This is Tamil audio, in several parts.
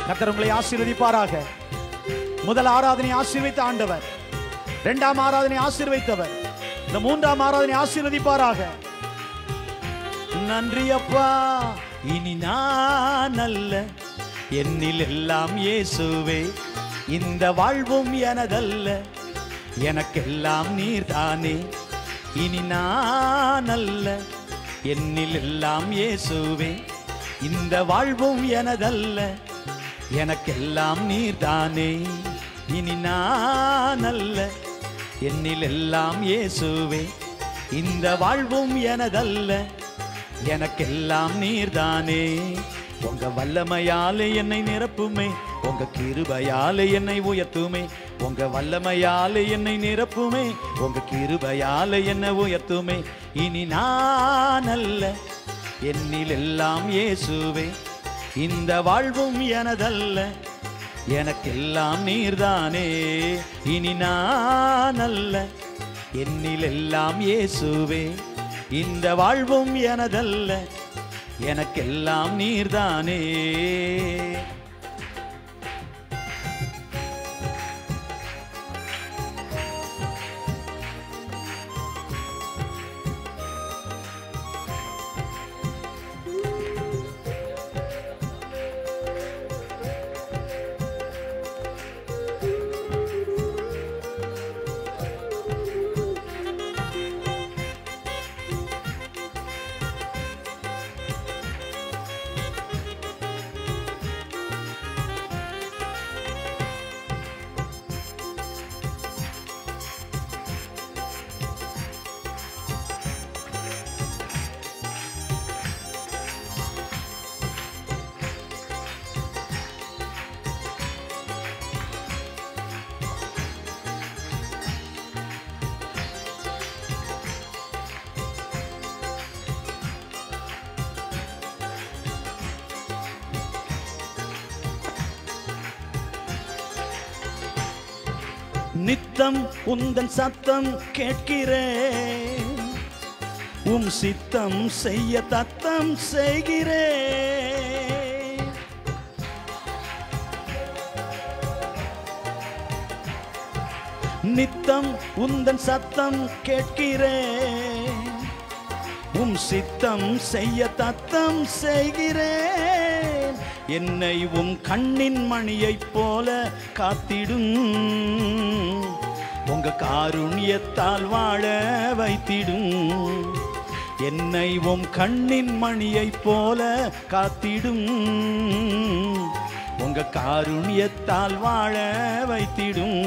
கர்த்தர் உங்களை ஆசீர்வதிப்பாராக முதல் ஆராதனை ஆசீர்வதித்த ஆண்டவர் இரண்டாம் ஆராதனை ஆசீர்வதித்தவர் இந்த மூன்றாம் ஆராதனை ஆசீர்வதிப்பாராக நன்றி அப்பா இனி நான் அல்ல என்னில் எல்லாம் இயேசுவே இந்த வாழ்வும் எனதல்ல எனக்கெல்லாம் நீர்தானே இனி நான் அல்ல என்னில் எல்லாம் இயேசுவே இந்த வாழ்வும் எனதல்ல எனக்கெல்லாம் நீர்தானே இனி நான் அல்ல என்னில் எல்லாம் இயேசுவே இந்த வாழ்வும் எனதல்ல எனக்கெல்லாம் நீர்தானே உங்க வல்லமையாலே என்னை நிரப்புமே உங்க கிருபையாலே என்னை உயர்த்துமே உங்க வல்லமையாலே என்னை நிரப்புமே உங்க கிருபையாலே என்னை உயர்த்துமே இனி நான் அல்ல என்னில் எல்லாம் இயேசுவே இந்த வாழ்வும் எனதல்ல எனக்கெல்லாம் நீர்தானே இனி நான் அல்ல என்னில் எல்லாம் இயேசுவே இந்த வாழ்வும் எனதல்ல எனக்கெல்லாம் நீர்தானே நித்தம் உந்தன் சத்தம் கேட்கிறேன் உம் சித்தம் செய்ய தத்தம் செய்கிறேன் நித்தம் உந்தன் சத்தம் கேட்கிறேன் உம் சித்தம் செய்ய தத்தம் செய்கிறேன் என்னை உம் கண்ணின் மணியைப் போல காத்திடும் உங்க காருண்யத்தால் வாழ வைத்திடும் என்னை உம் கண்ணின் மணியைப் போல காத்திடும் உங்க காருண்யத்தால் வாழ வைத்திடும்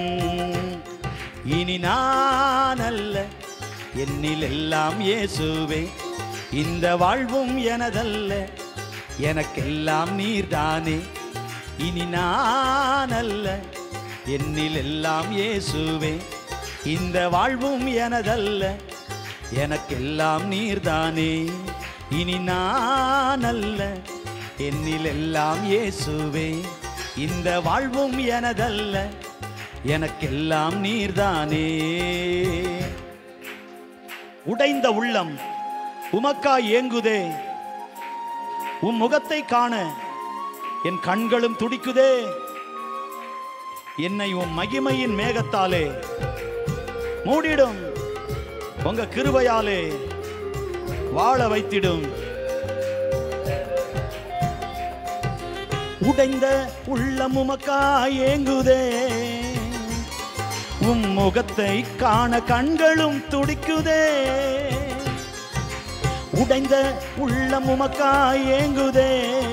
இனி நான் அல்ல என்னில் எல்லாம் இயேசுவே இந்த வாழ்வும் எனதல்ல எனக்கெல்லாம் நீர்தானே இனி நான் அல்ல என்னில் எல்லாம் இயேசுவே இந்த வாழ்வும் எனதல்ல எனக்கெல்லாம் நீர்தானே இனி நான் அல்ல என்னில் எல்லாம் இயேசுவே இந்த வாழ்வும் எனதல்ல எனக்கெல்லாம் நீர்தானே உடைந்த உள்ளம் உமக்காய் ஏங்குதே உம் முகத்தை காண என் கண்களும் துடிக்குதே என்னை உம் மகிமையின் மேகத்தாலே மூடிடும் உங்க கிருபையாலே வாழ வைத்திடும் உடைந்த உள்ளம் உமக்காய் ஏங்குதே உம் முகத்தை காண கண்களும் துடிக்குதே உடைந்த உள்ளம் உமக்காய் ஏங்குதே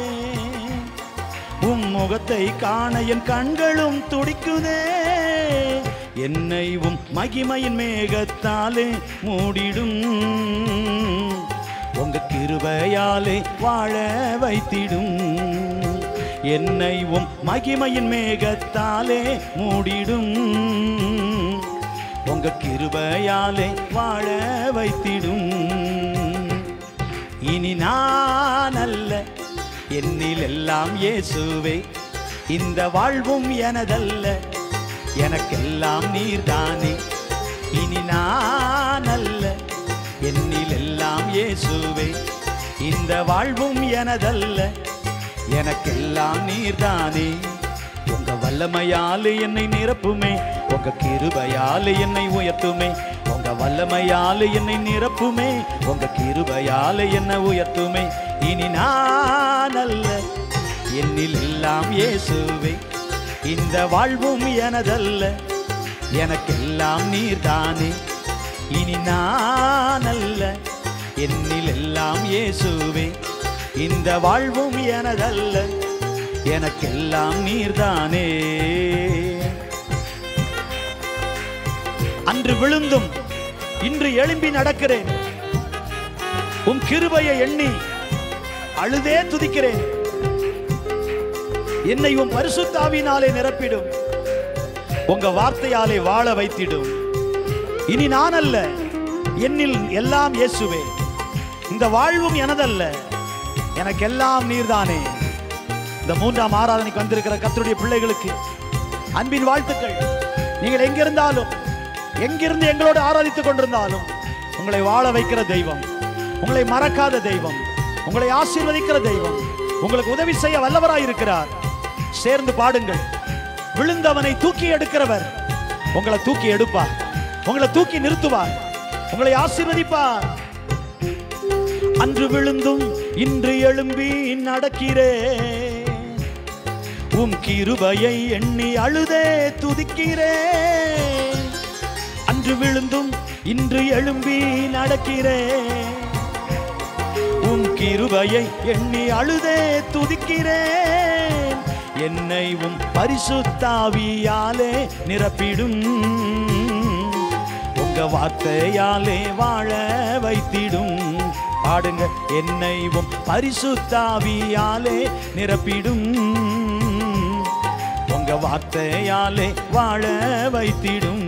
உம் முகத்தை காண என் கண்களும் துடிக்குதே என்னை உம் மகிமையின் மேகத்தாலே மூடிடும் உங்க கிருபையாலே வாழ வைத்திடும் என்னை உம் மகிமையின் மேகத்தாலே மூடிடும் உங்க கிருபையாலே வாழ வைத்திடும் இனி நான் அல்ல என்னில் எல்லாம் இயேசுவே இந்த வாழ்வும் எனதல்ல எனக்கெல்லாம் நீர்தானே இனி நான் அல்ல என்னில் எல்லாம் இயேசுவே இந்த வாழ்வும் எனதல்ல எனக்கெல்லாம் நீர்தானே உங்க வல்லமையாலே என்னை நிரப்புமே உங்க கிருபையாலே என்னை உயர்த்துமே உங்க வல்லமையாலே என்னை நிரப்புமே உங்க கிருபையாலே என்னை உயர்த்துமே இனி நான் அல்ல என்னில் எல்லாம் இயேசுவே இந்த வாழ்வும் எனதல்ல எனக்கெல்லாம் நீர்தானே இனி நான் அல்ல என்னில் எல்லாம் இயேசுவே இந்த வாழ்வும் எனதல்ல எனக்கெல்லாம் நீர்தானே அன்று விழுந்தும் இன்று எழும்பி நடக்கிறேன் உன் கிருபையை எண்ணி அழுதே துதிக்கிறேன் என்னை உன் பரிசுத்தாவினாலே நிரப்பிடும் உங்க வார்த்தையாலே வாழ வைத்திடும் இனி நான் அல்ல என்னில் எல்லாம் இயேசுவே இந்த வாழ்வும் எனதல்ல எனக்கெல்லாம் நீர்தானே இந்த மூன்றாம் ஆராதனைக்கு வந்திருக்கிற கர்த்தருடைய பிள்ளைகளுக்கு அன்பின் வாழ்த்துக்கள் நீங்கள் எங்கிருந்தாலும் எங்கிருந்து எங்களோடு ஆராதித்துக் கொண்டிருந்தாலும் உங்களை வாழ வைக்கிற தெய்வம் உங்களை மறக்காத தெய்வம் உங்களை ஆசீர்வதிக்கிற தெய்வம் உங்களுக்கு உதவி செய்ய வல்லவராய் இருக்கிறார் சேர்ந்து பாடுங்கள் விழுந்தவனை தூக்கி எடுக்கிறவர் உங்களை தூக்கி எடுப்பார் உங்களை தூக்கி நிறுத்துவார் உங்களை ஆசீர்வதிப்பார் அன்று விழுந்தும் இன்று எழும்பி நடக்கிறேன் உம் கிருபையை எண்ணி அழுதே துதிக்கிறேன் அன்று விழுந்தும் இன்று எழும்பி நடக்கிறேன் உம் கிருபையை எண்ணி அழுதே துதிக்கிறேன் என்னை உம் பரிசுத்தாவியாலே நிரப்பிடும் உங்க வார்த்தையாலே வாழ வைத்திடும் பாடுங்க என்னை உம் பரிசுத்தாவியாலே நிரப்பிடும் உங்க வார்த்தையாலே வாழ வைத்திடும்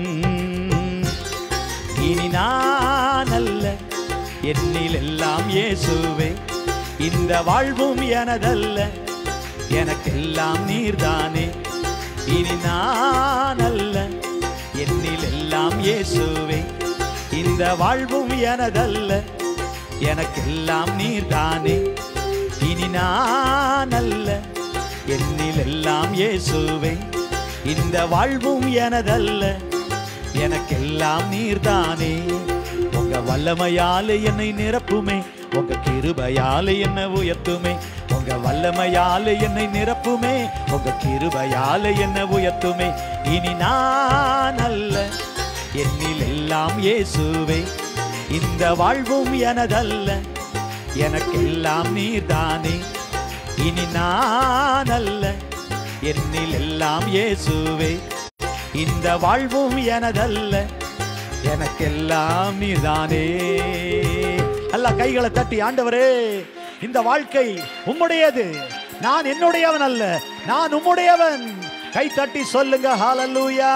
இனி நான் அல்ல என்னில் எல்லாம் இயேசுவே இந்த வாழ்வும் எனதல்ல எனக்கெல்லாம் நீர்தானே இனி நான் அல்ல என்னில் எல்லாம் இயேசுவே இந்த வாழ்வும் எனதல்ல எனக்கெல்லாம் நீர்தானே இனி நான் அல்ல என்னில் எல்லாம் இயேசுவே இந்த வாழ்வும் எனதல்ல எனக்கெல்லாம் நீர்தானே உங்க வல்லமையாலே என்னை நிரப்புமே உங்க கிருபையாலே என்னை உயர்த்துமே உங்க வல்லமையாலே என்னை நிரப்புமே உங்க கிருபையாலே என்னை உயர்த்துமே இனி நான் அல்ல என்னில் எல்லாம் இயேசுவே இந்த வாழ்வும் எனதல்ல எனக்கெல்லாம் நீர்தானே இனி நான் அல்ல என்னில் எல்லாம் இயேசுவே இந்த வாழ்வும் எனதல்ல எனக்கெல்லாம் நீர்தானே அல்ல கைகளை தட்டி ஆண்டவரே இந்த வாழ்க்கை உம்முடையது நான் என்னுடையவன் அல்ல நான் உம்முடையவன் கை தட்டி சொல்லுங்க ஹalleluya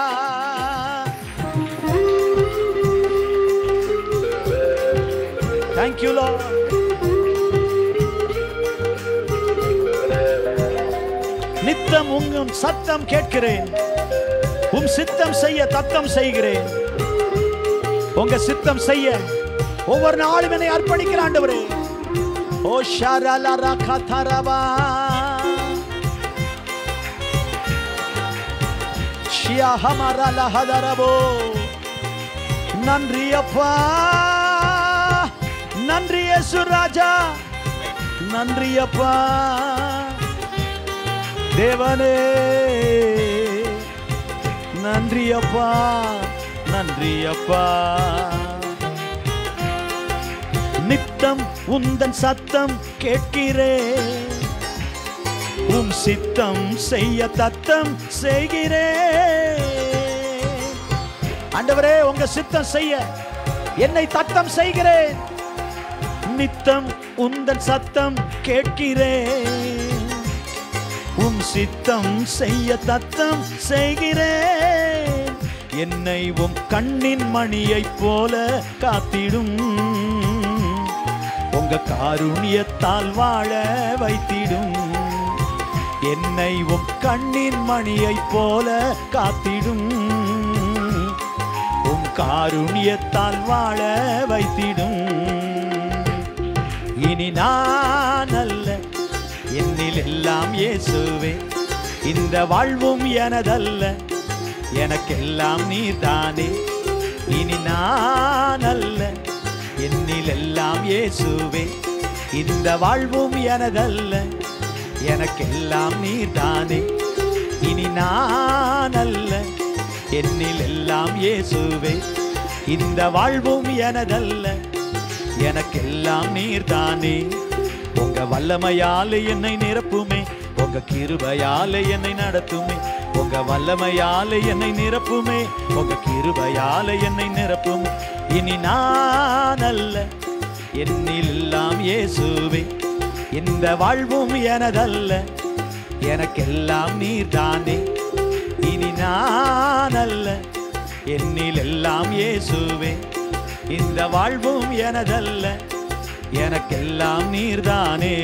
Thank you Lord நித்தம் உங்கும் சத்தம் கேட்கிறேன் உம் சித்தம் செய்ய தத்தம் செய்கிறேன் உங்க சித்தம் செய்ய ஒவ்வொரு நாளும் என்னை அர்ப்பணிக்கிற ஆண்டவரே ஓ ஷரலர கதரவா ஷியா ஹமரல ஹதரவோ நன்றி அப்பா நன்றி இயேசு ராஜா நன்றி அப்பா தேவனே நன்றி அப்பா நன்றி அப்பா நித்தம் உந்தன் சத்தம் கேட்கிறேன் உம் சித்தம் செய்ய தத்தம் செய்கிறேன் ஆண்டவரே உங்க சித்தம் செய்ய என்னை தத்தம் செய்கிறேன் நித்தம் உந்தன் சத்தம் கேட்கிறேன் உம் சித்தம் செய்ய தத்தம் செய்கிறேன் என்னை உம் கண்ணின் மணியைப் போல காத்திடும் உங்க காருண்யத்தால் வாழ வைத்திடும் என்னை உம் கண்ணின் மணியைப் போல காத்திடும் உம் காருண்யத்தால் வாழ வைத்திடும் இனி நான் அல்ல என்னில் என்னில் எல்லாம் இயேசுவே இந்த வாழ்வும் எனதல்ல எனக்கெல்லாம் நீர்தானே இனி நான் அல்ல என்னில் எல்லாம் இயேசுவே இந்த வாழ்வும் எனதல்ல எனக்கெல்லாம் நீர்தானே இனி நான் அல்ல என்னில் எல்லாம் இயேசுவே இந்த வாழ்வும் எனதல்ல எனக்கெல்லாம் நீர்தானே உங்க வல்லமையால என்னை நிரப்புமே உங்க கிருபையால என்னை நடத்துமே உங்க வல்லமையால என்னை நிரப்புமே உங்க கிருபையால என்னை நிரப்புமே இனி நான் அல்ல என்னில் எல்லாம் இயேசுவே இந்த வாழ்வும் எனதல்ல எனக்கெல்லாம் நீர்தானே இனி நான் அல்ல என்னில் எல்லாம் இயேசுவே இந்த வாழ்வும் எனதல்ல எனக்கெல்லாம் நீர்தானே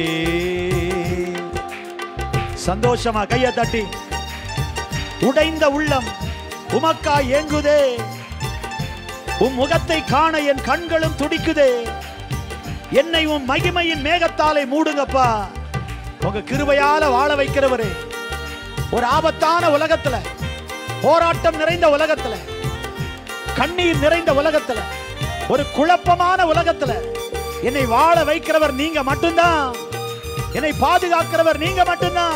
சந்தோஷமா கைய தட்டி உடைந்த உள்ளம் உமக்கா ஏங்குதே உம் முகத்தை காண என் கண்களும் துடிக்குதே என்னை உன் மகிமையின் மேகத்தாலே மூடுங்கப்பா உங்க கிருபையால வாழ வைக்கிறவரே ஒரு ஆபத்தான உலகத்துல போராட்டம் நிறைந்த உலகத்துல கண்ணீர் நிறைந்த உலகத்துல ஒரு குழப்பமான உலகத்துல என்னை வாழ வைக்கிறவர் நீங்க மட்டும்தான் என்னை பாதுகாக்கிறவர் நீங்க மட்டும்தான்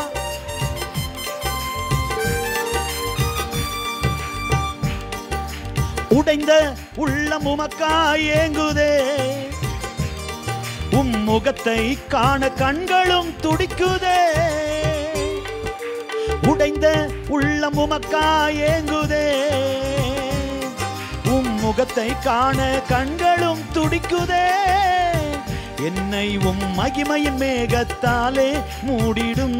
உடைந்த உள்ளம் உமக்காய் ஏங்குதே உம் முகத்தை காண கண்களும் துடிக்குதே உடைந்த உள்ளம் உமக்காய் ஏங்குதே உம் முகத்தை காண கண்களும் துடிக்குதே என்னை உம் மகிமையின் மேகத்தாலே மூடிடும்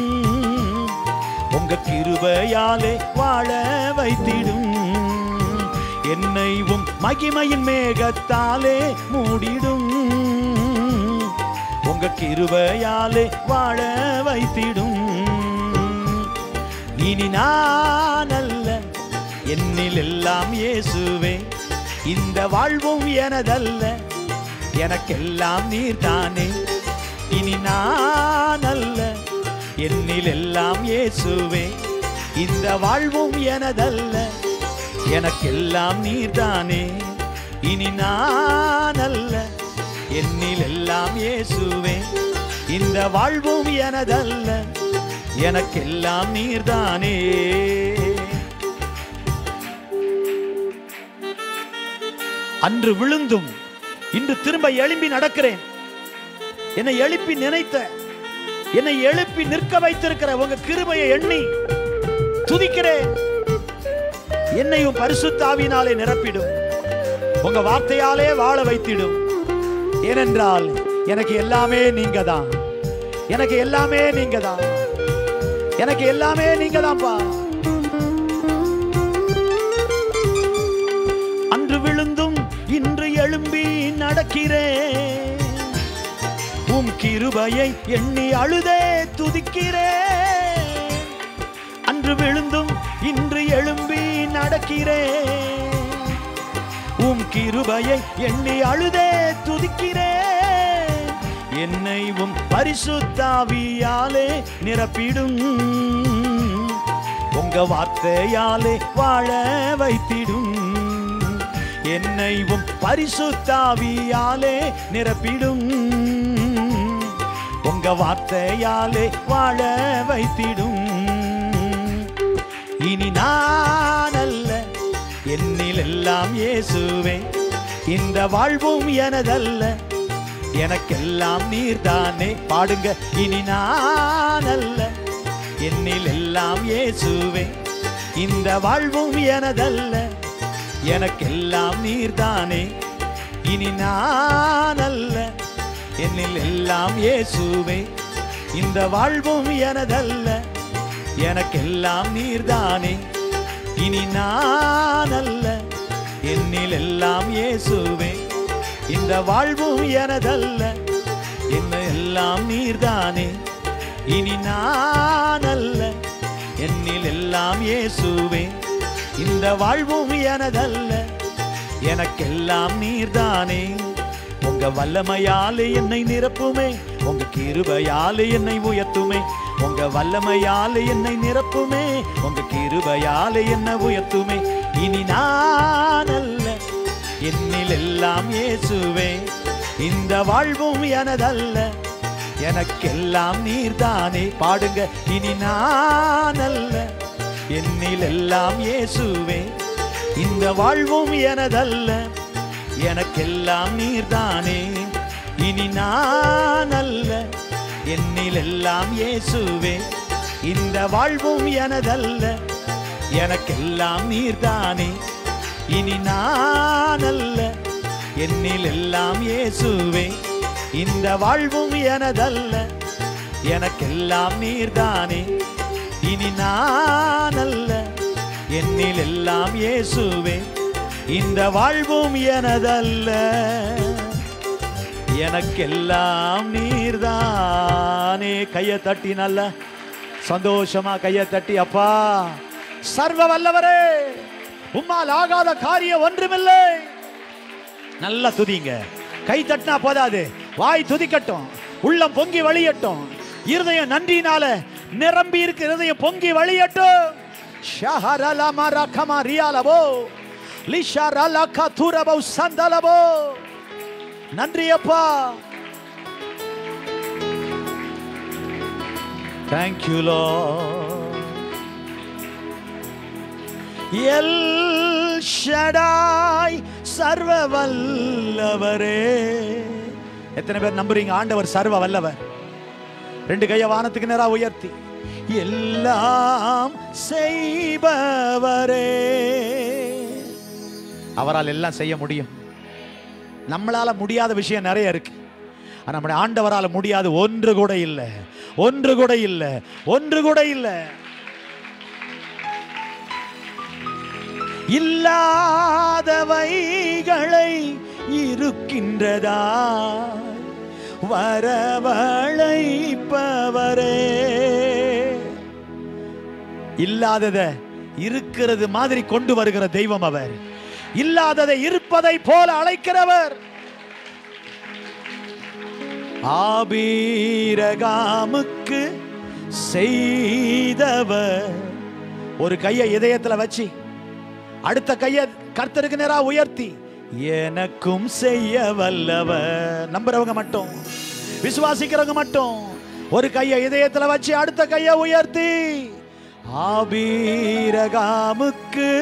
உங்க கிருபையாலே வாழ வைத்திடும் என்னை உம் மகிமையின் மேகத்தாலே மூடிடும் உங்க கிருபையாலே வாழ வைத்திடும் இனி நான் அல்ல என்னில் எல்லாம் இயேசுவே இந்த வாழ்வும் எனதல்ல எனக்கெல்லாம் நீர்தானே இனி நான் அல்ல என்னில் எல்லாம் இயேசுவே இந்த வாழ்வும் எனதல்ல எனக்கெல்லாம் நீர்தானே இனி நான் அல்ல என்னில் எல்லாம் இயேசுவே இந்த வாழ்வும் எனதல்ல எனக்கெல்லாம் நீர்தானே அன்று விழுந்தும் இன்று திரும்ப எழும்பி நடக்கிறேன் என்னை எழுப்பி நினைத்த என்னை எழுப்பி நிற்க வைத்திருக்கிற உங்க கிருபையை எண்ணி துதிக்கிறேன் என்னையும் பரிசுத்தாவினாலே நிரப்பிடும் உங்க வார்த்தையாலே வாழ வைத்திடும் ஏனென்றால் எனக்கு எல்லாமே நீங்க தான் எனக்கு எல்லாமே நீங்க தான் எனக்கு எல்லாமே நீங்க தான்ப்பா அன்று விழுந்தும் இன்று எழும்பி நடக்கிறேன் உம் கிருபையை எண்ணி அழுதே துதிக்கிறேன் அன்று விழுந்தும் இன்று எழும்பி நடக்கிறேன் உம் கிருபையை எண்ணி அழுதே துதிக்கிறேன் என்னை உம் பரிசுத்தாவியாலே நிரப்பிடும் உங்க வார்த்தையாலே வாழ வைத்திடும் என்னை உம் பரிசுத்தாவியாலே நிரப்பிடும் உங்க வார்த்தையாலே வாழ வைத்திடும் இனி நான் அல்ல என்னில் எல்லாம் இயேசுவே இந்த வாழ்வும் எனதல்ல எனக்கெல்லாம் நீர்தானே பாடுங்க இனி நான் அல்ல என்னில் எல்லாம் இயேசுவே இந்த வாழ்வும் எனதல்ல எனக்கெல்லாம் நீர்தானே இனி நான் அல்ல என்னில் எல்லாம் இயேசுவே இந்த வாழ்வும் எனதல்ல எனக்கெல்லாம் நீர்தானே இனி நான் அல்ல என்னில் எல்லாம் இயேசுவே இந்த வாழ்வும் எனதல்ல என்ன எல்லாம் நீர்தானே இனி நான் அல்ல என்னில் எல்லாம் இயேசுவே இந்த வாழ்வும் எனதல்ல எனக்கெல்லாம் நீர்தானே உங்க வல்லமையாலே என்னை நிரப்புமே உங்க கிருபையாலே என்னை உயர்த்துமே உங்க வல்லமையாலே என்னை நிரப்புமே உங்க கிருபையாலே என்னை உயர்த்துமே இனி நான் அல்ல என்னில் எல்லாம் இயேசுவே இந்த வாழ்வும் எனதல்ல எனக்கெல்லாம் நீர்தானே பாடுங்க இனி நான் அல்ல என்னில் எல்லாம் இயேசுவே இந்த வாழ்வும் எனதல்ல எனக்கெல்லாம் நீர்தானே இனி நான் அல்ல என்னில் எல்லாம் இயேசுவே இந்த வாழ்வும் எனதல்ல எனக்கெல்லாம் நீர்தானே இனி நான் அல்ல என்னில் எல்லாம் இயேசுவே இந்த வாழ்வும் எனதல்ல எனக்கெல்லாம் நீர்தானே இனி நான் அல்ல என்னில் எல்லாம் இயேசுவே இந்த வாழ்வும் எனதல்ல எனக்கெல்லாம் நீர்தானே கையை தட்டி நல்ல சந்தோஷமா கையை தட்டி அப்பா சர்வ வல்லவரே உம்மால் ஆகாத காரியம் ஒன்றுமில்லை நல்லா துதிங்க கை தட்டினா போதாது வாய் துதிக்கட்டும் உள்ளம் பொங்கி வழியட்டும் இருதயம் நன்றியினால நிரம்பி இருக்கு இருதயம் பொங்கி வழியட்டும் ஷஹரலமா ரகமா ரியாலபோ லிஷரலக துரபோ சந்தலபோ நன்றி அப்பா தேங்க்யூ லோ எல் ஷடாய் சர்வ வல்லவரே எத்தனை பேர் நம்புறீங்க ஆண்டவர் சர்வ வல்லவர் ரெண்டு கைய வானத்துக்கு நேரா உயர்த்தி எல்லாம் செய்பவரே அவரால் எல்லாம் செய்ய முடியும் நம்மளால முடியாத விஷயம் நிறைய இருக்கு ஆனா நம்முடைய ஆண்டவரால் முடியாது ஒன்று கூட இல்லை ஒன்று கூட இல்லை ஒன்று கூட இல்லை இல்லாதவைகளை இருக்கின்றதா வரவழைப்பவரே இல்லாதத இருக்கிறது மாதிரி கொண்டு வருகிற தெய்வம் அவர் இல்லாததை இருப்பதை போல அழைக்கிறவர் ஆபீரகாமுக்கு செய்தவர் ஒரு கையை இதயத்துல வச்சு அடுத்த கையை கர்த்தருக்கு நேரா உயர்த்தி எனக்கும் செய்ய வல்லவர் நம்புறவங்க மட்டும் விசுவாசிக்கிறவங்க மட்டும் ஒரு கையை இதயத்துல வச்சு அடுத்த கையை உயர்த்தி ஆபீரகாமுக்கு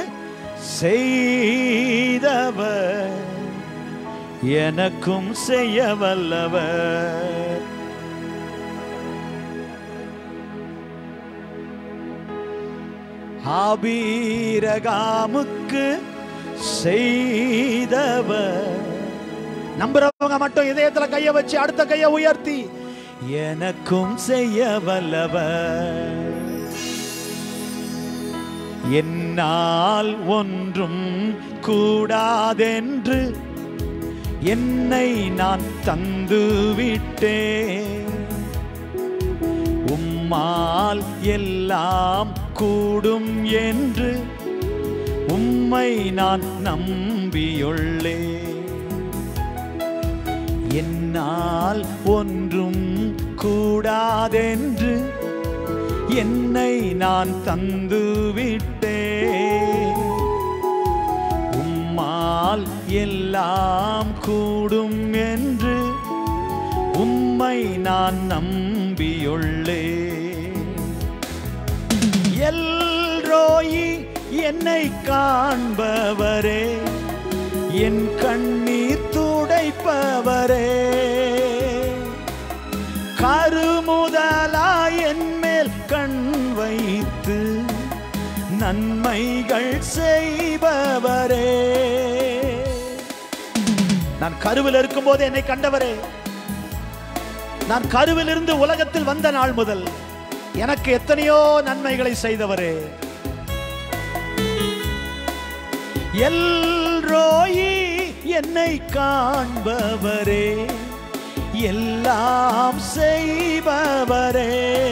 செய்தவர் எனக்கும் செய்ய வல்லவர் ஆபீரகாமுக்கு செய்தவர் நம்புறவங்க மட்டும் இதயத்துல கைய வச்சு அடுத்த கைய உயர்த்தி எனக்கும் செய்ய வல்லவர் என்னால் ஒன்றும் கூடாதென்று என்னை நான் தந்து விட்டேன் உம்மால் எல்லாம் கூடும் என்று உம்மை நான் நம்பியுள்ளேன் என்னால் ஒன்றும் கூடாதென்று என்னை நான் தந்து விட்டேன் உம்மால் எல்லாம் கூடும் என்று உம்மை நான் நம்பியுள்ளேன் எல்ரோயி என்னை காண்பவரே என் கண்ணீர் துடைப்பவரே கருமுதலா என் மேல் கண் வைத்து நன்மைகள் செய்பவரே நான் கருவில் இருக்கும்போது என்னை கண்டவரே நான் கருவில் இருந்து உலகத்தில் வந்த நாள் முதல் எனக்கு எத்தனையோ நன்மைகளை செய்தவரே எல்ரோயி என்னை காண்பவரே எல்லாம் செய்பவரே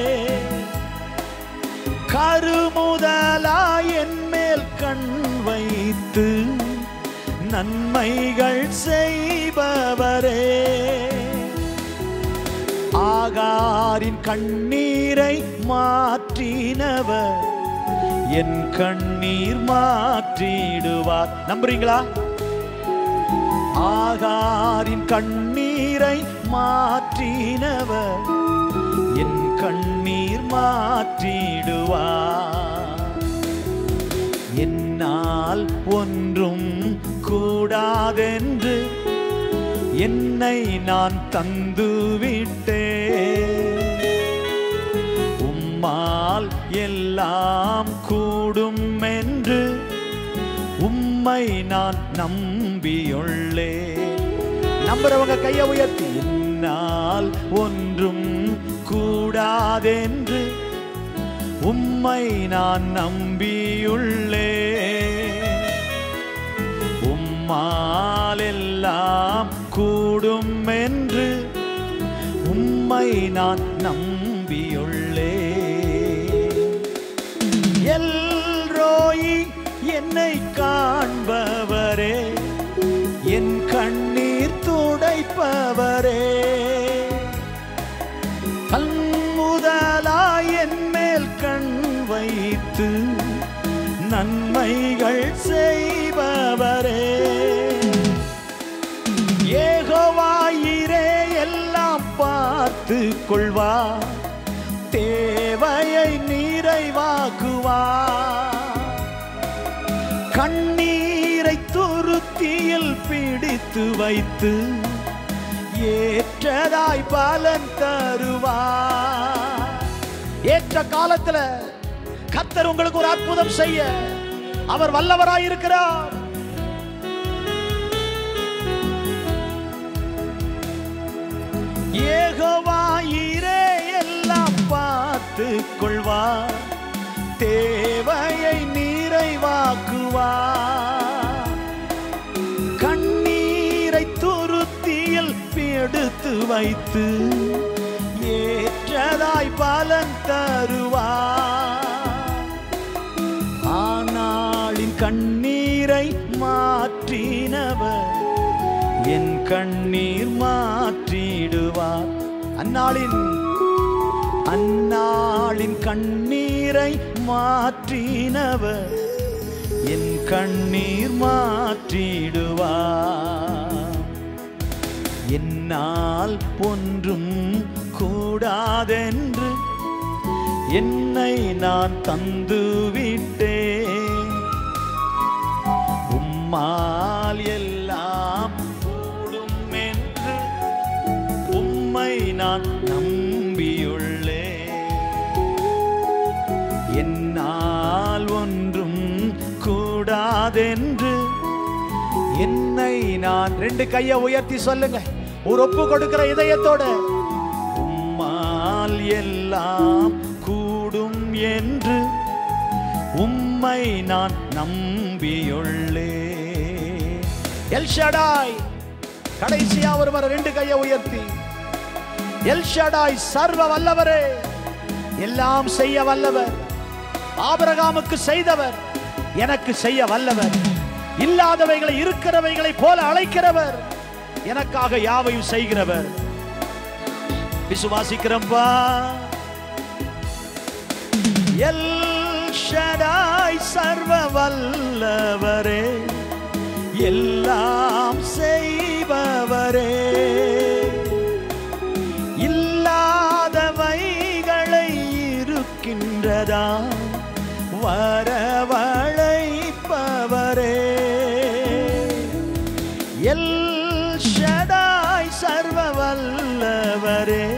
கருமுதலா என் மேல் கண் வைத்து நன்மைகள் செய்பவரே ஆகாரின் கண்ணீரை மாற்றினவர் என் கண்ணீர் மாற்றிடுவார் நம்புறீங்களா ஆகாரின் கண்ணீரை மாற்றினவர் என் கண்ணீர் மாற்றிடுவார் என்னால் ஒன்றும் கூடாதென்று என்னை நான் தந்து விட்டேன் உம்மால் எல்லாம் கூடும் என்று உம்மை நான் நம்பியுள்ளேன் நம்புறவங்க கையை உயர்த்தி என்னால் ஒன்றும் கூடாதென்று உம்மை நான் நம்பியுள்ளேன் உம்மால் எல்லாம் கூடும் என்று உம்மை நான் நம்பியுள்ளேன் எல்ரோயி என்னை காண்பவரே என் கண்ணீர் துடைப்பவரே கண்முதலாய் என் மேல் கண் வைத்து நன்மைகள் செய்பவரே ஏகோவாயிரே எல்லாம் பார்த்து கொள்வார் தேவையை நிறைவாக்குவார் கண்ணீரை துருத்தியில் பிடித்து வைத்து ஏற்றதாய் பலன் தருவார் ஏற்ற காலத்துல கத்தர் உங்களுக்கு ஒரு அற்புதம் செய்ய அவர் வல்லவராய் இருக்கிறார் ஏகோவாயிரே எல்லாம் பார்த்து கொள்வார் தேவையை நிறைவாக்குவார் கண்ணீரை துருத்தியில் எடுத்து வைத்து ஏற்றதாய் பலன் தருவார் ஆனாளின் கண்ணீரை மாற்றினவர் என் கண்ணீர் மாற்றிடுவார் அந்நாளின் அந்நாளின் கண்ணீரை மாற்றினவர் என் கண்ணீர் மாற்றிடுவார் என்னால் ஒன்றும் கூடாதென்று என்னை நான் தந்து விட்டேன் உம்மால் எல்லாம் கூடும் என்று உம்மை நான் நம்பியுள்ளேன் என்னால் ஒன்றும் கூடாதென்று என்னை நான் ரெண்டு கையை உயர்த்தி சொல்லுங்க ஒரு ஒப்பு கொடுக்கிற இதயத்தோட உம்மால் எல்லாம் கூடும் என்று உம்மை நான் நம்பியுள்ளேன் எல்ஷடாய் கடைசியா ஒருவர் ரெண்டு கையை உயர்த்தி எல்ஷடாய் சர்வ வல்லவரே எல்லாம் செய்ய வல்லவர் ஆபிரகாமுக்கு செய்தவர் எனக்கு செய்ய வல்லவர் இல்லாதவைகளை இருக்கிறவைகளை போல அழைக்கிறவர் எனக்காக யாவையும் செய்கிறவர் விசுவாசிக்கிறம்பா எல் ஷடாய் சர்வ வல்லவரே எல்லாம் செய்பவரே இல்லாதவைகளை இருக்கின்றதா வரவழைப்பவரே எல் ஷடாய் சர்வ வல்லவரே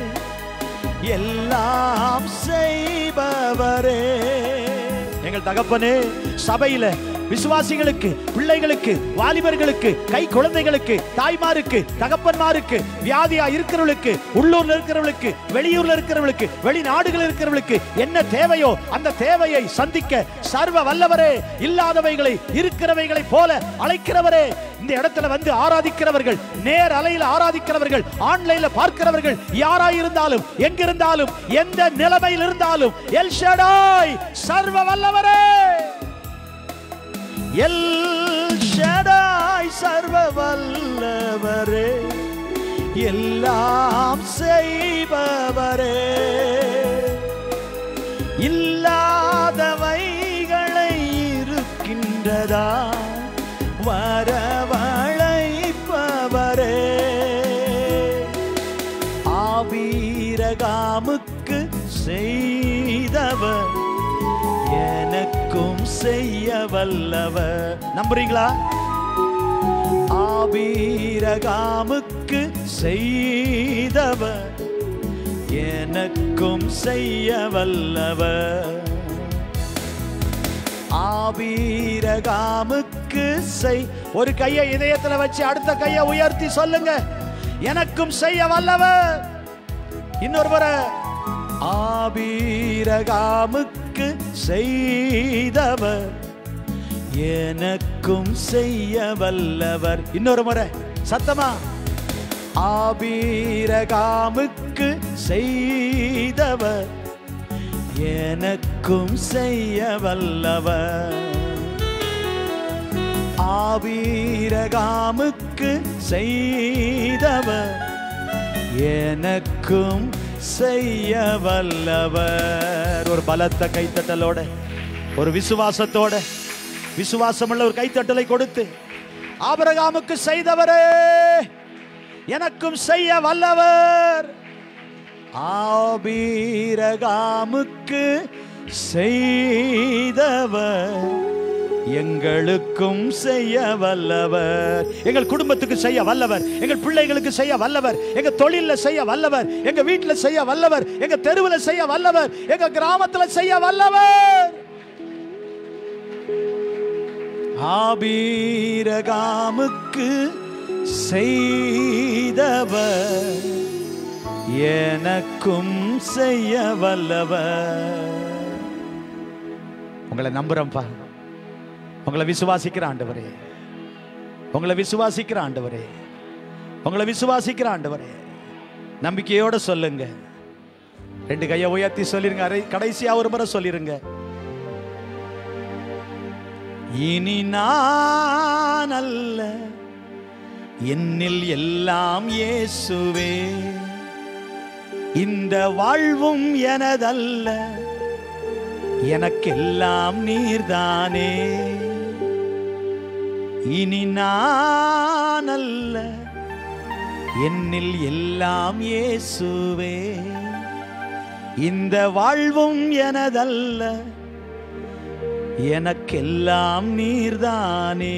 எல்லாம் செய்பவரே எங்கள் தகப்பனே சபையில விசுவாசிகளுக்கு பிள்ளைகளுக்கு வாலிபர்களுக்கு கை குழந்தைகளுக்கு தாய்மாருக்கு தகப்பன்மாருக்கு வியாதியா இருக்கிறவர்களுக்கு உள்ளூர்ல இருக்கிறவர்களுக்கு வெளியூர்ல இருக்கிறவர்களுக்கு வெளிநாடுகள் இருக்கிறவர்களுக்கு என்ன தேவையோ அந்த தேவையை சந்திக்க சர்வ வல்லவரே இல்லாதவைகளை இருக்கிறவைகளை போல அழைக்கிறவரே இந்த இடத்துல வந்து ஆராதிக்கிறவர்கள் நேர் அலையில ஆராதிக்கிறவர்கள் ஆன்லைன்ல பார்க்கிறவர்கள் யாராயிருந்தாலும் எங்கிருந்தாலும் எந்த நிலைமையில் இருந்தாலும் எல் ஷடாய் சர்வ வல்லவரே எல் ஷடாய் சர்வ வல்லவரே எல்லாம் செய்பவரே இல்லாதவைகளை இருக்கின்றதா வரவழைப்பவரே ஆபீரகாமுக்கு செய்தவர் எனக்கும் செய்ய வல்லவர் நம்புறீங்களா ஆபீரகாமுக்கு செய்தவர் எனக்கும் செய்ய வல்லவர் ஆபீரகாமுக்கு செய் ஒரு கையை இதயத்துல வச்சு அடுத்த கையை உயர்த்தி சொல்லுங்க எனக்கும் செய்ய வல்லவர் இன்னொரு முறை ஆபீரகாமுக்கு செய்தவர் எனக்கும் செய்ய வல்லவர் இன்னொரு முறை சத்தமா ஆபீரகாமுக்கு செய்தவர் எனக்கும் செய்ய வல்லவர் ஆபீரகாமுக்கு செய்தவர் எனக்கும் செய்ய வல்லவர் ஒரு பலத்த கைத்தட்டலோட ஒரு விசுவாசத்தோட விசுவாசமுள்ள ஒரு கைத்தட்டலை கொடுத்து ஆபிரகாமுக்கு செய்தவரே எனக்கும் செய்ய வல்லவர் ஆபீரகாமுக்கு செய்தவர் எங்களுக்கும் செய்ய வல்லவர் எங்கள் குடும்பத்துக்கு செய்ய வல்லவர் எங்கள் பிள்ளைகளுக்கு செய்ய வல்லவர் எங்க தொழில்ல செய்ய வல்லவர் எங்க வீட்டுல செய்ய வல்லவர் எங்க தெருவில் செய்ய வல்லவர் எங்க கிராமத்துல செய்ய வல்லவர் ஆபீரகாமுக்கு செய்தவர் எனக்கும் செய்ய வல்லவர் உங்களை நம்புறேன்ப்பா உங்களை விசுவாசிக்கிற ஆண்டவரே உங்களை விசுவாசிக்கிற ஆண்டவரே உங்களை விசுவாசிக்கிற ஆண்டவரே நம்பிக்கையோட சொல்லுங்க ரெண்டு கையை உயர்த்தி சொல்லிருங்க அரை கடைசியா ஒரு முறை சொல்லிருங்க இனி நான் அல்ல என்னில் எல்லாம் இயேசுவே இந்த வாழ்வும் எனதல்ல எனக்கெல்லாம் நீர்தானே இனி நான் அல்ல என்னில் எல்லாம் இயேசுவே இந்த வாழ்வும் எனதல்ல எனக்கெல்லாம் நீர்தானே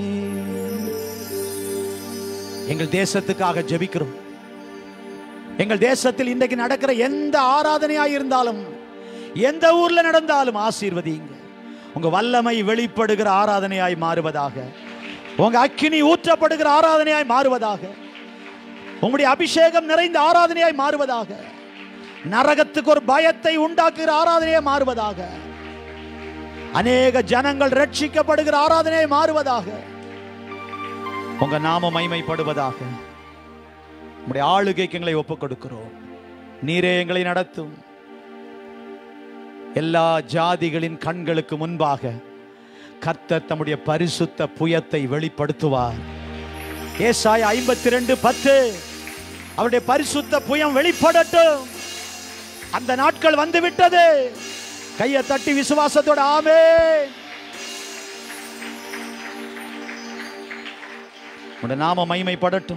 எங்கள் தேசத்துக்காக ஜெபிக்கிறோம் எங்கள் தேசத்தில் இன்றைக்கு நடக்கிற எந்த ஆராதனையா இருந்தாலும் எந்த ஊர்ல நடந்தாலும் ஆசீர்வதிங்க உங்க வல்லமை வெளிப்படுகிற ஆராதனையாய் மாறுவதாக உங்க அக்கினி ஊற்றப்படுகிற ஆராதனையாய் மாறுவதாக உங்களுடைய அபிஷேகம் நிறைந்த ஆராதனையாய் மாறுவதாக நரகத்துக்கு ஒரு பயத்தை உண்டாக்குகிற ஆராதனையாய் மாறுவதாக அநேக ஜனங்கள் ரட்சிக்கப்படுகிற ஆராதனையாய் மாறுவதாக உங்க நாம மைமைப்படுவதாக உங்களுடைய ஆளுகைக்கு எங்களை ஒப்புக் கொடுக்கிறோம் நீரே எங்களை நடத்தும் எல்லா ஜாதிகளின் கண்களுக்கு முன்பாக கர்த்தர் தம்முடைய பரிசுத்த புயத்தை வெளிப்படுத்துவார் ஏசாய ஐம்பத்தி ரெண்டு பத்து அவருடைய பரிசுத்த புயம் வெளிப்படட்டும் அந்த நாட்கள் வந்து விட்டது கையை தட்டி விசுவாசத்தோட ஆமே உடைய நாம மைமைப்படட்டும்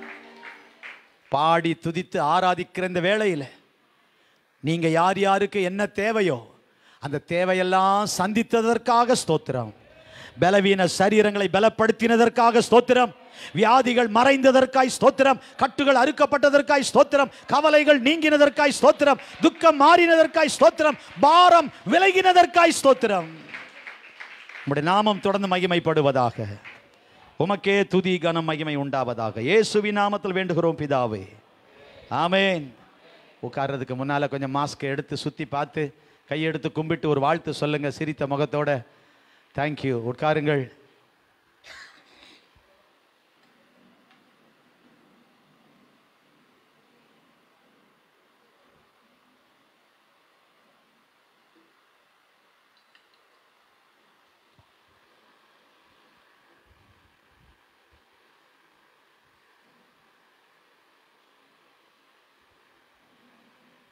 பாடி துதித்து ஆராதிக்கிற இந்த வேளையில நீங்க யார் யாருக்கு என்ன தேவையோ அந்த தேவையெல்லாம் சந்தித்ததற்காக ஸ்தோத்திரம் பலவீன சரீரங்களை பலப்படுத்தினதற்காக ஸ்தோத்திரம் வியாதிகள் மறைந்ததற்காய் ஸ்தோத்திரம் கட்டுகள் அறுக்கப்பட்டதற்காய் ஸ்தோத்திரம் கவலைகள் நீங்கினதற்காய் ஸ்தோத்திரம் துக்கம் மாறினதற்காய் ஸ்தோத்திரம் பாரம் விலகினதற்காய் ஸ்தோத்திரம் உம்முடைய நாமம் தொடர்ந்து மகிமைப்படுவதாக உமக்கே துதி கனம் மகிமை உண்டாவதாக இயேசுவின் நாமத்தில் வேண்டுகிறோம் பிதாவே ஆமென் உட்கார்றதுக்கு முன்னால கொஞ்சம் மாஸ்க் எடுத்து சுத்தி பார்த்து கையெடுத்து கும்பிட்டு ஒரு வாழ்த்து சொல்லுங்க சிரித்த முகத்தோட தேங்க்யூ உட்காருங்கள்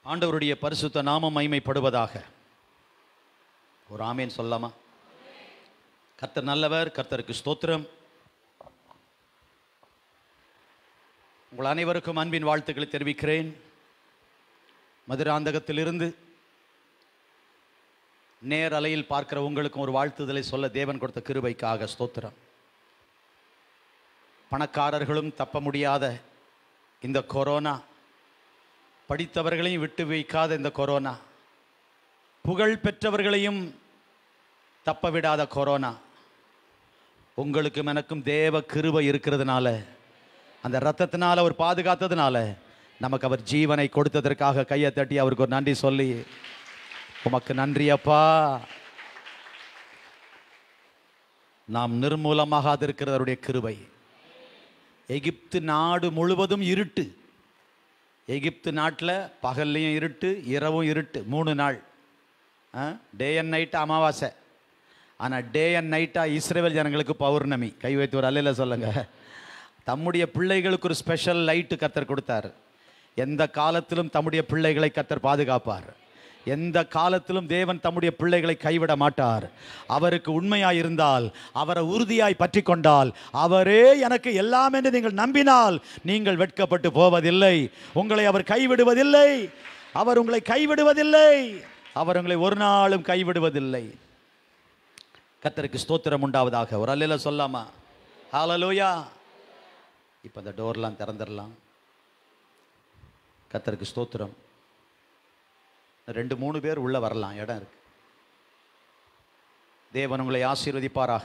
ஆண்டவருடைய பரிசுத்த நாமம் மைமைப்படுவதாக ஒரு ஆமேன் சொல்லாமா கர்த்தர் நல்லவர் கர்த்தருக்கு ஸ்தோத்திரம் உங்கள் அனைவருக்கும் அன்பின் வாழ்த்துக்களை தெரிவிக்கிறேன் மதுராந்தகத்திலிருந்து நேர் அலையில் பார்க்கிற உங்களுக்கும் ஒரு வாழ்த்துதலை சொல்ல தேவன் கொடுத்த கிருபைக்காக ஸ்தோத்திரம் பணக்காரர்களும் தப்ப முடியாத இந்த கொரோனா படித்தவர்களையும் விட்டு வைக்காத இந்த கொரோனா புகழ் பெற்றவர்களையும் தப்ப விடாத கொரோனா உங்களுக்கும் எனக்கும் தேவ கிருபை இருக்கிறதுனால அந்த ரத்தத்தினால் அவர் பாதுகாத்ததுனால நமக்கு அவர் ஜீவனை கொடுத்ததற்காக கையை தட்டி அவருக்கு ஒரு நன்றி சொல்லி உமக்கு நன்றி அப்பா நாம் நிர்மூலமாகாதிருக்கிறது அவருடைய கிருபை எகிப்து நாடு முழுவதும் இருட்டு எகிப்து நாட்டில் பகல்லையும் இருட்டு இரவும் இருட்டு மூணு நாள் டே அண்ட் நைட்டு அமாவாசை ஆனால் டே அண்ட் நைட்டாக இஸ்ரேல் ஜனங்களுக்கு பௌர்ணமி கை வைத்து ஒரு அல்லையில் சொல்லுங்க தம்முடைய பிள்ளைகளுக்கு ஒரு ஸ்பெஷல் லைட்டு கத்தர் கொடுத்தார் எந்த காலத்திலும் தம்முடைய பிள்ளைகளை கத்தர் பாதுகாப்பார் எந்த காலத்திலும் தேவன் தம்முடைய பிள்ளைகளை கைவிட மாட்டார் அவருக்கு உண்மையாய் இருந்தால் அவரை உறுதியாய் பற்றி கொண்டால் அவரே எனக்கு எல்லாம் என்று நீங்கள் நம்பினால் நீங்கள் வெட்கப்பட்டு போவதில்லை உங்களை அவர் கைவிடுவதில்லை அவர் உங்களை கைவிடுவதில்லை அவர் உங்களை ஒரு நாளும் கைவிடுவதில்லை கத்தருக்கு ஸ்தோத்திரம் உண்டாவதாக ஒரு அல்லையில சொல்லாமா ஹalleluya இப்போ இந்த டோர்லாம் திறந்துடலாம் கத்தருக்கு ஸ்தோத்திரம் ரெண்டு மூணு பேர் உள்ள வரலாம் இடம் இருக்கு தேவன் உங்களை ஆசீர்வதிப்பாராக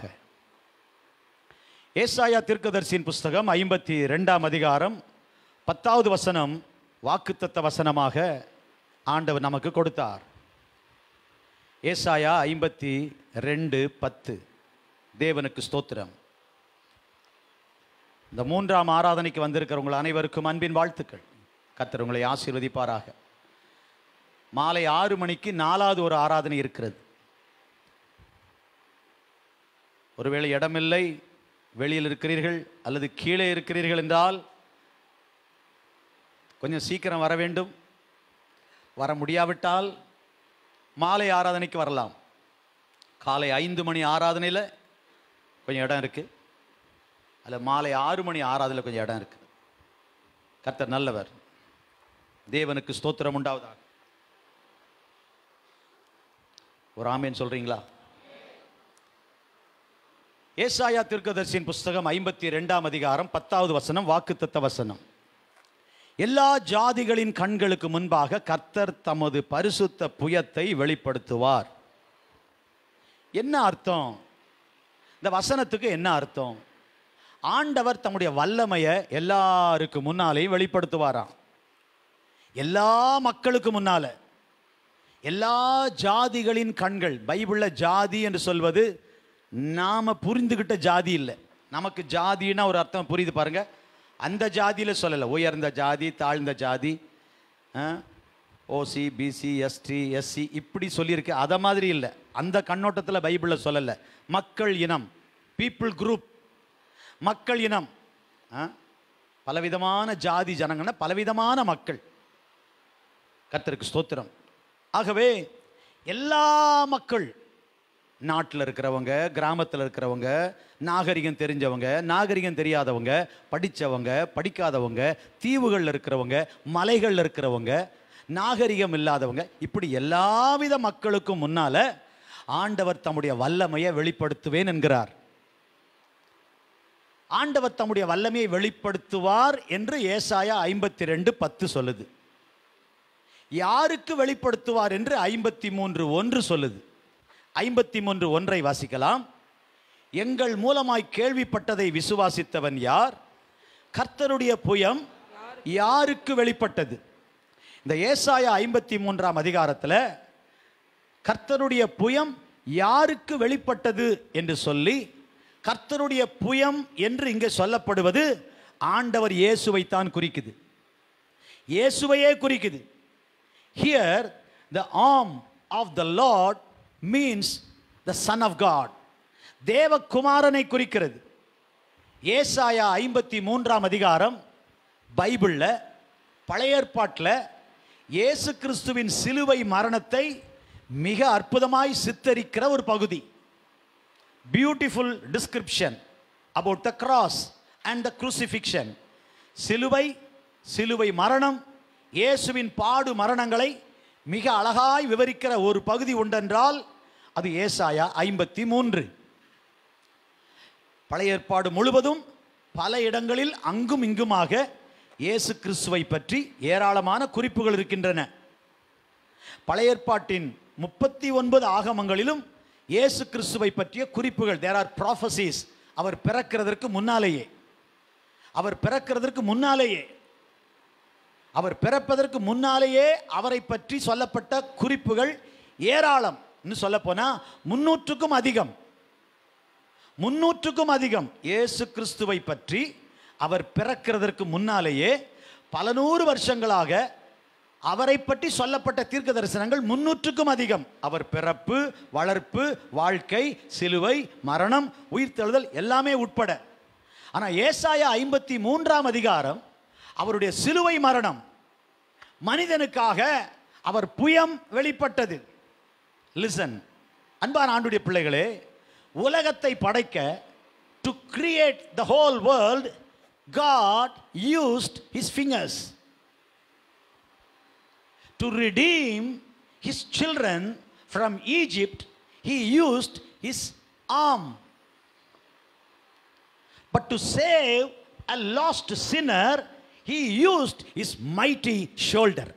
ஏசாயா தீர்க்கதரிசியின் புஸ்தகம் ஐம்பத்தி ரெண்டாம் அதிகாரம் பத்தாவது வசனம் வாக்குத்தத்த வசனமாக ஆண்டவர் நமக்கு கொடுத்தார் ஏசாயா ஐம்பத்தி ரெண்டு பத்து தேவனுக்கு ஸ்தோத்திரம் இந்த மூன்றாம் ஆராதனைக்கு வந்திருக்கிற உங்கள் அனைவருக்கும் அன்பின் வாழ்த்துக்கள் கர்த்தர் உங்களை ஆசீர்வதிப்பாராக மாலை ஆறு மணிக்கு நாலாவது ஒரு ஆராதனை இருக்கிறது ஒருவேளை இடமில்லை வெளியில் இருக்கிறீர்கள் அல்லது கீழே இருக்கிறீர்கள் என்றால் கொஞ்சம் சீக்கிரம் வர வேண்டும் வர முடியாவிட்டால் மாலை ஆராதனைக்கு வரலாம் காலை ஐந்து மணி ஆராதனையில் கொஞ்சம் இடம் இருக்குது அதில் மாலை ஆறு மணி ஆராதனையில் கொஞ்சம் இடம் இருக்குது கர்த்தர் நல்லவர் தேவனுக்கு ஸ்தோத்திரம் உண்டாவதாக ஒரு ஆமேன் சொல்றீங்களா ஏசாயா தீர்க்கதரிசியின் புஸ்தகம் ஐம்பத்தி ரெண்டாம் அதிகாரம் பத்தாவது வசனம் வாக்குத்தத்த வசனம் எல்லா ஜாதிகளின் கண்களுக்கு முன்பாக கர்த்தர் தமது பரிசுத்த புயத்தை வெளிப்படுத்துவார் என்ன அர்த்தம் இந்த வசனத்துக்கு என்ன அர்த்தம் ஆண்டவர் தம்முடைய வல்லமையை எல்லாருக்கு முன்னாலேயும் வெளிப்படுத்துவாராம் எல்லா மக்களுக்கு முன்னால எல்லா ஜாதிகளின் கண்கள் பைபிளில் ஜாதி என்று சொல்வது நாம புரிந்துகிட்ட ஜாதி இல்லை நமக்கு ஜாதின்னா ஒரு அர்த்தம் புரியுது பாருங்க அந்த ஜாதியில் சொல்லலை உயர்ந்த ஜாதி தாழ்ந்த ஜாதி ஓசி பிசி எஸ்டி எஸ்சி இப்படி சொல்லியிருக்கு அதை மாதிரி இல்லை அந்த கண்ணோட்டத்தில் பைபிளில் சொல்லலை மக்கள் இனம் பீப்புள் குரூப் மக்கள் இனம் ஆ? பலவிதமான ஜாதி ஜனங்கன்னா பலவிதமான மக்கள் கர்த்தருக்கு ஸ்தோத்திரம் ஆகவே எல்லா மக்கள் நாட்டில் இருக்கிறவங்க கிராமத்தில் இருக்கிறவங்க நாகரிகம் தெரிஞ்சவங்க நாகரிகம் தெரியாதவங்க படித்தவங்க படிக்காதவங்க தீவுகளில் இருக்கிறவங்க மலைகளில் இருக்கிறவங்க நாகரிகம் இல்லாதவங்க இப்படி எல்லாவித மக்களுக்கும் முன்னால ஆண்டவர் தம்முடைய வல்லமையை வெளிப்படுத்துவேன் என்கிறார் ஆண்டவர் தம்முடைய வல்லமையை வெளிப்படுத்துவார் என்று ஏசாயா ஐம்பத்தி ரெண்டு பத்து சொல்லுது யாருக்கு வெளிப்படுத்துவார் என்று ஐம்பத்தி மூன்று ஒன்று சொல்லுது ஐம்பத்தி மூன்று ஒன்றை வாசிக்கலாம் எங்கள் மூலமாய் கேள்விப்பட்டதை விசுவாசித்தவன் யார் கர்த்தருடைய புயம் யாருக்கு வெளிப்பட்டது இந்த ஏசாயா ஐம்பத்தி மூன்றாம் அதிகாரத்தில் கர்த்தருடைய புயம் யாருக்கு வெளிப்பட்டது என்று சொல்லி கர்த்தருடைய புயம் என்று இங்கே சொல்லப்படுவது ஆண்டவர் இயேசுவைத்தான் குறிக்குது இயேசுவையே குறிக்குது here the arm of the lord means the son of God தேவகுமாரனை குறிக்கிறது ஏசாயா ஐம்பத்தி மூன்றாம் அதிகாரம் பைபிளில் பழைய ஏற்பாட்டில் இயேசு கிறிஸ்துவின் சிலுவை மரணத்தை மிக அற்புதமாய் சித்தரிக்கிற ஒரு பகுதி beautiful description about the cross and the crucifixion சிலுவை சிலுவை மரணம் இயேசுவின் பாடு மரணங்களை மிக அழகாய் விவரிக்கிற ஒரு பகுதி உண்டென்றால் அது ஏசாயா ஐம்பத்தி மூன்று பழைய ஏற்பாடு முழுவதும் பல இடங்களில் அங்கும் இங்குமாக இயேசு கிறிஸ்துவை பற்றி ஏராளமான குறிப்புகள் இருக்கின்றன பழைய ஏற்பாட்டின் முப்பத்தி ஒன்பது ஆகமங்களிலும் இயேசு கிறிஸ்துவை பற்றிய குறிப்புகள் தேர் ஆர் ப்ராஃபசிஸ் அவர் பிறக்கிறதற்கு முன்னாலேயே அவர் பிறக்கிறதற்கு முன்னாலேயே அவர் பிறப்பதற்கு முன்னாலேயே அவரை பற்றி சொல்லப்பட்ட குறிப்புகள் ஏராளம் இன்னும் சொல்லப்போனா முன்னூற்றுக்கும் அதிகம் முன்னூற்றுக்கும் அதிகம் இயேசு கிறிஸ்துவை பற்றி அவர் பிறக்கிறதற்கு முன்னாலேயே பல நூறு வருஷங்களாக அவரை பற்றி சொல்லப்பட்ட தீர்க்க தரிசனங்கள் முன்னூற்றுக்கும் அதிகம் அவர் பிறப்பு வளர்ப்பு வாழ்க்கை சிலுவை மரணம் உயிர்த்தெழுதல் எல்லாமே உட்பட ஆனால் ஏசாயா ஐம்பத்தி மூன்றாம் அதிகாரம் அவருடைய சிலுவை மரணம் மனிதனுக்காக அவர் புயம் வெளிப்பட்டது லிசன் அன்பான ஆண்டுடைய பிள்ளைகளே உலகத்தை படைக்க to create the whole world God used his fingers to redeem his children from Egypt, he used his arm. But to save a lost sinner, he used his mighty shoulder.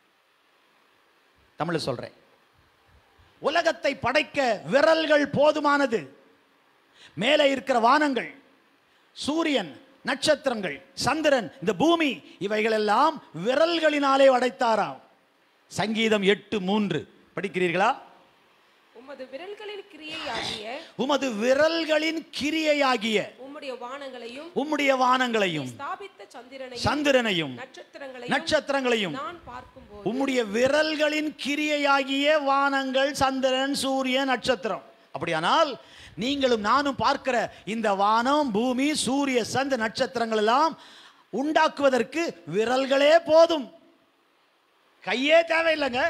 Tamil சொல்றேன் உலகத்தை படைக்க விரல்கள் போதுமானது மேலே இருக்கிற வானங்கள் சூரியன் நட்சத்திரங்கள் சந்திரன் இந்த பூமி இவைகளெல்லாம் விரல்களினாலே அடைத்தாராம் சங்கீதம் எட்டு மூன்று படிக்கிறீர்களா உமது விரல்களின் கிரியையாகிய உமது விரல்களின் கிரியையாகிய உம்முடைய வானங்களையும் உம்முடைய வானங்களையும் ஸ்தாபித்த சந்திரனையும் சந்திரனையும் நட்சத்திரங்களையும் நட்சத்திரங்களையும் நான் பார்க்கும்போது உம்முடைய விரல்களின் கிரியையாகிய வானங்கள் சந்திரன் சூரியன் நட்சத்திரம் அப்படியானால் நீங்களும் நானும் பார்க்கிற இந்த வானம் பூமி சூரிய சந்த நட்சத்திரங்கள் எல்லாம் உண்டாக்குவதற்கு விரல்களே போதும் கையே தேவையில்லைங்க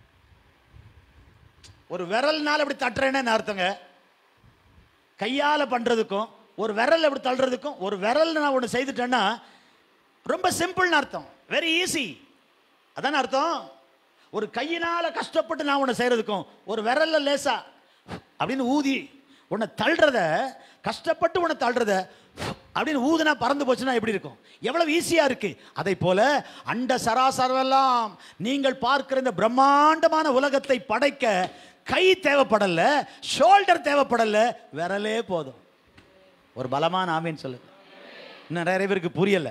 ஒரு விரல்னால இப்படி தட்டுறேன்னு அர்த்தங்க கையால பண்றதுக்கும் ஒரு விரல் இப்படி தள்ளுறதுக்கும் ஒரு விரல் நான் ஒன்று செய்துட்டேன்னா ரொம்ப சிம்பிள்னு அர்த்தம் வெரி ஈஸி அதான அர்த்தம் ஒரு கையினால கஷ்டப்பட்டு நான் உன்னை செய்யறதுக்கும் ஒரு விரல்ல லேசா அப்படின்னு ஊதி உன்னை தள்ளுறத கஷ்டப்பட்டு உன்னை தள்ளுறத அப்படின்னு ஊதுனா பறந்து போச்சுன்னா எப்படி இருக்கும் எவ்வளவு ஈஸியா இருக்கு அதை போல அண்ட சராசரெல்லாம் நீங்கள் பார்க்கிற இந்த பிரம்மாண்டமான உலகத்தை படைக்க கை தேவைப்படல ஷோல்டர் தேவைப்படல விரலே போதும் ஒரு பலமான ஆமீன் சொல்லுங்க இன்னும் நிறைய பேருக்கு புரியல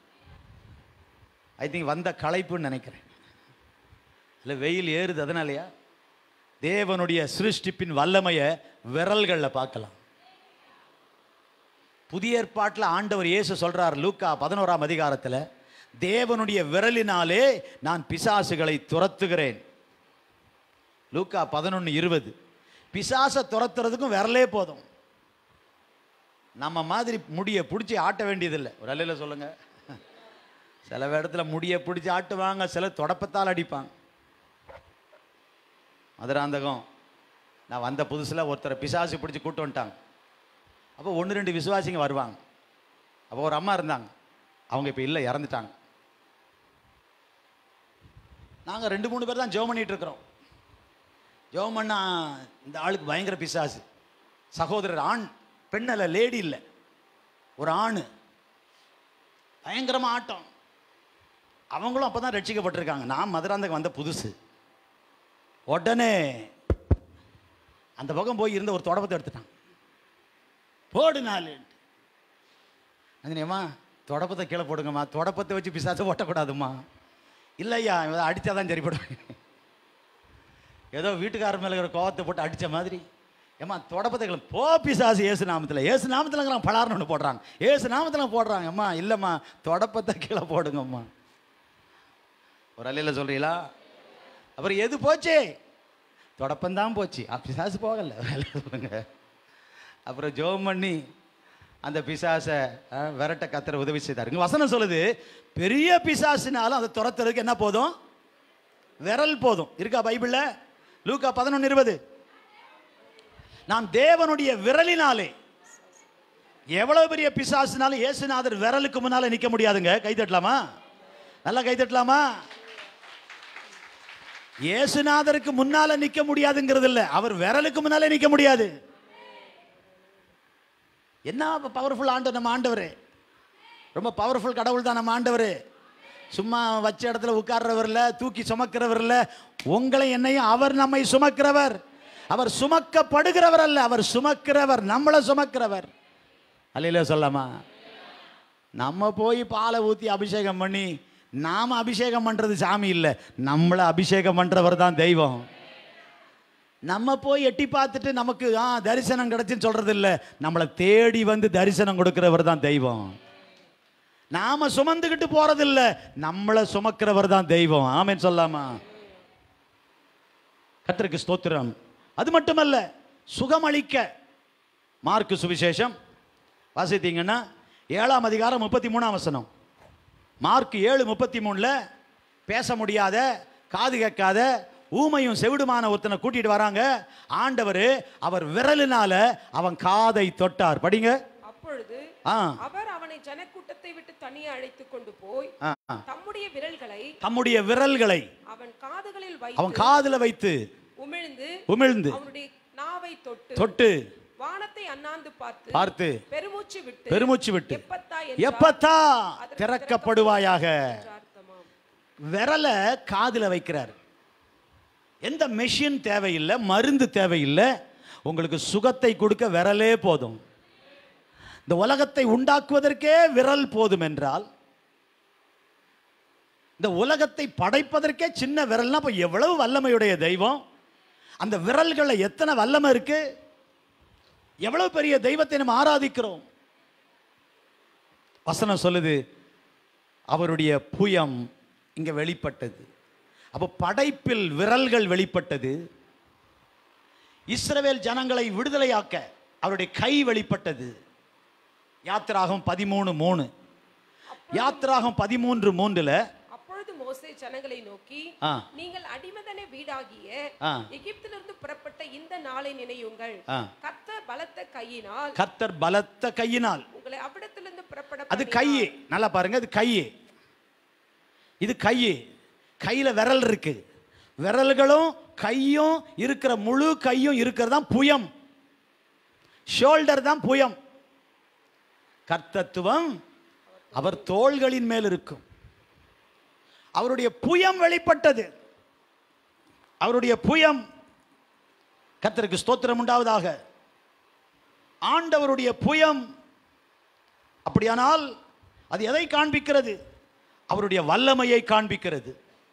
ஐ திங்க் வந்த களைப்புன்னு நினைக்கிறேன் இல்லை வெயில் ஏறுது அதனாலயா தேவனுடைய சிருஷ்டிப்பின் வல்லமையை விரல்களில் பார்க்கலாம் புதிய ஏற்பாட்டில் ஆண்டவர் இயேசு சொல்றார் லூக்கா பதினோராம் அதிகாரத்தில் தேவனுடைய விரலினாலே நான் பிசாசுகளை துரத்துகிறேன் லூக்கா பதினொன்று இருபது பிசாசை துரத்துறதுக்கும் விரலே போதும் நம்ம மாதிரி முடியை பிடிச்சி ஆட்ட வேண்டியதில்லை ஒரு அலையில் சொல்லுங்க சில இடத்துல முடியை பிடிச்சி ஆட்டுவாங்க சில தொடப்பத்தால் அடிப்பாங்க மதுராந்தகம் நான் வந்த புதுசில் ஒருத்தரை பிசாசு பிடிச்சி கூட்டு வந்துட்டாங்க அப்போ ஒன்று ரெண்டு விசுவாசிங்க வருவாங்க அப்போ ஒரு அம்மா இருந்தாங்க அவங்க இப்போ இல்லை இறந்துட்டாங்க நாங்கள் ரெண்டு மூணு பேர் தான் ஜெபம் பண்ணிட்டு இருக்கிறோம் ஜெபம் பண்ணா இந்த ஆளுக்கு பயங்கர பிசாசு சகோதரர் ஆண் பெண் அல்ல லேடி இல்லை ஒரு ஆண் பயங்கரமா ஆட்டம் அவங்களும் அப்போ தான் ரட்சிக்கப்பட்டிருக்காங்க நான் மதுராந்தகம் வந்த புதுசு உடனே அந்த பக்கம் போய் இருந்த ஒரு தொடப்பத்தை எடுத்துட்டான் போடு நாலு அஞ்சனியம்மா தொடப்பத்தை கீழே போடுங்கம்மா தொடப்பத்தை வச்சு பிசாசு ஓட்டக்கூடாதும்மா இல்லையா இவன் அடித்தாதான் சரிப்படும் ஏதோ வீட்டுக்காரர் மேலே இருக்கிற கோவத்தை போட்டு அடித்த மாதிரி ஏம்மா தொடப்பத்தை கீழே போ பிசாசு ஏசு நாமத்தில் ஏசு நாமத்தில் பலார்னு ஒன்று போடுறாங்க ஏசு நாமத்தில் போடுறாங்க அம்மா இல்லைம்மா தொடப்பத்தை கீழே போடுங்கம்மா ஒரு அலையில் சொல்கிறீங்களா அப்புறம் எது போச்சு தொடப்பந்தான் போச்சு ஆ, பிசாசு போகல வேலை சொல்லுங்க அப்புறம் ஜோம் பண்ணி அந்த பிசாசை ஆ, விரட்ட கத்துற உதவி செய்தார் இங்க வசனம் சொல்லுது பெரிய பிசாசுனாலும் அதை துரத்துறதுக்கு என்ன போதும் விரல் போதும் இருக்கா பைபிள்ல லூக்கா பதினொன்று இருபது நான் தேவனுடைய விரலினாலே எவ்வளவு பெரிய பிசாசுனாலும் இயேசுநாதர் விரலுக்கு முன்னால நிக்க முடியாதுங்க கை தட்டலாமா நல்லா கை தட்டலாமா இயேசுநாதருக்கு முன்னால நிக்க முடியாதுங்கிறது இல்ல அவர் விரலுக்கு முன்னாலே நிக்க முடியாது என்ன பவர்ஃபுல் ஆண்டவர் நம்ம ஆண்டவர் ரொம்ப பவர்ஃபுல் கடவுள் தான் நம்ம ஆண்டவர் சும்மா வச்ச இடத்துல உட்கார்றவர் இல்ல தூக்கி சுமக்கிறவர் இல்ல உங்களை என்னையும் அவர் நம்மை சுமக்கிறவர் அவர் சுமக்கப்படுகிறவர் அல்ல அவர் சுமக்கிறவர் நம்மளை சுமக்கிறவர் அல்லையில சொல்லாமா நம்ம போய் பாலை ஊற்றி அபிஷேகம் பண்ணி நாம அபிஷேகம் பண்றது சாமி இல்லை நம்மளை அபிஷேகம் பண்றவர் தான் தெய்வம் நம்ம போய் எட்டி பார்த்துட்டு நமக்கு ஆ தரிசனம் கிடைச்சுன்னு சொல்றது இல்ல நம்மளை தேடி வந்து தரிசனம் கொடுக்கிறவர் தான் தெய்வம் நாம சுமந்துக்கிட்டு போறது இல்ல நம்மளை சுமக்கிறவர் தான் தெய்வம் ஆமென் சொல்லாமா கர்த்தருக்கு ஸ்தோத்திரம் அது மட்டுமல்ல சுகமளிக்க மார்க்கு சுவிசேஷம் வாசித்தீங்கன்னா ஏழாம் அதிகாரம் முப்பத்தி மூணாம் வசனம் மார்க் ஏழு முப்பத்தி மூணுல பேச முடியாத காது கேட்காத ஊமையும் செவிடுமான ஒருத்தனை கூட்டிட்டு வராங்க ஆண்டவர் அவர் விரலினால அவன் காதை தொட்டார் படிங்க அப்பொழுது ஆ அவர் அவனை ஜனக்கூட்டத்தை விட்டு தனியே அழைத்துக் கொண்டு போய் ஆ, ஆ. தம்முடைய விரல்களை தம்முடைய விரல்களை அவன் காதுகளில் அவன் வைத்து காதுல வைத்து உமிழ்ந்து உமிழ்ந்து அவனுடைய நாவை தொட்டு தொட்டு வானத்தை அண்ணாந்து பார்த்து பார்த்து பெருமூச்சு விட்டு பெருமூச்சு விட்டு எப்பத்தா எப்பத்தா அதற்கு திறக்கப்படுவாயாக என்று அர்த்தமாம் விரலை காதுல வைக்கிறார் எந்த மெஷின் தேவையில்லை மருந்து தேவையில்லை உங்களுக்கு சுகத்தை கொடுக்க விரலே போதும் இந்த உலகத்தை உண்டாக்குவதற்கே விரல் போதும் என்றால் இந்த உலகத்தை படைப்பதற்கே சின்ன விரல்னா அப்ப எவ்வளவு வல்லமையுடைய தெய்வம் அந்த விரல்களை எத்தனை வல்லமை இருக்கு எவ்வளவு பெரிய தெய்வத்தை நம்ம ஆராதிக்கிறோம் வசனம் சொல்லுது அவருடைய புயம் இங்க வெளிப்பட்டது அப்போ படைப்பில் விரல்கள் வெளிப்பட்டது இஸ்ரவேல் ஜனங்களை விடுதலையாக்க அவருடைய கை வெளிப்பட்டது யாத்திராகம் பதிமூணு மூணு யாத்திராகம் பதிமூன்று மூன்றுல அப்பொழுது மோசே ஜனங்களை நோக்கி ஆ. நீங்கள் அடிமதன வீடாகிய ஆ. எகிப்திலிருந்து புறப்பட்ட இந்த நாளை நினையுங்கள் ஆ. கர்த்தர் பலத்த கையினால் கர்த்தர் பலத்த கையினால் உங்களை அவ்விடத்திலிருந்து புறப்பட அது கை நல்லா பாருங்க அது கை இது கை கையில விரல் இருக்கு விரல்களும் கையும் இருக்கிற முழு கையும் இருக்கிறது தான் புயம் ஷோல்டர் தான் புயம் கர்த்தத்துவம் அவர் தோள்களின் மேல் இருக்கும் அவருடைய புயம் வெளிப்பட்டது அவருடைய புயம் கர்த்தருக்கு ஸ்தோத்திரம் உண்டாவதாக ஆண்டவருடைய புயம் அப்படியானால் அது எதை காண்பிக்கிறது அவருடைய வல்லமையை காண்பிக்கிறது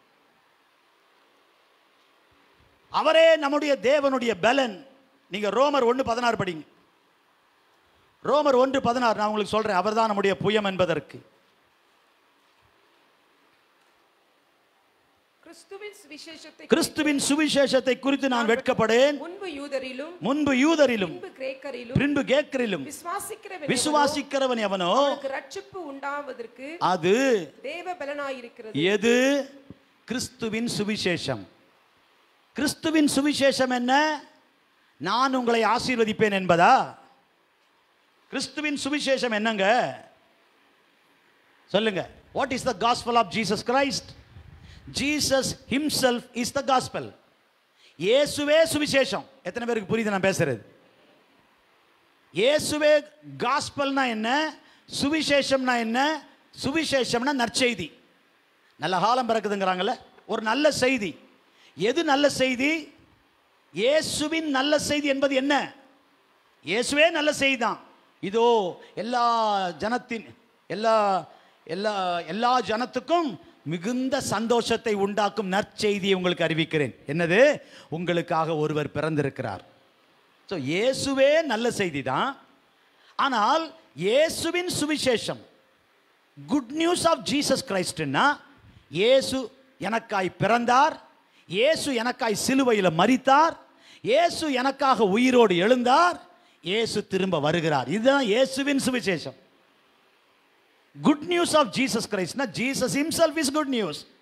அவரே நம்முடைய தேவனுடைய பலன் நீங்க ரோமர் ஒன்று பதினாறு படிங்க ரோமர் ஒன்று பதினாறு நான் உங்களுக்கு சொல்றேன் அவர்தான் நம்முடைய புயம் என்பதற்கு கிறிஸ்துவின் சுவிசேஷத்தை கிறிஸ்துவின் சுவிசேஷத்தை குறித்து நான் வெட்கப்படேன் முன்பு யூதரிலும் முன்பு யூதரிலும் பின்பு கிரேக்கரிலும் பின்பு கேக்கரிலும் விசுவாசிக்கிறவன் விசுவாசிக்கிறவன் எவனோ அவனுக்கு ரட்சிப்பு உண்டாவதற்கு அது தேவ பலனாயிருக்கிறது எது கிறிஸ்துவின் சுவிசேஷம் கிறிஸ்துவின் சுவிசேஷம் என்ன நான் உங்களை ஆசீர்வதிப்பேன் என்பதா கிறிஸ்துவின் சுவிசேஷம் என்னங்க சொல்லுங்க what is the gospel of Jesus Christ Jesus himself is the gospel இயேசுவே சுவிசேஷம் எத்தனை பேருக்கு புரியுது நான் பேசுறது இயேசுவே காஸ்பல்னா என்ன சுவிசேஷம்னா என்ன சுவிசேஷம்னா நற்செய்தி நல்ல காலம் பிறக்குதுங்கிறாங்கல்ல ஒரு நல்ல செய்தி எது நல்ல செய்தி இயேசுவின் நல்ல செய்தி என்பது என்ன இயேசுவே நல்ல செய்தி தான் இதோ எல்லா ஜனத்தின் எல்லா எல்லா எல்லா ஜனத்துக்கும் மிகுந்த சந்தோஷத்தை உண்டாக்கும் நற்செய்தியை உங்களுக்கு அறிவிக்கிறேன் என்னது உங்களுக்காக ஒருவர் பிறந்திருக்கிறார் ஸோ இயேசுவே நல்ல செய்தி தான் ஆனால் இயேசுவின் சுவிசேஷம் குட் நியூஸ் ஆஃப் ஜீசஸ் கிரைஸ்ட்னா இயேசு எனக்காய் பிறந்தார் இயேசு எனக்காய் சிலுவையில் மரித்தார் இயேசு எனக்காக உயிரோடு எழுந்தார் இயேசு திரும்ப வருகிறார் இதுதான் இயேசுவின் சுவிசேஷம் குட் நியூஸ் ஆஃப் ஜீசஸ் கிரைஸ்ட்னா Jesus himself is good news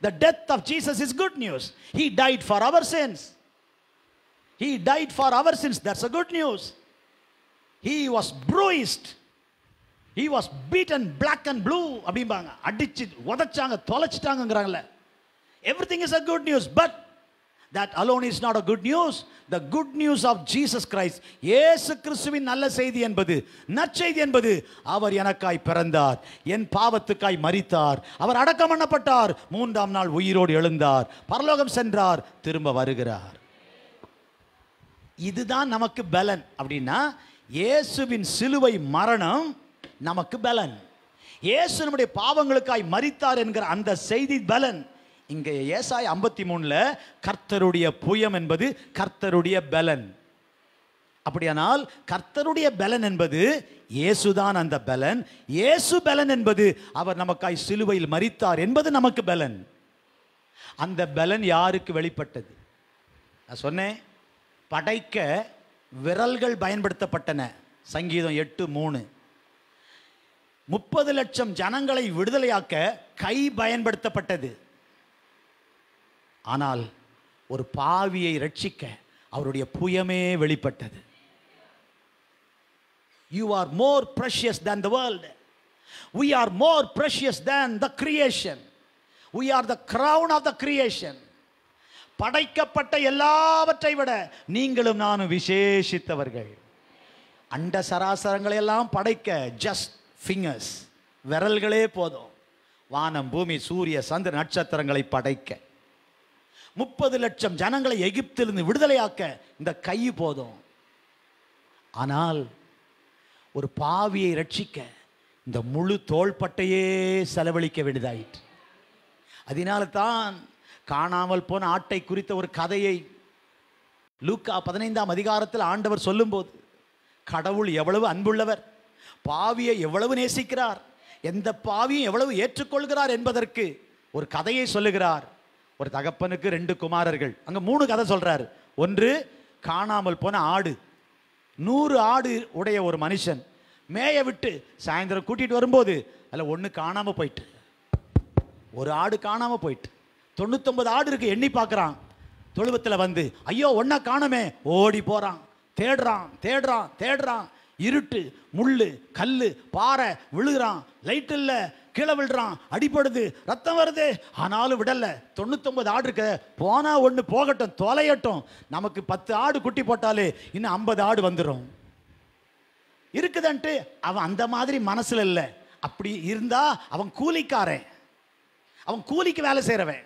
The death of Jesus is good news. He died for our sins. He died for our sins. That's a good news. He was bruised. He was beaten black and blue அப்படிம்பாங்க அடிச்சு உதைச்சாங்க தொலைச்சிட்டாங்கங்கிறாங்கல்ல everything is a good news but that alone is not a good news the good news of Jesus Christ இயேசு கிறிஸ்துவின் நல்ல செய்தி என்பது நற்செய்தி என்பது அவர் எனக்காய் பிறந்தார் என் பாவத்துக்காய் மரித்தார் அவர் அடக்கம் பண்ணப்பட்டார் மூன்றாம் நாள் உயிரோடு எழுந்தார் பரலோகம் சென்றார் திரும்ப வருகிறார் இதுதான் நமக்கு பலன் அப்படின்னா இயேசுவின் சிலுவை மரணம் நமக்கு பலன் இயேசு நம்முடைய பாவங்களுக்காய் மரித்தார் என்கிற அந்த செய்தி பலன் இங்கே ஏசாய் ஐம்பத்தி மூணுல கர்த்தருடைய புயம் என்பது கர்த்தருடைய பலன் அப்படியானால் கர்த்தருடைய பலன் என்பது இயேசுதான் அந்த பலன் இயேசு பலன் என்பது அவர் நமக்காய் சிலுவையில் மரித்தார் என்பது நமக்கு பலன் அந்த பலன் யாருக்கு வெளிப்பட்டது நான் சொன்னேன் படைக்க விரல்கள் பயன்படுத்தப்பட்டன சங்கீதம் எட்டு மூணு முப்பது லட்சம் ஜனங்களை விடுதலையாக்க கை பயன்படுத்தப்பட்டது ஆனால் ஒரு பாவியை ரட்சிக்க அவருடைய புயமே வெளிப்பட்டது you are more precious than the world we are more precious than the creation we are the crown of the creation படைக்கப்பட்ட எல்லாவற்றை விட நீங்களும் நானும் விசேஷித்தவர்கள் அண்ட சராசரங்களை எல்லாம் படைக்க ஜஸ்ட் ஃபிங்கர்ஸ் விரல்களே போதும் வானம் பூமி சூரிய சந்திர நட்சத்திரங்களை படைக்க முப்பது லட்சம் ஜனங்களை எகிப்திலிருந்து விடுதலையாக்க இந்த கை போதும் ஆனால் ஒரு பாவியை ரட்சிக்க இந்த முழு தோள்பட்டையே செலவழிக்க வேண்டியதாயிற்று அதனால தான் காணாமல் போன ஆட்டை குறித்த ஒரு கதையை லூக்கா பதினைந்தாம் அதிகாரத்தில் ஆண்டவர் சொல்லும்போது கடவுள் எவ்வளவு அன்புள்ளவர் பாவியை எவ்வளவு நேசிக்கிறார் எந்த பாவியும் எவ்வளவு ஏற்றுக்கொள்கிறார் என்பதற்கு ஒரு கதையை சொல்லுகிறார் ஒரு தகப்பனுக்கு ரெண்டு குமாரர்கள் அங்க மூணு கதை சொல்றாரு ஒன்று காணாமல் போன ஆடு நூறு ஆடு உடைய ஒரு மனுஷன் மேய விட்டு சாயந்தரம் கூட்டிட்டு வரும்போது அதில் ஒன்று காணாம போயிட்டு ஒரு ஆடு காணாம போயிட்டு தொண்ணூத்தொன்பது ஆடு இருக்கு எண்ணி பார்க்கறான் தொழுவத்தில் வந்து ஐயோ ஒன்றை காணமே ஓடி போறான் தேடுறான் தேடுறான் தேடுறான் இருட்டு முள்ளு கல்லு பாறை விழுகிறான் லைட் இல்லை கீழே விழுறான் அடிபடுது ரத்தம் வருது ஆனாலும் விடல தொண்ணூத்தொன்பது ஆடு இருக்க போனா ஒன்று போகட்டும் தொலையட்டும் நமக்கு பத்து ஆடு குட்டி போட்டாலே இன்னும் ஐம்பது ஆடு வந்துடும் இருக்குதுன்ட்டு அவன் அந்த மாதிரி மனசுல இல்லை அப்படி இருந்தா அவன் கூலிக்காரன் அவன் கூலிக்கு வேலை செய்கிறவன்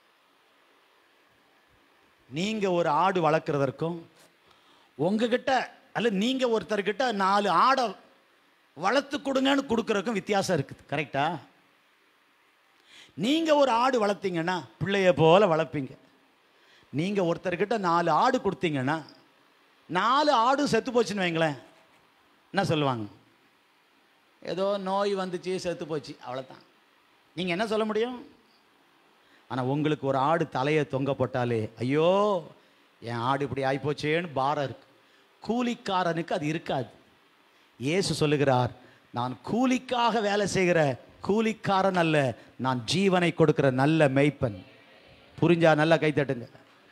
நீங்க ஒரு ஆடு வளர்க்குறதற்கும் உங்ககிட்ட அல்ல நீங்க ஒருத்தர்கிட்ட நாலு ஆடை வளர்த்து கொடுங்கன்னு கொடுக்கறதுக்கும் வித்தியாசம் இருக்குது கரெக்டா நீங்க ஒரு ஆடு வளர்த்தீங்கன்னா பிள்ளைய போல வளர்ப்பீங்க நீங்க ஒருத்தர்கிட்ட நாலு ஆடு கொடுத்தீங்கன்னா நாலு ஆடு செத்து போச்சுன்னு வைங்களேன் என்ன சொல்லுவாங்க ஏதோ நோய் வந்துச்சு செத்து போச்சு அவ்வளோதான் நீங்கள் என்ன சொல்ல முடியும் ஆனால் உங்களுக்கு ஒரு ஆடு தலையை தொங்க போட்டாலே ஐயோ என் ஆடு இப்படி ஆயிப்போச்சேன்னு பாரம் இருக்கு கூலிக்காரனுக்கு அது இருக்காது இயேசு சொல்லுகிறார் நான் கூலிக்காக வேலை செய்கிற கூலிக்காரன் அல்ல நான் ஜீவனை கொடுக்கிற நல்ல மெய்ப்பன் புரிஞ்சா நல்லா கைத்தட்டுங்க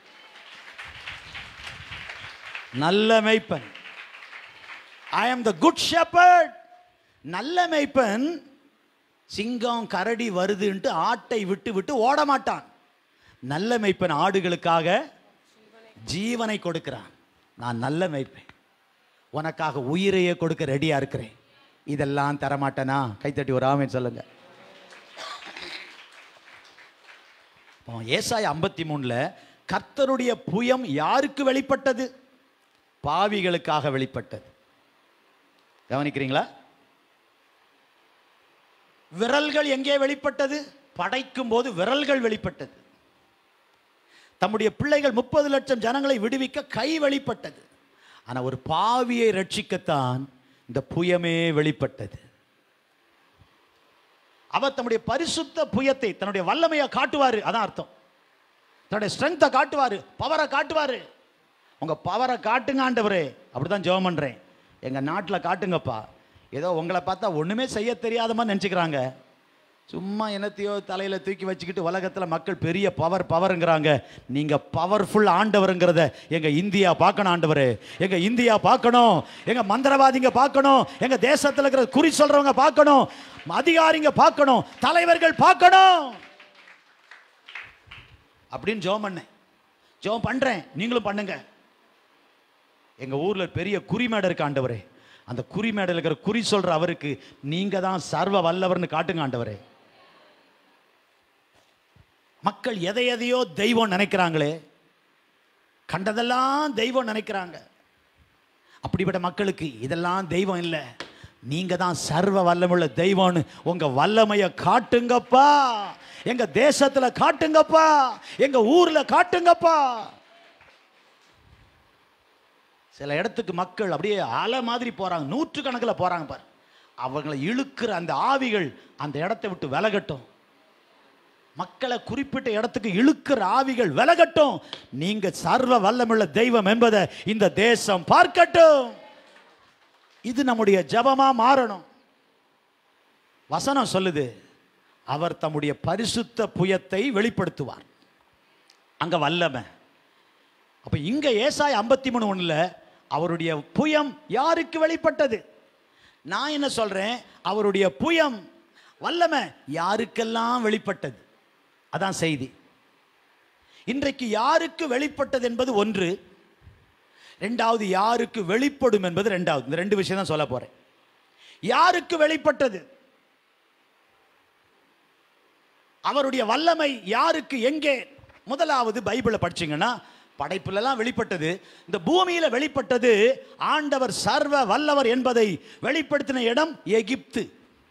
நல்ல மெய்ப்பன் I am the good shepherd நல்ல மெய்ப்பன் சிங்கம் கரடி வருதுன்ட்டு ஆட்டை விட்டு விட்டு ஓட மாட்டான் நல்ல மெய்ப்பன் ஆடுகளுக்காக ஜீவனை கொடுக்கிறான் நான் நல்ல மெய்ப்பேன் உனக்காக உயிரையே கொடுக்க ரெடியா இருக்கிறேன் இதெல்லாம் தரமாட்டேனா கைத்தட்டி ஒரு ஆமேன் சொல்லுங்க இப்போ ஏசாய் ஐம்பத்தி மூணுல கர்த்தருடைய புயம் யாருக்கு வெளிப்பட்டது பாவிகளுக்காக வெளிப்பட்டது கவனிக்கிறீங்களா விரல்கள் எங்கே வெளிப்பட்டது படைக்கும் போது விரல்கள் வெளிப்பட்டது தம்முடைய பிள்ளைகள் முப்பது லட்சம் ஜனங்களை விடுவிக்க கை வெளிப்பட்டது ஆனா ஒரு பாவியை ரட்சிக்கத்தான் இந்த புயமே வெளிப்பட்டது அவர் தம்முடைய பரிசுத்த புயத்தை தன்னுடைய வல்லமையை காட்டுவாரு அதான் அர்த்தம் தன்னுடைய ஸ்ட்ரென்த்தை காட்டுவாரு பவரை காட்டுவாரு உங்க பவரை காட்டுங்க ஆண்டவரே அப்படிதான் ஜெபம் பண்றேன் எங்க நாட்டில் காட்டுங்கப்பா ஏதோ உங்களை பார்த்தா ஒண்ணுமே செய்ய தெரியாத மாதிரி நினச்சிக்கிறாங்க சும்மா என்னத்தையோ தலையில தூக்கி வச்சுக்கிட்டு உலகத்துல மக்கள் பெரிய பவர் பவர்ங்கிறாங்க நீங்க பவர்ஃபுல் ஆண்டவருங்கிறத எங்க இந்தியா பார்க்கணும் ஆண்டவரே எங்க இந்தியா பார்க்கணும் எங்க மந்திரவாதிங்க பார்க்கணும் எங்க தேசத்துல இருக்கிற குறி சொல்றவங்க பார்க்கணும் அதிகாரிங்க பார்க்கணும் தலைவர்கள் பார்க்கணும் அப்படின்னு ஜெபம் பண்ணேன் ஜெபம் பண்றேன் நீங்களும் பண்ணுங்க எங்க ஊர்ல பெரிய குறிமேடை இருக்கு ஆண்டவரே அந்த குறிமேடையில் இருக்கிற குறி சொல்ற அவருக்கு நீங்க தான் சர்வ வல்லவர்னு காட்டுங்க ஆண்டவரே மக்கள் எதை எதையோ தெய்வம் நினைக்கிறாங்களே கண்டதெல்லாம் தெய்வம் நினைக்கிறாங்க அப்படிப்பட்ட மக்களுக்கு இதெல்லாம் தெய்வம் இல்லை நீங்க தான் சர்வ வல்லமுள்ள தெய்வம்னு உங்க வல்லமையை காட்டுங்கப்பா எங்க தேசத்துல காட்டுங்கப்பா எங்க ஊர்ல காட்டுங்கப்பா சில இடத்துக்கு மக்கள் அப்படியே அலை மாதிரி போறாங்க நூற்றுக்கணக்கில் போறாங்க பாரு அவங்களை இழுக்கிற அந்த ஆவிகள் அந்த இடத்தை விட்டு விலகட்டும் மக்களை குறிப்பிட்ட இடத்துக்கு இழுக்கிற ஆவிகள் விலகட்டும் நீங்க சர்வ வல்லமுள்ள தெய்வம் என்பதை இந்த தேசம் பார்க்கட்டும் இது நம்முடைய ஜெபமா மாறணும் வசனம் சொல்லுது அவர் தம்முடைய பரிசுத்த புயத்தை வெளிப்படுத்துவார் அங்க வல்லமை அப்ப இங்க ஏசாய் ஐம்பத்தி மூணு ஒண்ணுல அவருடைய புயம் யாருக்கு வெளிப்பட்டது நான் என்ன சொல்றேன் அவருடைய புயம் வல்லமை யாருக்கெல்லாம் வெளிப்பட்டது அதான் செய்தி இன்றைக்கு யாருக்கு வெளிப்பட்டது என்பது ஒன்று ரெண்டாவது யாருக்கு வெளிப்படும் என்பது ரெண்டாவது இந்த ரெண்டு விஷயம் தான் சொல்ல போறேன் யாருக்கு வெளிப்பட்டது அவருடைய வல்லமை யாருக்கு எங்கே முதலாவது பைபிளை படிச்சீங்கன்னா படைப்புலலாம் வெளிப்பட்டது இந்த பூமியில வெளிப்பட்டது ஆண்டவர் சர்வ வல்லவர் என்பதை வெளிப்படுத்தின இடம் எகிப்து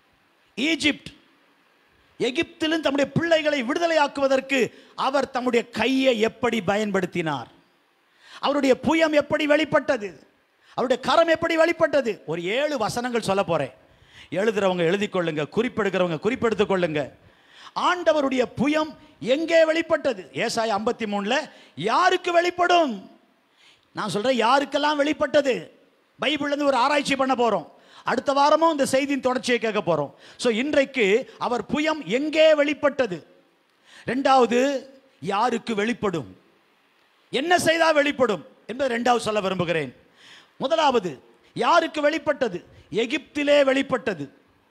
ஈஜிப்ட் எகிப்திலும் தம்முடைய பிள்ளைகளை விடுதலையாக்குவதற்கு அவர் தம்முடைய கையை எப்படி பயன்படுத்தினார் அவருடைய புயம் எப்படி வெளிப்பட்டது அவருடைய கரம் எப்படி வெளிப்பட்டது ஒரு ஏழு வசனங்கள் சொல்ல போறேன் எழுதுறவங்க எழுதிக் கொள்ளுங்க குறிப்பெடுக்கிறவங்க குறிப்பெடுத்துக் கொள்ளுங்க ஆண்டவருடைய புயம் எங்கே வெளிப்பட்டது ஏசாய ஐம்பத்தி மூணுல யாருக்கு வெளிப்படும் நான் சொல்றேன் யாருக்கெல்லாம் வெளிப்பட்டது பைபிள்ல இருந்து ஒரு ஆராய்ச்சி பண்ண போறோம் அடுத்த வாரமும் இந்த செய்தியின் தொடர்ச்சியை கேட்க போறோம் ஸோ இன்றைக்கு அவர் புயம் எங்கே வெளிப்பட்டது ரெண்டாவது யாருக்கு வெளிப்படும் என்ன செய்தால் வெளிப்படும் என்பது ரெண்டாவது சொல்ல விரும்புகிறேன் முதலாவது யாருக்கு வெளிப்பட்டது எகிப்திலே வெளிப்பட்டது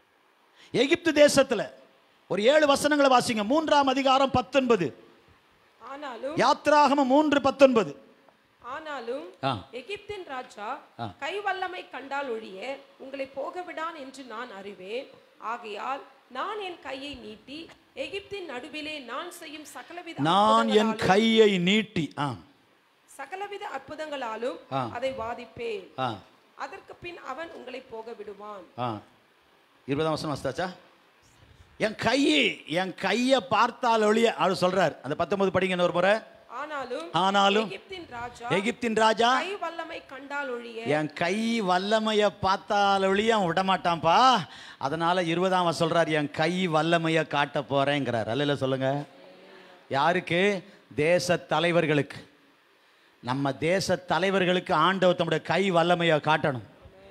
எகிப்து தேசத்துல ஒரு ஏழு வசனங்களை வாசிங்க மூன்றாம் அதிகாரம் பத்தொன்பது ஆனாலும் யாத்ராகமம் மூன்று பத்தொன்பது ஆனாலும் ஆ. எகிப்தின் ராஜா ஆ. கை வல்லமை கண்டால் ஒழிய உங்களை போக விடான் என்று நான் அறிவேன் ஆகையால் நான் என் கையை நீட்டி எகிப்தின் நடுவிலே நான் செய்யும் சகலவித நான் என் அற்புதங்களாலும்- கையை நீட்டி ஆ சகலவித அற்புதங்களாலும் ஆ. அதை வாதிப்பேன் ஆ அதற்கு பின் அவன் உங்களை போக விடுவான் ஆ இருபதாம் வருஷம் வந்தாச்சா என் கையை என் கையை பார்த்தால் ஒழிய அவர் சொல்றார் அந்த பத்தொன்பது படிங்க ஒரு முறை ஆனாலும் ஆனாலும் எகிப்தின் ராஜா எகிப்தின் ராஜா கை வல்லமை கண்டால் ஒழிய என் கை வல்லமைய பார்த்தால் ஒழிய அவன் விட மாட்டான்ப்பா அதனால இருபதாம் அவன் சொல்றார் என் கை வல்லமைய காட்ட போறேங்கிறார் அல்ல சொல்லுங்க யாருக்கு தேச தலைவர்களுக்கு நம்ம தேச தலைவர்களுக்கு ஆண்டவர் தம்முடைய கை வல்லமையை காட்டணும்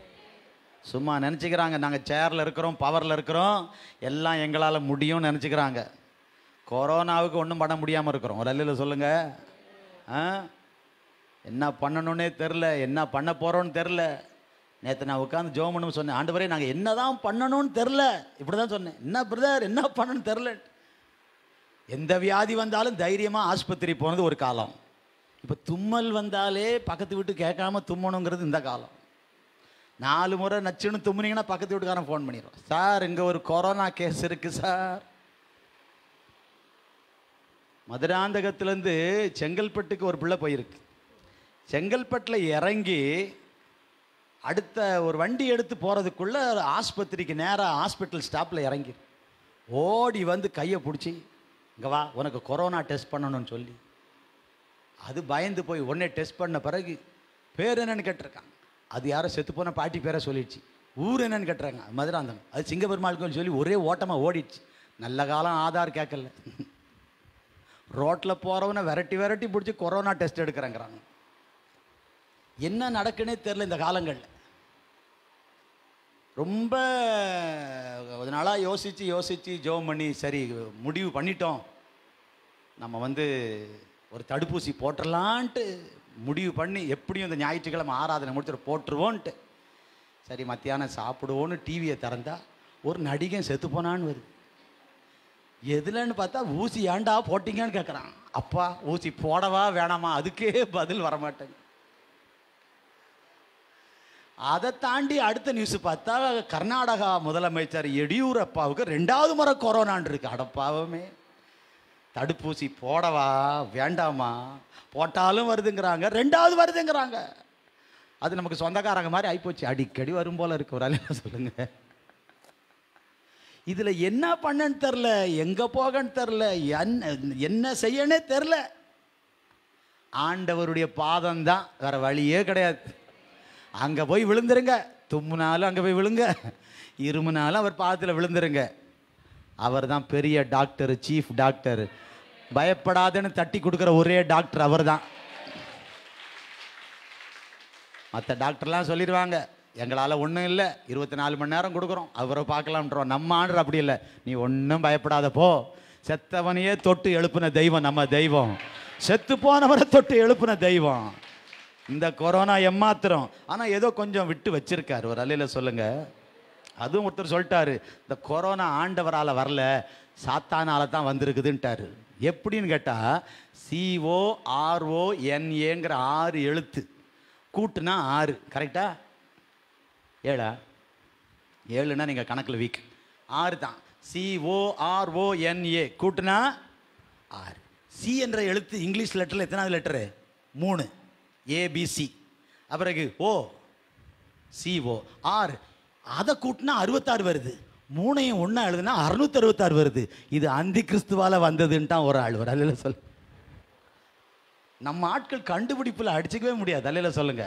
சும்மா நினச்சிக்கிறாங்க நாங்கள் சேரில் இருக்கிறோம் பவரில் இருக்கிறோம் எல்லாம் எங்களால் முடியும்னு நினச்சிக்கிறாங்க கொரோனாவுக்கு ஒன்றும் பண்ண முடியாமல் இருக்கிறோம் ஒரு அல்லையில் சொல்லுங்க ஆ என்ன பண்ணணும்னே தெரில என்ன பண்ண போகிறோன்னு தெரில நேற்று நான் உட்காந்து ஜோம் பண்ணணும் சொன்னேன் ஆண்டவரே நாங்கள் என்ன தான் பண்ணணும்னு தெரில இப்படி தான் சொன்னேன் என்ன பிரதர் என்ன பண்ணணும்னு தெரில எந்த வியாதி வந்தாலும் தைரியமாக ஆஸ்பத்திரி போனது ஒரு காலம் இப்போ தும்மல் வந்தாலே பக்கத்து வீட்டு கேட்காம தும்மணுங்கிறது இந்த காலம் நாலு முறை நச்சுன்னு தும்முனீங்கன்னா பக்கத்து வீட்டுக்காரன் ஃபோன் பண்ணிடுவோம் சார் இங்கே ஒரு கொரோனா கேஸ் இருக்கு சார் மதுராந்தகத்துலேருந்து செங்கல்பட்டுக்கு ஒரு பிள்ளை போயிருக்கு செங்கல்பட்டில் இறங்கி அடுத்த ஒரு வண்டி எடுத்து போகிறதுக்குள்ள ஆஸ்பத்திரிக்கு நேராக ஹாஸ்பிட்டல் ஸ்டாப்பில் இறங்கி ஓடி வந்து கையை பிடிச்சி இங்கே வா உனக்கு கொரோனா டெஸ்ட் பண்ணணும்னு சொல்லி அது பயந்து போய் உடனே டெஸ்ட் பண்ண பிறகு பேர் என்னன்னு கேட்டிருக்காங்க அது யாரோ செத்து போன பாட்டி பேரை சொல்லிடுச்சு ஊர் என்னன்னு கேட்டுறாங்க மதுராந்தகம் அது சிங்கப்பெருமாள் கோயில் சொல்லி ஒரே ஓட்டமாக ஓடிடுச்சு நல்ல காலம் ஆதார் கேட்கல ரோட்டில் போகிறவனை விரட்டி விரட்டி பிடிச்சி கொரோனா டெஸ்ட் எடுக்கிறேங்கிறாங்க என்ன நடக்குன்னே தெரில இந்த காலங்களில் ரொம்ப கொஞ்ச நாளாக யோசித்து யோசித்து ஜோம் பண்ணி சரி முடிவு பண்ணிட்டோம் நம்ம வந்து ஒரு தடுப்பூசி போட்டுடலான்ட்டு முடிவு பண்ணி எப்படியும் இந்த ஞாயிற்றுக்கிழமை ஆராதனை முடிச்சுட்டு போட்டுருவோன்ட்டு சரி மத்தியானம் சாப்பிடுவோன்னு டிவியை திறந்தா ஒரு நடிகன் செத்து போனான்னு வருது எதுலன்னு பார்த்தா ஊசி ஏன்டா போட்டீங்கன்னு கேட்குறான் அப்பா ஊசி போடவா வேணாமா அதுக்கே பதில் வர மாட்டேங்க அதை தாண்டி அடுத்த நியூஸ் பார்த்தா கர்நாடகா முதலமைச்சர் எடியூரப்பாவுக்கு ரெண்டாவது முறை கொரோனான் இருக்கு அடப்பாவமே தடுப்பூசி போடவா வேண்டாமா போட்டாலும் வருதுங்கிறாங்க ரெண்டாவது வருதுங்கிறாங்க அது நமக்கு சொந்தக்காரங்க மாதிரி ஆயிப்போச்சு அடிக்கடி வரும் போல இருக்கு ஒரு ஆளு சொல்லுங்க இதுல என்ன பண்ணன்னு தெரில எங்க போகன்னு தெரில என்ன என்ன செய்யனே தெரில ஆண்டவருடைய பாதம் தான் வேற வழியே கிடையாது அங்க போய் விழுந்துருங்க தும்முனாலும் அங்க போய் விழுங்க இருமுனாலும் அவர் பாதத்தில் விழுந்துருங்க அவர் தான் பெரிய டாக்டர் சீஃப் டாக்டர் பயப்படாதுன்னு தட்டி கொடுக்குற ஒரே டாக்டர் அவர் தான் மற்ற டாக்டர்லாம் சொல்லிடுவாங்க எங்களால் ஒன்றும் இல்லை இருபத்தி நாலு மணி நேரம் கொடுக்குறோம் அவரை பார்க்கலாம்ன்றோம் நம்ம ஆண்டு அப்படி இல்லை நீ ஒன்றும் பயப்படாத போ செத்தவனையே தொட்டு எழுப்புன தெய்வம் நம்ம தெய்வம் செத்து போனவரை தொட்டு எழுப்புன தெய்வம் இந்த கொரோனா எம்மாத்திரம் ஆனால் ஏதோ கொஞ்சம் விட்டு வச்சிருக்காரு ஒரு அலையில் சொல்லுங்க அதுவும் ஒருத்தர் சொல்லிட்டாரு இந்த கொரோனா ஆண்டவரால் வரல சாத்தானால தான் வந்திருக்குதுன்ட்டாரு எப்படின்னு கேட்டால் சிஓ ஆர்ஓ என்ஏங்கிற ஆறு எழுத்து கூட்டுனா ஆறு கரெக்டா ஏழா ஏழுனா நீங்கள் கணக்கில் வீக் ஆறு தான் சிஓஆர்ஓஎன்ஏ கூட்டுனா ஆறு சி என்ற எழுத்து இங்கிலீஷ் லெட்டரில் எத்தனாவது லெட்டரு மூணு ஏபிசி அப்புறகு ஓ சிஓ ஆறு அதை கூட்டினா அறுபத்தாறு வருது மூணையும் ஒன்றா எழுதுனா அறுநூத்தி அறுபத்தாறு வருது இது அந்தி கிறிஸ்துவால வந்ததுன்ட்டான் ஒரு ஆள் ஒரு அல்ல சொல் நம்ம ஆட்கள் கண்டுபிடிப்புல அடிச்சுக்கவே முடியாது அல்ல சொல்லுங்க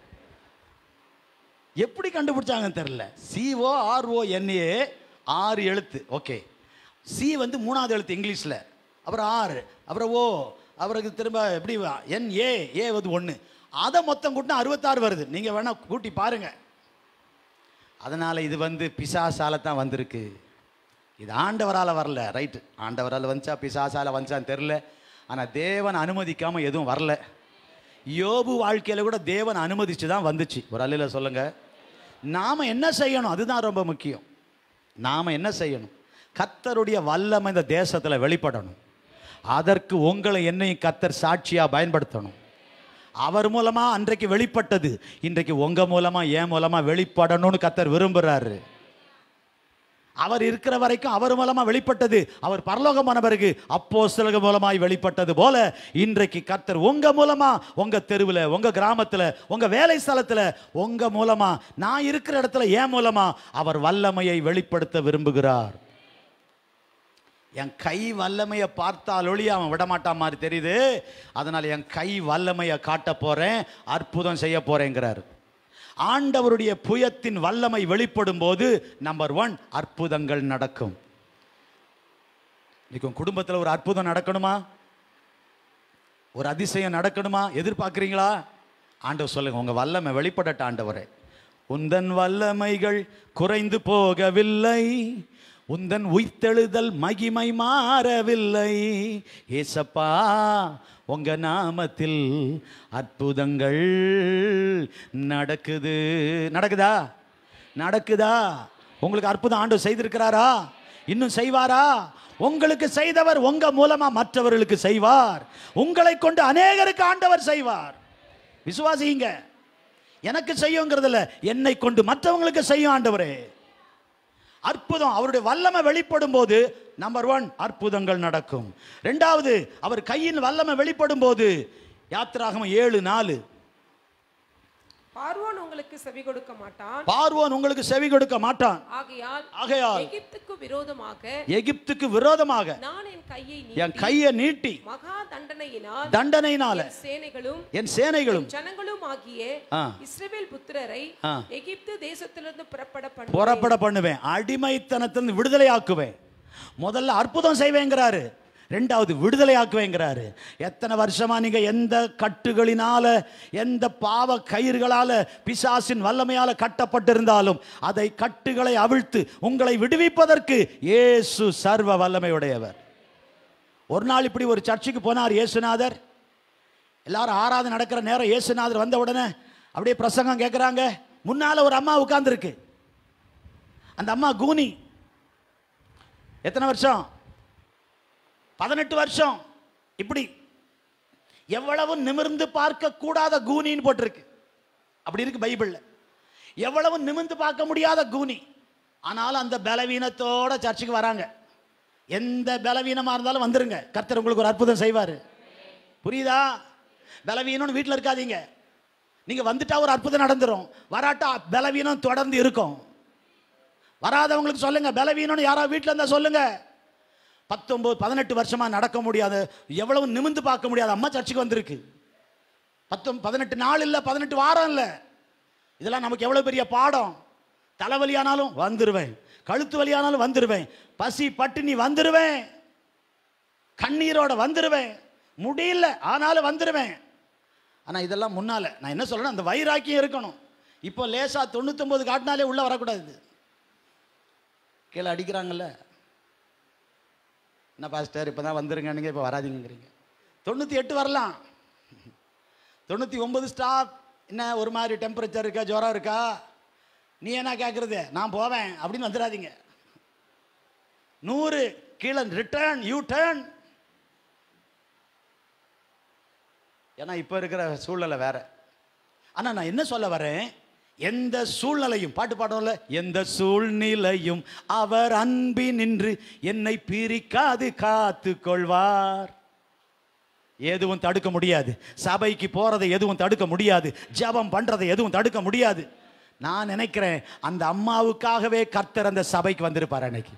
எப்படி கண்டுபிடிச்சாங்கன்னு தெரியல சிஓ ஆர்ஓ என்ஏ ஆறு எழுத்து ஓகே சி வந்து மூணாவது எழுத்து இங்கிலீஷில் அப்புறம் ஆறு அப்புறம் ஓ அவருக்கு திரும்ப எப்படி என் ஏ ஏ வந்து ஒன்று அதை மொத்தம் கூட்டினா அறுபத்தாறு வருது நீங்கள் வேணால் கூட்டி பாருங்க அதனால் இது வந்து பிசாசால தான் வந்திருக்கு இது ஆண்டவரால் வரல ரைட்டு ஆண்டவரால் வந்துச்சா பிசாசால வந்துச்சான்னு தெரில ஆனால் தேவன் அனுமதிக்காமல் எதுவும் வரல யோபு வாழ்க்கையில் கூட தேவன் அனுமதிச்சு தான் வந்துச்சு ஒரு அல்லையில் சொல்லுங்க நாம் என்ன செய்யணும் அதுதான் ரொம்ப முக்கியம் நாம் என்ன செய்யணும் கத்தருடைய வல்லமை இந்த தேசத்தில் வெளிப்படணும் அதற்கு உங்களை என்னையும் கத்தர் சாட்சியாக பயன்படுத்தணும் அவர் மூலமா அன்றைக்கு வெளிப்பட்டது இன்றைக்கு உங்க மூலமா என் மூலமா வெளிப்படணும்னு கத்தர் விரும்புறாரு அவர் இருக்கிற வரைக்கும் அவர் மூலமா வெளிப்பட்டது அவர் பரலோகமான பிறகு அப்போ மூலமாய் வெளிப்பட்டது போல இன்றைக்கு கர்த்தர் உங்க மூலமா உங்க தெருவில் உங்க கிராமத்துல உங்க வேலை ஸ்தலத்துல உங்க மூலமா நான் இருக்கிற இடத்துல ஏன் மூலமா அவர் வல்லமையை வெளிப்படுத்த விரும்புகிறார் என் கை வல்லமையை பார்த்தால் ஒளி அவன் விடமாட்டான் மாதிரி தெரியுது அதனால் என் கை வல்லமையை காட்ட போறேன் அற்புதம் செய்ய போறேங்கிறார் ஆண்டவருடைய புயத்தின் வல்லமை வெளிப்படும் போது நம்பர் ஒன் அற்புதங்கள் நடக்கும் இன்னைக்கு உங்க குடும்பத்தில் ஒரு அற்புதம் நடக்கணுமா ஒரு அதிசயம் நடக்கணுமா எதிர்பார்க்குறீங்களா ஆண்டவர் சொல்லுங்க உங்க வல்லமை வெளிப்படட்ட ஆண்டவரே உந்தன் வல்லமைகள் குறைந்து போகவில்லை உந்தன் உய்த்தெழுதல் மகிமை மாறவில்லை ஏசப்பா உங்க நாமத்தில் அற்புதங்கள் நடக்குது நடக்குதா நடக்குதா உங்களுக்கு அற்புதம் ஆண்டு செய்திருக்கிறாரா இன்னும் செய்வாரா உங்களுக்கு செய்தவர் உங்க மூலமா மற்றவர்களுக்கு செய்வார் உங்களை கொண்டு அநேகருக்கு ஆண்டவர் செய்வார் விசுவாசிங்க எனக்கு செய்யுங்கிறதுல என்னை கொண்டு மற்றவங்களுக்கு செய்யும் ஆண்டவரே அற்புதம் அவருடைய வல்லமை வெளிப்படும் போது நம்பர் ஒன் அற்புதங்கள் நடக்கும் ரெண்டாவது அவர் கையின் வல்லமை வெளிப்படும் போது யாத்திராகமம் ஏழு நாலு பார்வோன் உங்களுக்கு செவி கொடுக்க மாட்டான் பார்வோன் உங்களுக்கு செவி கொடுக்க மாட்டான் ஆகையால் ஆகையால் எகிப்துக்கு விரோதமாக எகிப்துக்கு விரோதமாக நான் என் கையை என் நீட்டி கையை நீட்டி மகா தண்டனையினால் தண்டனையினால என் சேனைகளும் என் சேனைகளும் ஜனங்களும் ஆகிய ஆ. இஸ்ரவேல் புத்திரரை ஆ. எகிப்து தேசத்திலிருந்து புறப்பட பண்ணுவேன். புறப்பட பண்ணுவேன் அடிமைத்தனத்திலிருந்து விடுதலை ஆக்குவேன் முதல்ல அற்புதம் செய்வேங்கிறாரு ரெண்டாவது விடுதலையாக்குவேங்கிறாரு எத்தனை வருஷமா நீங்க எந்த கட்டுகளினால எந்த பாவ கயிறுகளால பிசாசின் வல்லமையால கட்டப்பட்டிருந்தாலும் அதை கட்டுகளை அவிழ்த்து உங்களை விடுவிப்பதற்கு இயேசு சர்வ வல்லமையுடையவர் ஒரு நாள் இப்படி ஒரு சர்ச்சுக்கு போனார் இயேசுநாதர் எல்லாரும் ஆராதனை நடக்கிற நேரம் இயேசுநாதர் வந்த உடனே அப்படியே பிரசங்கம் கேட்குறாங்க முன்னால ஒரு அம்மா உட்கார்ந்துருக்கு அந்த அம்மா கூனி எத்தனை வருஷம் பதினெட்டு வருஷம் இப்படி எவ்வளவு நிமிர்ந்து பார்க்க கூடாத கூனின்னு போட்டிருக்கு அப்படி இருக்கு பைபிள்ல எவ்வளவு நிமிர்ந்து பார்க்க முடியாத கூனி ஆனாலும் அந்த பலவீனத்தோட சர்ச்சுக்கு வராங்க எந்த பலவீனமா இருந்தாலும் வந்துருங்க கர்த்தர் உங்களுக்கு ஒரு அற்புதம் செய்வாரு புரியுதா பலவீனம்னு வீட்டில் இருக்காதீங்க நீங்க வந்துட்டா ஒரு அற்புதம் நடந்துரும் வராட்டா பலவீனம் தொடர்ந்து இருக்கும் வராதவங்களுக்கு சொல்லுங்க பலவீனம்னு யாராவது வீட்டில் இருந்தா சொல்லுங்க பத்தொன்பது பதினெட்டு வருஷமா நடக்க முடியாது எவ்வளவு நிமிந்து பார்க்க முடியாது அம்மா சர்ச்சுக்கு வந்திருக்கு பத்தொம் பதினெட்டு நாள் இல்லை பதினெட்டு வாரம் இல்லை இதெல்லாம் நமக்கு எவ்வளவு பெரிய பாடம் தலைவலியானாலும் வந்துருவேன் கழுத்து வலியானாலும் வந்துருவேன் பசி பட்டினி வந்துருவேன் கண்ணீரோட வந்துருவேன் முடியல ஆனாலும் வந்துருவேன் ஆனா இதெல்லாம் முன்னால நான் என்ன சொல்றேன் அந்த வைராக்கியம் இருக்கணும் இப்போ லேசா தொண்ணூத்தொன்பது காட்டினாலே உள்ள வரக்கூடாது கீழே அடிக்கிறாங்கல்ல என்ன பாஸ்டர் இப்போ தான் வந்துருங்க நீங்கள் இப்போ வராதீங்கிறீங்க தொண்ணூற்றி எட்டு வரலாம் தொண்ணூற்றி ஒன்பது ஸ்டாப் என்ன ஒரு மாதிரி டெம்பரேச்சர் இருக்கா ஜுரம் இருக்கா நீ என்ன கேட்குறது நான் போவேன் அப்படின்னு வந்துடாதீங்க நூறு கீழே ரிட்டர்ன் யூ டர்ன் ஏன்னா இப்போ இருக்கிற சூழ்நிலை வேற ஆனால் நான் என்ன சொல்ல வரேன் எந்த சூழ்நிலையும் பாட்டு பாடும்ல எந்த சூழ்நிலையும் அவர் அன்பி நின்று என்னை பிரிக்காது காத்து கொள்வார் எதுவும் தடுக்க முடியாது சபைக்கு போறதை எதுவும் தடுக்க முடியாது ஜெபம் பண்றதை எதுவும் தடுக்க முடியாது நான் நினைக்கிறேன் அந்த அம்மாவுக்காகவே கர்த்தர் அந்த சபைக்கு வந்திருப்பார் அன்னைக்கு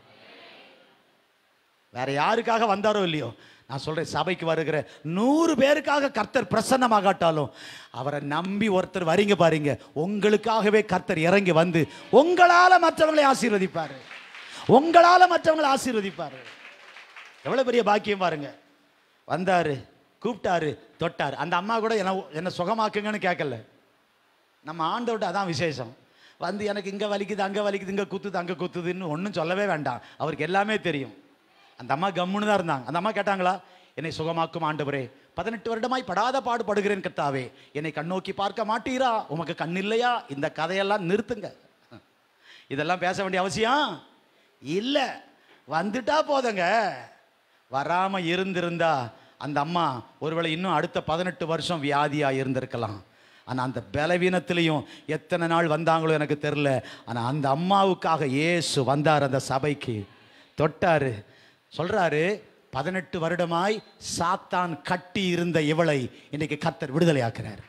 வேற யாருக்காக வந்தாரோ இல்லையோ நான் சொல்றேன் சபைக்கு வருகிற நூறு பேருக்காக கர்த்தர் பிரசன்னமாகாட்டாலும் அவரை நம்பி ஒருத்தர் வரீங்க பாருங்க உங்களுக்காகவே கர்த்தர் இறங்கி வந்து உங்களால மற்றவங்களை ஆசீர்வதிப்பாரு உங்களால மற்றவங்களை ஆசீர்வதிப்பாரு எவ்வளவு பெரிய பாக்கியம் பாருங்க வந்தாரு கூப்பிட்டாரு தொட்டாரு அந்த அம்மா கூட என்ன என்ன சுகமாக்குங்கன்னு கேட்கல நம்ம ஆண்டவர்கிட்ட அதான் விசேஷம் வந்து எனக்கு இங்கே வலிக்குது அங்கே வலிக்குது இங்கே குத்துது அங்கே குத்துதுன்னு ஒன்றும் சொல்லவே வேண்டாம் அவருக்கு எல்லாமே தெரியும் அந்த அம்மா கம்முன்னு தான் இருந்தாங்க அந்த அம்மா கேட்டாங்களா என்னை சுகமாக்கும் ஆண்டவரே பதினெட்டு வருடமாய் படாத பாடுபடுகிறேன் கத்தாவே என்னை கண்ணோக்கி பார்க்க மாட்டீரா உமக்கு கண் இல்லையா இந்த கதையெல்லாம் நிறுத்துங்க இதெல்லாம் பேச வேண்டிய அவசியம் இல்லை வந்துட்டா போதுங்க வராம இருந்திருந்தா அந்த அம்மா ஒருவேளை இன்னும் அடுத்த பதினெட்டு வருஷம் வியாதியா இருந்திருக்கலாம் ஆனா அந்த பலவீனத்திலையும் எத்தனை நாள் வந்தாங்களோ எனக்கு தெரில ஆனா அந்த அம்மாவுக்காக இயேசு வந்தார் அந்த சபைக்கு தொட்டாரு சொல்றாரு பதினெட்டு வருடமாய் சாத்தான் கட்டி இருந்த இவளை இன்னைக்கு கத்தர் விடுதலையாக்குறார்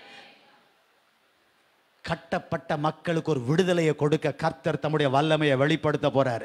கட்டப்பட்ட மக்களுக்கு ஒரு விடுதலையை கொடுக்க கர்த்தர் தம்முடைய வல்லமையை வெளிப்படுத்த போறாரு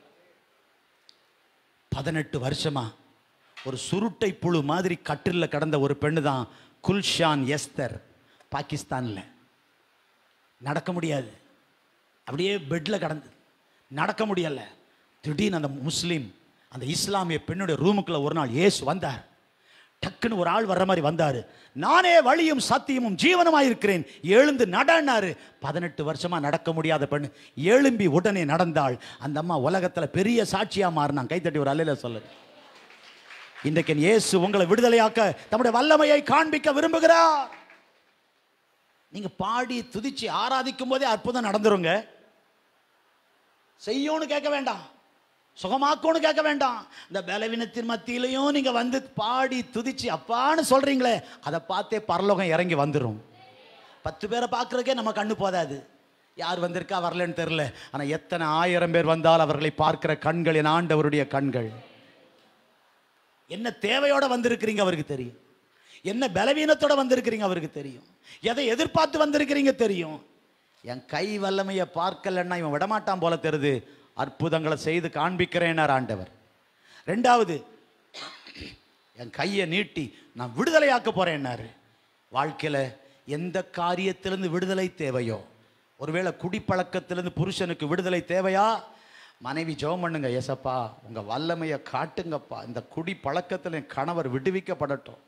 பதினெட்டு வருஷமா ஒரு சுருட்டை புழு மாதிரி கட்டில்ல கடந்த ஒரு பெண்ணு தான் குல்ஷான் எஸ்தர் பாகிஸ்தான்ல நடக்க முடியாது அப்படியே பெட்ல கடந்து நடக்க முடியல திடீர்னு அந்த முஸ்லீம் அந்த இஸ்லாமிய பெண்ணுடைய ரூமுக்குள்ள ஒரு நாள் இயேசு வந்தார் டக்குன்னு ஒரு ஆள் வர்ற மாதிரி வந்தாரு நானே வழியும் சத்தியமும் ஜீவனமாய் இருக்கிறேன் எழுந்து நடனாரு பதினெட்டு வருஷமா நடக்க முடியாத பெண் எழும்பி உடனே நடந்தாள் அந்த அம்மா உலகத்துல பெரிய சாட்சியா மாறினான் கைத்தட்டி ஒரு அல்லையில சொல்லு இன்றைக்கு என் இயேசு உங்களை விடுதலையாக்க தம்முடைய வல்லமையை காண்பிக்க விரும்புகிறார் நீங்க பாடி துதிச்சு ஆராதிக்கும் போதே அற்புதம் நடந்துருங்க செய்யும்னு கேட்க வேண்டாம் சுகமாக்கும்னு கேட்க வேண்டாம் இந்த பலவீனத்தின் மத்தியிலையும் நீங்க வந்து பாடி துதிச்சு அப்பான்னு சொல்றீங்களே அதை பார்த்தே பரலோகம் இறங்கி வந்துடும் பத்து பேரை பார்க்கறதுக்கே நம்ம கண்ணு போதாது யார் வந்திருக்கா வரலன்னு தெரில ஆனா எத்தனை ஆயிரம் பேர் வந்தால் அவர்களை பார்க்கிற கண்கள் என் ஆண்டவருடைய கண்கள் என்ன தேவையோட வந்திருக்கிறீங்க அவருக்கு தெரியும் என்ன பலவீனத்தோட வந்திருக்கிறீங்க அவருக்கு தெரியும் எதை எதிர்பார்த்து வந்திருக்கிறீங்க தெரியும் என் கை வல்லமையை பார்க்கலன்னா இவன் விடமாட்டான் போல தெரியுது அற்புதங்களை செய்து காண்பிக்கிறேனார் ஆண்டவர் ரெண்டாவது என் கையை நீட்டி நான் விடுதலையாக்க போறேன்னாரு வாழ்க்கையில எந்த காரியத்திலிருந்து விடுதலை தேவையோ ஒருவேளை குடிப்பழக்கத்திலிருந்து புருஷனுக்கு விடுதலை தேவையா மனைவி ஜெபம் பண்ணுங்க ஏசப்பா உங்க வல்லமையை காட்டுங்கப்பா இந்த குடி பழக்கத்தில் என் கணவர் விடுவிக்கப்படட்டும்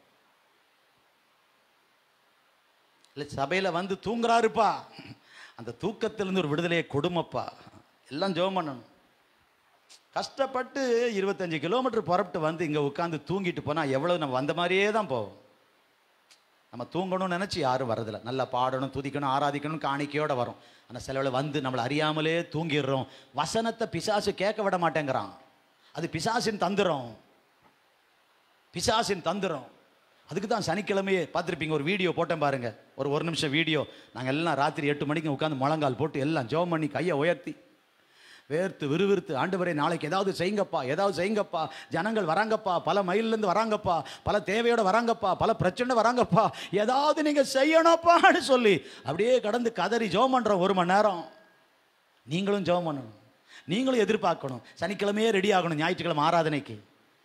இல்லை சபையில் வந்து தூங்குறாருப்பா அந்த தூக்கத்திலிருந்து ஒரு விடுதலையை கொடுமப்பா எல்லாம் ஜெபம் பண்ணணும் கஷ்டப்பட்டு இருபத்தஞ்சு கிலோமீட்டர் புறப்பட்டு வந்து இங்கே உட்காந்து தூங்கிட்டு போனால் எவ்வளவு நம்ம வந்த மாதிரியே தான் போவோம் நம்ம தூங்கணும்னு நினச்சி யாரும் வரதில்ல நல்லா பாடணும் துதிக்கணும் ஆராதிக்கணும் காணிக்கையோட வரும் ஆனால் சிலவில் வந்து நம்மளை அறியாமலே தூங்கிடுறோம் வசனத்தை பிசாசு கேட்க விட மாட்டேங்கிறான் அது பிசாசின் தந்திரம் பிசாசின் தந்திரம் அதுக்கு தான் சனிக்கிழமையே பார்த்துருப்பீங்க ஒரு வீடியோ போட்டேன் பாருங்க ஒரு ஒரு நிமிஷம் வீடியோ நாங்கள் எல்லாம் ராத்திரி எட்டு மணிக்கு உட்காந்து முழங்கால் போட்டு எல்லாம் ஜெபம் பண்ணி கையை உயர்த்தி வேர்த்து விறுவிறுத்து ஆண்டவரே நாளைக்கு ஏதாவது செய்யுங்கப்பா ஏதாவது செய்யுங்கப்பா ஜனங்கள் வராங்கப்பா பல மைல்லேருந்து வராங்கப்பா பல தேவையோட வராங்கப்பா பல பிரச்சனை வராங்கப்பா ஏதாவது நீங்கள் செய்யணும்ப்பான்னு சொல்லி அப்படியே கடந்து கதறி ஜெபம் பண்ணுறோம் ஒரு மணி நேரம் நீங்களும் ஜெபம் பண்ணணும் நீங்களும் எதிர்பார்க்கணும் சனிக்கிழமையே ரெடி ஆகணும் ஞாயிற்றுக்கிழமை ஆராதனைக்கு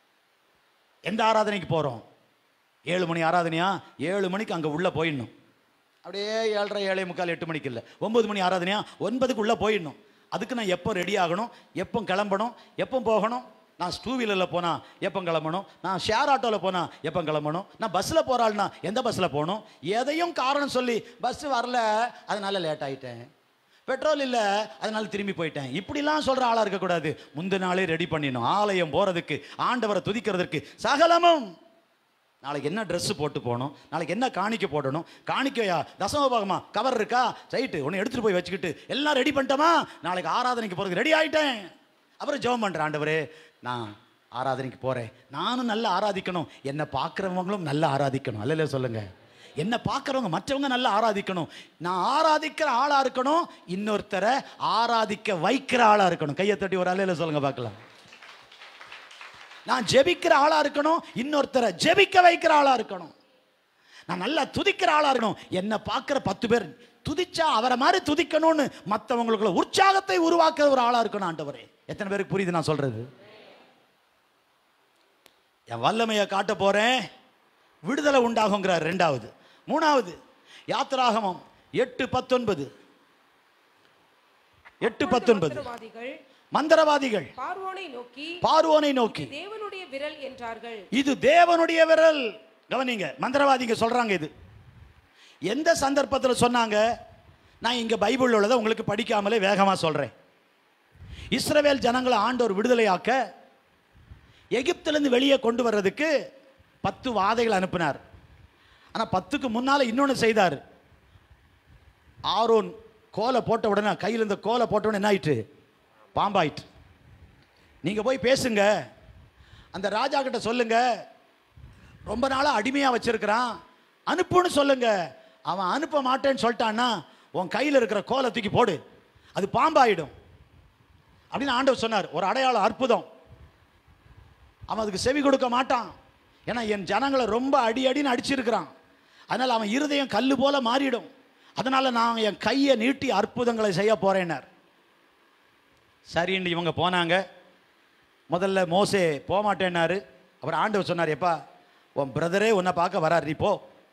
எந்த ஆராதனைக்கு போகிறோம் ஏழு மணி ஆராதனையா ஏழு மணிக்கு அங்கே உள்ளே போயிடணும் அப்படியே ஏழரை ஏழை முக்கால் எட்டு மணிக்கு இல்லை ஒன்பது மணி ஆராதனையா ஒன்பதுக்கு உள்ளே போயிடணும் அதுக்கு நான் எப்போ ரெடி ஆகணும் எப்போ கிளம்பணும் எப்போ போகணும் நான் டூ வீலரில் போனால் எப்போ கிளம்பணும் நான் ஷேர் ஆட்டோவில் போனால் எப்போ கிளம்பணும் நான் பஸ்ஸில் போகிறாள்னா எந்த பஸ்ஸில் போகணும் எதையும் காரணம் சொல்லி பஸ் வரல அதனால லேட் ஆயிட்டேன் பெட்ரோல் இல்லை அதனால திரும்பி போயிட்டேன் இப்படிலாம் சொல்கிற ஆளாக இருக்கக்கூடாது முந்தின நாளே ரெடி பண்ணிடணும் ஆலயம் போகிறதுக்கு ஆண்டவரை துதிக்கிறதுக்கு சகலமும் நாளைக்கு என்ன Dress போட்டு போகணும் நாளைக்கு என்ன காணிக்க போடணும் காணிக்கையா தசமபாகமா கவர் இருக்கா சைட்டு ஒன்று எடுத்துகிட்டு போய் வச்சுக்கிட்டு எல்லாம் ரெடி பண்ணிட்டோமா நாளைக்கு ஆராதனைக்கு போகிறதுக்கு ரெடி ஆயிட்டேன் அப்புறம் ஜெபம் பண்ணுறேன் ஆண்டவரே நான் ஆராதனைக்கு போகிறேன் நானும் நல்லா ஆராதிக்கணும் என்னை பார்க்குறவங்களும் நல்லா ஆராதிக்கணும் அல்ல சொல்லுங்க என்ன பார்க்குறவங்க மற்றவங்க நல்லா ஆராதிக்கணும் நான் ஆராதிக்கிற ஆளாக இருக்கணும் இன்னொருத்தரை ஆராதிக்க வைக்கிற ஆளாக இருக்கணும் கையை தட்டி ஒரு அலையில சொல்லுங்க பார்க்கலாம் நான் ஜெபிக்கிற ஆளா இருக்கணும் இன்னொருத்தரை ஜெபிக்க வைக்கிற ஆளா இருக்கணும் நான் நல்லா துதிக்கிற ஆளா இருக்கணும் என்ன பார்க்கிற பத்து பேர் துதிச்சா அவரை மாதிரி துதிக்கணும்னு மற்றவங்களுக்குள்ள உற்சாகத்தை உருவாக்குற ஒரு ஆளா இருக்கணும் ஆண்டவரே எத்தனை பேருக்கு புரியுது நான் சொல்றது என் வல்லமையை காட்ட போறேன் விடுதலை உண்டாகுங்கிறார் ரெண்டாவது மூணாவது யாத்திராகமம் எட்டு பத்தொன்பது எட்டு பத்தொன்பது மந்திரவாதிகள் மந்திரவாதிகள் பார்வோனை நோக்கி பார்வோனை நோக்கி தேவனுடைய விரல் என்றார்கள் இது தேவனுடைய விரல் கவனிங்க மந்திரவாதிங்க சொல்றாங்க இது எந்த சந்தர்ப்பத்தில் சொன்னாங்க நான் இங்க பைபிள் உள்ளதை உங்களுக்கு படிக்காமலே வேகமா சொல்றேன் இஸ்ரவேல் ஜனங்களை ஆண்டவர் விடுதலையாக்க எகிப்திலிருந்து வெளியே கொண்டு வர்றதுக்கு பத்து வாதைகள் அனுப்பினார் ஆனா பத்துக்கு முன்னால இன்னொன்று செய்தார் ஆரோன் கோலை போட்ட உடனே கையில் இருந்த கோலை போட்ட உடனே என்ன ஆயிட்டு பாம்பாயிட்டு நீங்க போய் பேசுங்க அந்த ராஜா கிட்ட சொல்லுங்க ரொம்ப நாளா அடிமையா வச்சிருக்கிறான் அனுப்புன்னு சொல்லுங்க அவன் அனுப்ப மாட்டேன்னு சொல்லிட்டான்னா உன் கையில் இருக்கிற கோலை தூக்கி போடு அது பாம்பாயிடும் அப்படின்னு ஆண்டவர் சொன்னார் ஒரு அடையாளம் அற்புதம் அவன் அதுக்கு செவி கொடுக்க மாட்டான் ஏன்னா என் ஜனங்களை ரொம்ப அடி அடின்னு அடிச்சிருக்கிறான் அதனால் அவன் இருதயம் கல்லு போல மாறிடும் அதனால் நான் என் கையை நீட்டி அற்புதங்களை செய்ய போறேன்னார் சரின்னு இவங்க போனாங்க முதல்ல மோசே போக மாட்டேன்னாரு அப்புறம் ஆண்டவர் சொன்னார் எப்பா உன் பிரதரே உன்னை பார்க்க வரார் நீ போ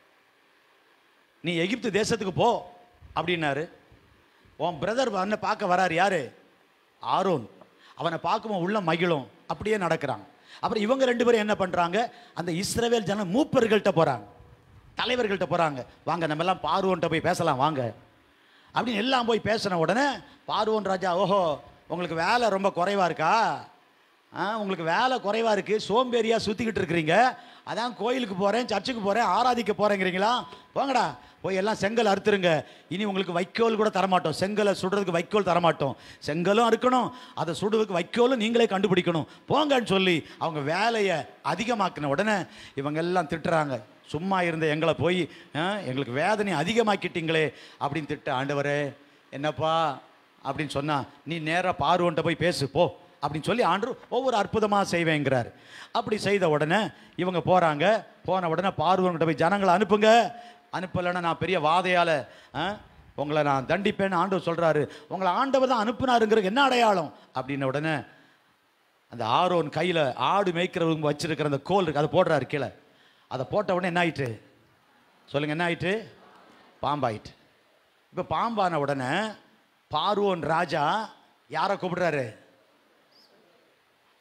நீ எகிப்து தேசத்துக்கு போ அப்படின்னாரு உன் பிரதர் உன்னை பார்க்க வரார் யாரு ஆரோன் அவனை பார்க்கும்போது உள்ள மகிழும் அப்படியே நடக்கிறான் அப்புறம் இவங்க ரெண்டு பேரும் என்ன பண்றாங்க அந்த இஸ்ரவேல் ஜன மூப்பர்கள்ட்ட போறாங்க தலைவர்கள்ட்ட போறாங்க வாங்க நம்ம எல்லாம் பார்வோன்ட்ட போய் பேசலாம் வாங்க அப்படின்னு எல்லாம் போய் பேசின உடனே பார்வோன் ராஜா ஓஹோ உங்களுக்கு வேலை ரொம்ப குறைவா இருக்கா ஆ உங்களுக்கு வேலை குறைவா இருக்கு சோம்பேறியா சுத்திக்கிட்டு இருக்கிறீங்க அதான் கோயிலுக்கு போறேன் சர்ச்சுக்கு போறேன் ஆராதிக்க போறேங்கிறீங்களா போங்கடா போய் எல்லாம் செங்கல் அறுத்துருங்க இனி உங்களுக்கு வைக்கோல் கூட தரமாட்டோம் செங்கலை சுடுறதுக்கு வைக்கோல் தரமாட்டோம் செங்கலும் அறுக்கணும் அதை சுடுறதுக்கு வைக்கோலும் நீங்களே கண்டுபிடிக்கணும் போங்கன்னு சொல்லி அவங்க வேலையை அதிகமாக்கின உடனே இவங்க எல்லாம் திட்டுறாங்க சும்மா இருந்த எங்களை போய் ஆ, எங்களுக்கு வேதனை அதிகமாக்கிட்டீங்களே அப்படின்னு திட்ட ஆண்டவரே என்னப்பா அப்படின்னு சொன்னா நீ நேரா பார்வோன்ட்ட போய் பேசு போ அப்படின்னு சொல்லி ஆண்டு ஒவ்வொரு அற்புதமாக செய்வேங்கிறார் அப்படி செய்த உடனே இவங்க போகிறாங்க போன உடனே பார்வன்கிட்ட போய் ஜனங்களை அனுப்புங்க அனுப்பலைன்னா நான் பெரிய வாதையால் உங்களை நான் தண்டிப்பேன்னு ஆண்டவர் சொல்கிறாரு உங்களை ஆண்டவர் தான் அனுப்புனாருங்கிறது என்ன அடையாளம் அப்படின்ன உடனே அந்த ஆரோன் கையில் ஆடு மேய்க்கிறவங்க வச்சிருக்கிற அந்த கோல் இருக்கு அதை போடுறாரு கீழே அதை போட்ட உடனே என்ன ஆயிட்டு சொல்லுங்க என்ன ஆயிட்டு பாம்பாயிட்டு இப்போ பாம்பான உடனே பார்வோன் ராஜா யாரை கூப்பிடுறாரு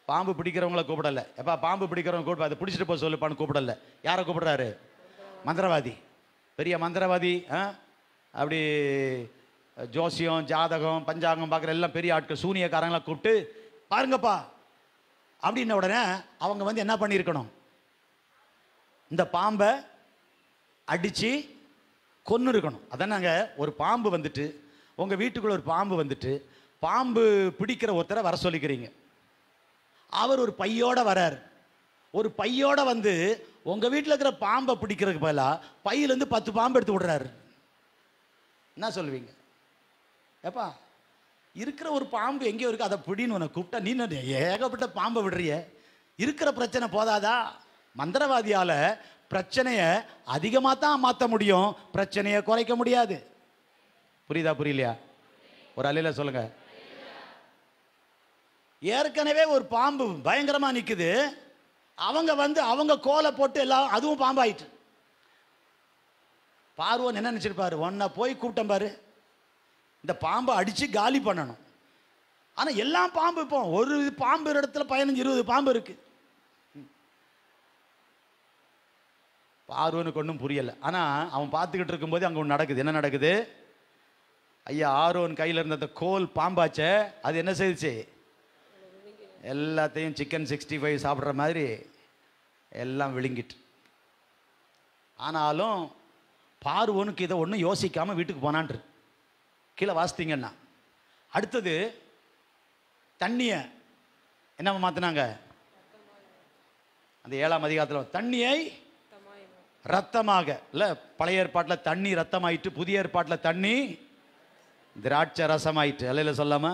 பாம்பு பிடிக்கிறவங்கள கூப்பிடல எப்பா பாம்பு பிடிக்கிறவங்க கூப்பிட அதை பிடிச்சிட்டு போக சொல்லுப்பான்னு கூப்பிடல யாரை கூப்பிடுறாரு மந்திரவாதி பெரிய மந்திரவாதி ஆ அப்படி ஜோசியம் ஜாதகம் பஞ்சாங்கம் பார்க்குற எல்லாம் பெரிய ஆட்கள் சூனியக்காரங்களை கூப்பிட்டு பாருங்கப்பா அப்படின்ன உடனே அவங்க வந்து என்ன பண்ணியிருக்கணும் இந்த பாம்பை அடித்து கொன்று இருக்கணும் அதானாங்க ஒரு பாம்பு வந்துட்டு உங்கள் வீட்டுக்குள்ள ஒரு பாம்பு வந்துட்டு பாம்பு பிடிக்கிற ஒருத்தரை வர சொல்லிக்கிறீங்க அவர் ஒரு பையோட வரார் ஒரு பையோட வந்து உங்கள் வீட்டில் இருக்கிற பாம்பை பிடிக்கிறதுக்கு பதிலாக பையிலேருந்து பத்து பாம்பு எடுத்து விடுறாரு என்ன சொல்லுவீங்க ஏப்பா இருக்கிற ஒரு பாம்பு எங்கேயோ இருக்கு அதை பிடின்னு உன்னை கூப்பிட்டா நீ என்ன ஏகப்பட்ட பாம்பை விடுறிய இருக்கிற பிரச்சனை போதாதா மந்திரவாதியால பிரச்சனையை அதிகமாக தான் மாற்ற முடியும் பிரச்சனையை குறைக்க முடியாது புரியுதா புரியலையா ஒரு அலையில சொல்லுங்க ஏற்கனவே ஒரு பாம்பு பயங்கரமா நிக்குது அவங்க வந்து அவங்க கோலை போட்டு எல்லாம் அதுவும் பாம்பாயிட்டு பார்வன் என்ன நினைச்சிருப்பாரு உன்னை போய் கூப்பிட்டேன் பாரு இந்த பாம்பை அடிச்சு காலி பண்ணணும் ஆனா எல்லாம் பாம்பு இப்போ ஒரு பாம்பு ஒரு இடத்துல பதினஞ்சு இருபது பாம்பு இருக்கு பார்வனுக்கு ஒன்றும் புரியல ஆனா அவன் பார்த்துக்கிட்டு இருக்கும்போது அங்க ஒன்று நடக்குது என்ன நடக்குது ஐயா ஆரோன் கையில் இருந்த அந்த கோல் பாம்பாச்சே அது என்ன செய்துச்சு எல்லாத்தையும் சிக்கன் சிக்ஸ்டி ஃபைவ் சாப்பிட்ற மாதிரி எல்லாம் விழுங்கிட்டு ஆனாலும் பார்வோனுக்கு இதை ஒன்றும் யோசிக்காமல் வீட்டுக்கு போனான்ட்டு கீழே வாசித்தீங்கன்னா அடுத்தது தண்ணியை என்ன மாற்றினாங்க அந்த ஏழாம் அதிகாரத்தில் தண்ணியை ரத்தமாக இல்லை பழைய ஏற்பாட்டில் தண்ணி ரத்தமாயிட்டு புதிய ஏற்பாட்டில் தண்ணி திராட்சை ரசமாயிட்டு அல்லையில சொல்லாம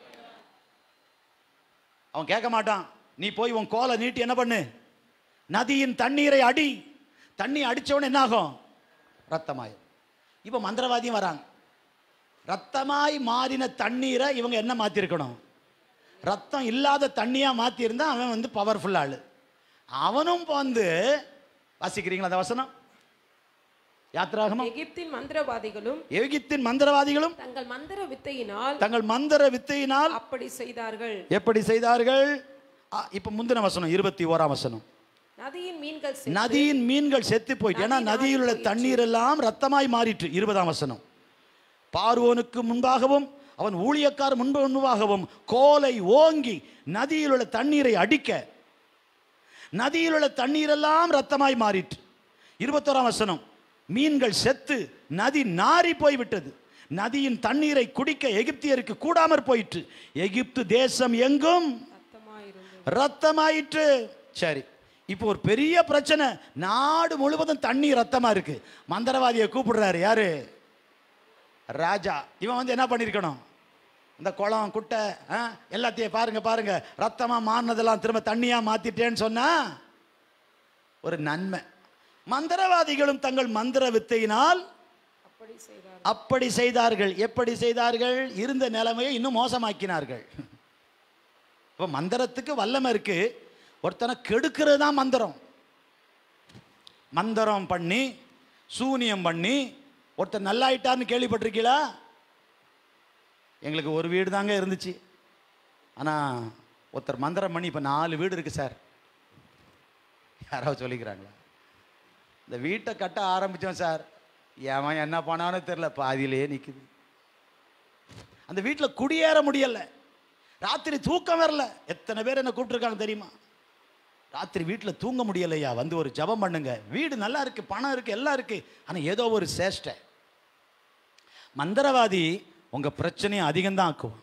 அவன் கேட்க மாட்டான் நீ போய் உன் கோலை நீட்டி என்ன பண்ணு நதியின் தண்ணீரை அடி தண்ணி அடிச்சவன என்ன ஆகும் ரத்தமாயும் இப்போ மந்திரவாதியும் வராங்க ரத்தமாய் மாறின தண்ணீரை இவங்க என்ன மாத்திருக்கணும் ரத்தம் இல்லாத தண்ணியா மாத்திருந்தா அவன் வந்து பவர்ஃபுல் ஆளு அவனும் வந்து வாசிக்கிறீங்களா அந்த வசனம் யாத்ராகமம் எகிப்தின் மந்திரவாதிகளும் எகிப்தின் மந்திரவாதிகளும் தங்கள் மந்திர வித்தையினால் தங்கள் மந்திர வித்தையினால் அப்படி செய்தார்கள் எப்படி செய்தார்கள் ஆ, இப்ப முந்தின வசனம் இருபத்தி ஓராம் வசனம் நதியின் மீன்கள் செத்து நதியின் மீன்கள் செத்து போயிட்டு ஏன்னா நதி நதியில் உள்ள நாறி போயிற்று. தண்ணீர் எல்லாம் ரத்தமாய் மாறிற்று இருபதாம் வசனம் பார்வோனுக்கு முன்பாகவும் அவன் ஊழியக்கார் முன்பு முன்பாகவும் கோலை ஓங்கி நதியில் உள்ள தண்ணீரை அடிக்க நதியில் உள்ள தண்ணீரெல்லாம் ரத்தமாய் மாறிற்று இருபத்தோராம் வசனம் மீன்கள் செத்து நதி நாறி போய்விட்டது நதியின் தண்ணீரை குடிக்க எகிப்தியருக்கு கூடாமற் போயிற்று எகிப்து தேசம் எங்கும் ரத்தமாயிருந்து ரத்தமாயிற்று சரி இப்போ ஒரு பெரிய பிரச்சனை நாடு முழுவதும் தண்ணி ரத்தமா இருக்கு மந்திரவாதியை கூப்பிடுறாரு யாரு ராஜா இவன் வந்து என்ன பண்ணியிருக்கணும் இந்த குளம் குட்டை ஆ, எல்லாத்தையும் பாருங்க பாருங்க ரத்தமா மாறினதெல்லாம் திரும்ப தண்ணியா மாத்திட்டேன்னு சொன்னா ஒரு நன்மை மந்திரவாதிகளும் தங்கள் மந்திர வித்தையினால் அப்படி செய்தார்கள் அப்படி செய்தார்கள் எப்படி செய்தார்கள் இருந்த நிலைமையை இன்னும் மோசமாக்கினார்கள் இப்போ மந்திரத்துக்கு வல்லமை இருக்கு ஒருத்தனை கெடுக்கிறது தான் மந்திரம் மந்திரம் பண்ணி சூனியம் பண்ணி ஒருத்தர் நல்லாயிட்டார்னு கேள்விப்பட்டிருக்கீங்களா எங்களுக்கு ஒரு வீடு தாங்க இருந்துச்சு ஆனால் ஒருத்தர் மந்திரம் பண்ணி இப்போ நாலு வீடு இருக்கு சார் யாராவது சொல்லிக்கிறாங்களா இந்த வீட்டை கட்ட ஆரம்பித்தோம் சார் எவன் என்ன பண்ணானோ தெரில பாதியிலே நிற்குது அந்த வீட்டில் குடியேற முடியல ராத்திரி தூக்கம் வரல எத்தனை பேர் என்ன கூப்பிட்டுருக்காங்க தெரியுமா ராத்திரி வீட்டில் தூங்க முடியலையா வந்து ஒரு ஜெபம் பண்ணுங்க வீடு நல்லா இருக்கு பணம் இருக்கு எல்லாம் இருக்கு ஆனால் ஏதோ ஒரு சேஷ்டை மந்திரவாதி உங்க பிரச்சனையை அதிகம்தான் ஆக்குவான்